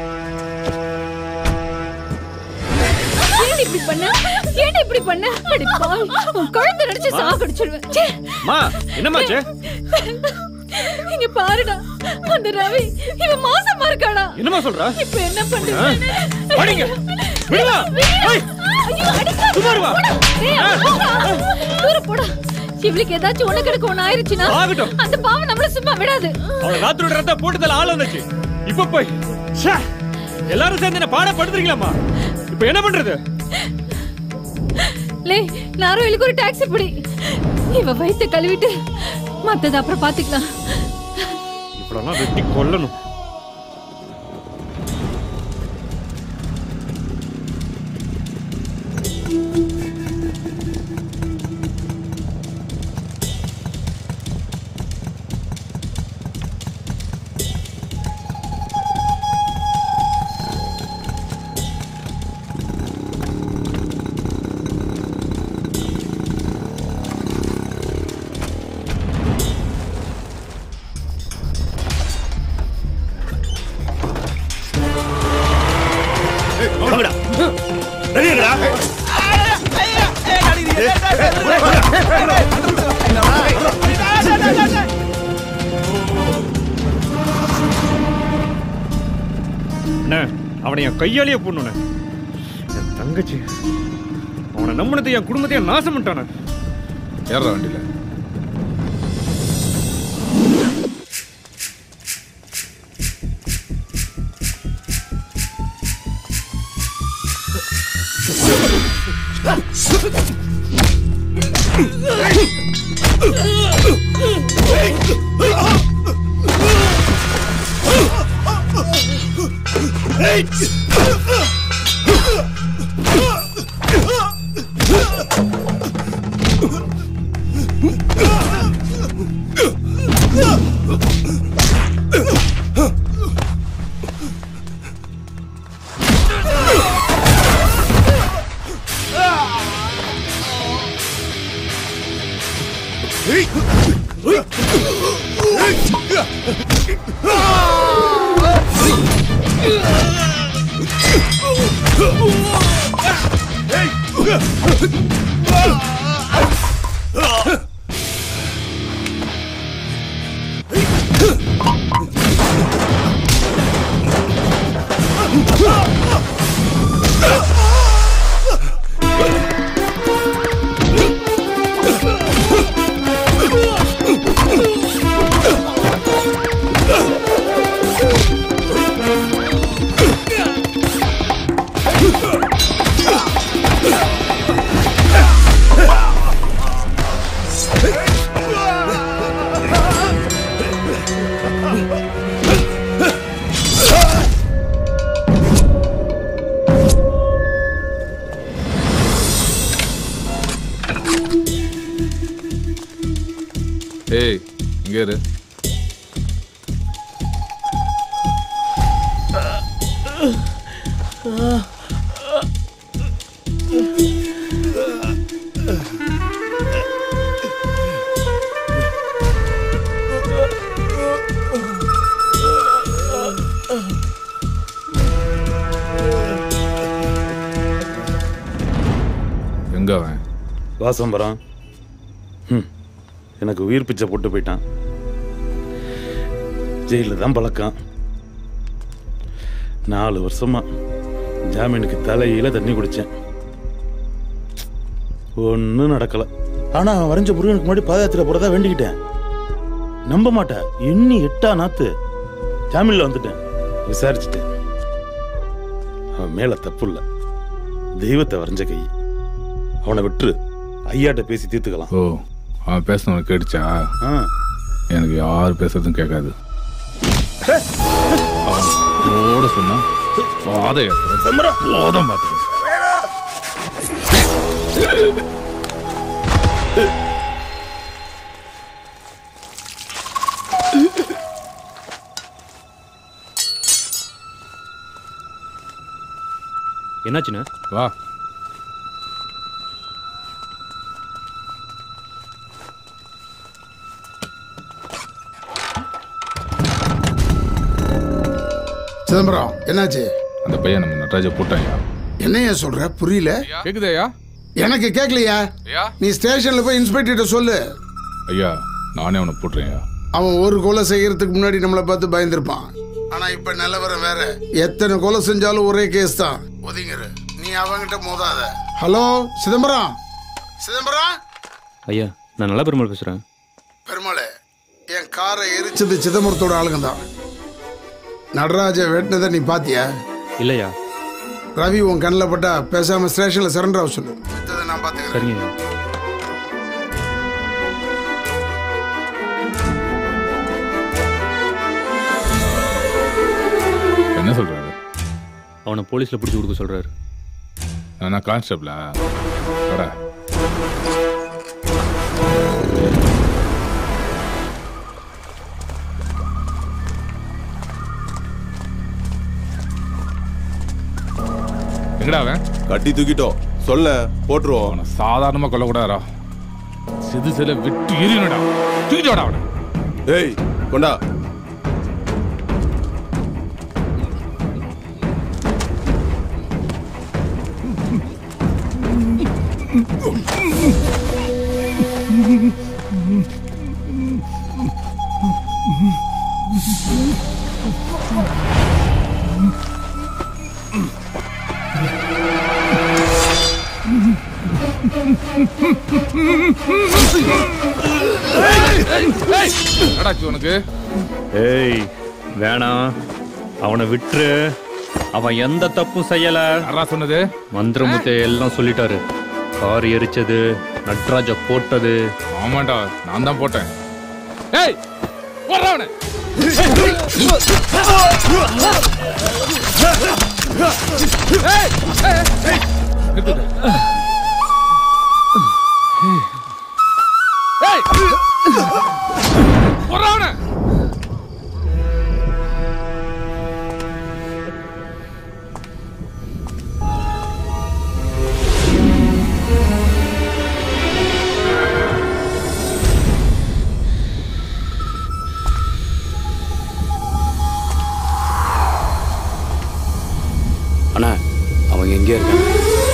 ஏன் இப்படி பண்ண ஏன் இப்படி பண்ண அடி பாவி உன் குழந்தை நினைச்சு சாகடிச்சிடுவேன் ச்சே. மா என்னமாச்சு இங்க பாருடா அந்த ரவி இவன் மாசமா இருக்காடா என்னம்மா சொல்ற? இப்ப என்ன பண்றது ஆ? அடிங்க. விடுமா? ஏய். ஐயோ அடிக்காத. சும்மா இருமா. போடா. ஏய், அவன் போடா. தூரம் போடா இவளுக்கு ஏதாச்சும் உனக்கு எடுக்க ஒண்ணு ஆயிருச்சுன்னா ஆகட்டும். அந்த பாவம் நம்மள சும்மா விடாது அவள ராத்திரி ரத்த போட்டதுல ஆள் வந்துச்சு இப்ப போய் ச்சே, எல்லாரும் சேர்ந்து என்ன பாடப்படுத்துறீங்களாம்மா இப்ப என்ன பண்றது லே நாரோயிலுக்கு ஒரு டாக்ஸி பிடி இவ வயித்தை கழுவிட்டு மத்தது அப்புறம் பாத்துக்கலாம் இப்படெல்லாம் வெட்டி கொல்லணும் வாங்கடா ரெடியாடா அண்ணே அவனை என் கையாலேயே போடணும் என் தங்கச்சி அவனை நம்பினதை என் குடும்பத்தையும் நாசம் பண்ணிட்டானே ஏற வண்டியில ஏய் இங்க இரு எங்க அவன் வாசம்பரம் ம், எனக்கு உயிர் பிச்சை போட்டு போயிட்டான் ஜெயிலில் தான் பழக்கம் நாலு வருஷமா ஜாமீனுக்கு தலையில தண்ணி குடிச்சேன் ஒன்றும் நடக்கல ஆனா அவன் வரைஞ்ச முருகனுக்கு முன்னாடி பாதயாத்திரை போறதா வேண்டிக்கிட்டேன் நம்ப மாட்டேன் எண்ணி எட்டா நாத்து ஜாமீன்ல வந்துட்டேன் விசாரிச்சுட்டேன் அவன் மேல தப்பு இல்ல தெய்வத்தை வரைஞ்ச கை அவனை விட்டுரு ஐயாட்ட பேசி தீர்த்துக்கலாம் ஓ அவன் பேசினவன் கேட்டுச்சா ஆ. எனக்கு யார் பேசுறதும் கேட்காது அவன் ஓட சொன்னா பாதை போதும் பார்த்து என்னாச்சுண்ணே வா சிதம்பரம் என்னாச்சு அந்த பையன் நம்ம நடராஜ போட்டாயா என்னையா சொல்ற புரியல கேக்குதாயா எனக்கு கேட்கலையா ஐயா நீ ஸ்டேஷன்ல போய் இன்ஸ்பெக்டர் சொல்லு ஐயா நானே அவனை போட்டுறேன்யா அவன் ஒரு கொலை செய்யறதுக்கு முன்னாடி நம்மளை பார்த்து பயந்துருப்பான் ஆனா இப்ப நிலவரம் வேற எத்தனை கொலை செஞ்சாலும் ஒரே கேஸ் தான் ஒதுங்கிரு நீ அவன்கிட்ட மோதாத ஹலோ சிதம்பரம் சிதம்பரம் ஐயா நான் நல்ல பெருமாள் பேசுகிறேன் பெருமாளே என் காரை எரிச்சது சிதம்பரத்தோட ஆளுங்க தான் நடராஜ வெட்டினதை நீ பாத்தியா இல்லையா ரவி உன் கண்ணில் பட்டா பேசாம ஸ்டேஷன்ல சரண்டர் ஆக சொல்லு மத்ததை நான் பாத்துக்கிறேன் சரிங்க ஐயா என்ன சொல்றாரு அவனை போலீஸில் பிடிச்சி கொடுக்க சொல்கிறாரு நான் கான்ஸ்டபிளா வர எங்கடா அவன் கட்டி தூக்கிட்டோம் சொல்ல போட்டுருவோம் அவனை சாதாரணமா கொல்லக்கூடாதா சிது சில விட்டு எரியணுடா தூக்கிட்டு வாடா அவனை ஏய் கொண்டா என்னடாச்சு உனக்கு ஏய் வேணாம் அவனை விட்டுரு அவன் எந்த தப்பும் செய்யல யாரா சொன்னது மந்திரமுத்தை எல்லாம் சொல்லிட்டாரு கார் எரிச்சது நட்ராஜ போட்டது ஆமாண்டா நான் தான் போட்டேன் ஏய் போடுறா அவனை ஏய், ஏய், ஏய், நிறுத்துங்க. ஏய், போடுறா அவனை. அண்ணா அவங்க எங்கே இருக்காங்க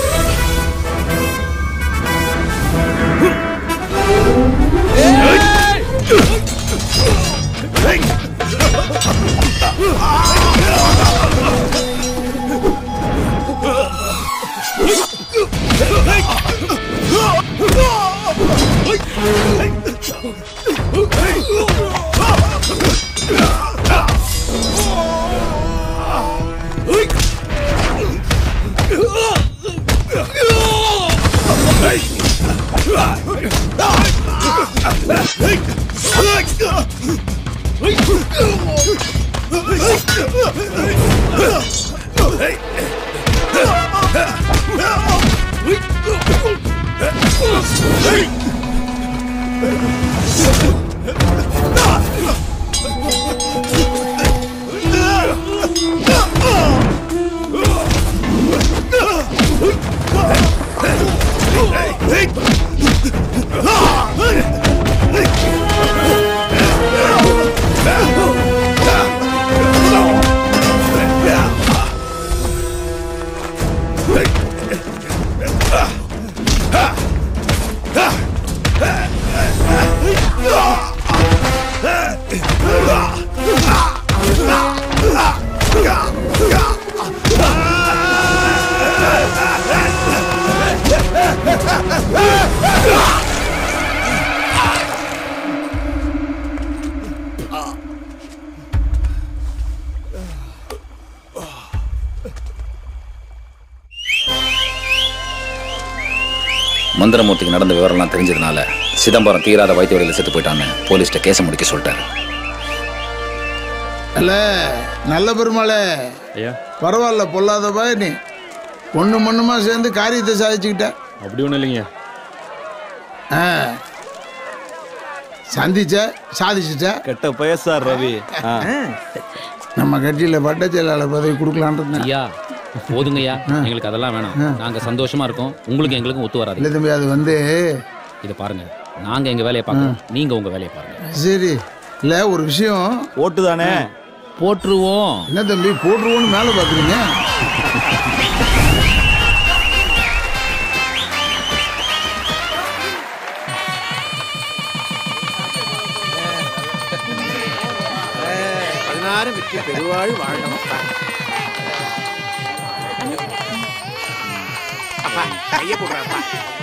மந்திரமூர்த்திக்கு நடந்த விவரம்லாம் தெரிஞ்சதுனால சிதம்பரம் தீராத வைத்திய வழியில் செத்து போயிட்டான்னு போலீஸ்ட்ட கேஸை முடிக்க சொல்லிட்டாரு அல்ல நல்ல பெருமாளே ஐயா பரவாயில்ல பொல்லாத பாய் நீ ஒண்ணு மண்ணுமா சேர்ந்து காரியத்தை சாதிச்சுக்கிட்ட அப்படி ஒன்றும் இல்லைங்க ஆ. சந்திச்ச சாதிச்சுட்ட கெட்ட பயசார் ரவி ஆ. நம்ம கட்சியில வட்ட செயலாளர் பதவி கொடுக்கலான்னு ஐயா போதுங்கய்யா எங்களுக்கு அதெல்லாம் வேணாம் நாங்க சந்தோஷமா இருக்கோம் உங்களுக்கு எங்களுக்கும் ஒத்து வராது இல்லை தம்பி அது வந்து இதை பாருங்க நாங்க எங்க வேலையை பார்க்கறோம் நீங்க உங்க வேலையை பாருங்க சரி இல்ல ஒரு விஷயம் ஓட்டு தானே போட்டுருவோம் என்ன தம்பி போட்டுருவோன்னு மேல பாக்குறீங்க எல்லாரும் வெற்றி பெருவாழ் வாழணும்ப்பா அப்பா கைய போடுறாப்பா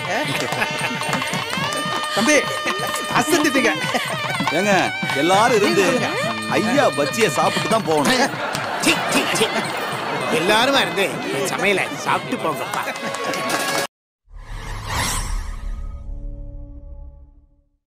தம்பி அசந்துட்டீங்க ஏங்க எல்லாரும் இருந்து ஐயா பஜ்ஜிய சாப்பிட்டு தான் போகணும் சி, சி, சி. எல்லாரும் இருந்து என் சமையலை சாப்பிட்டு போங்கப்பா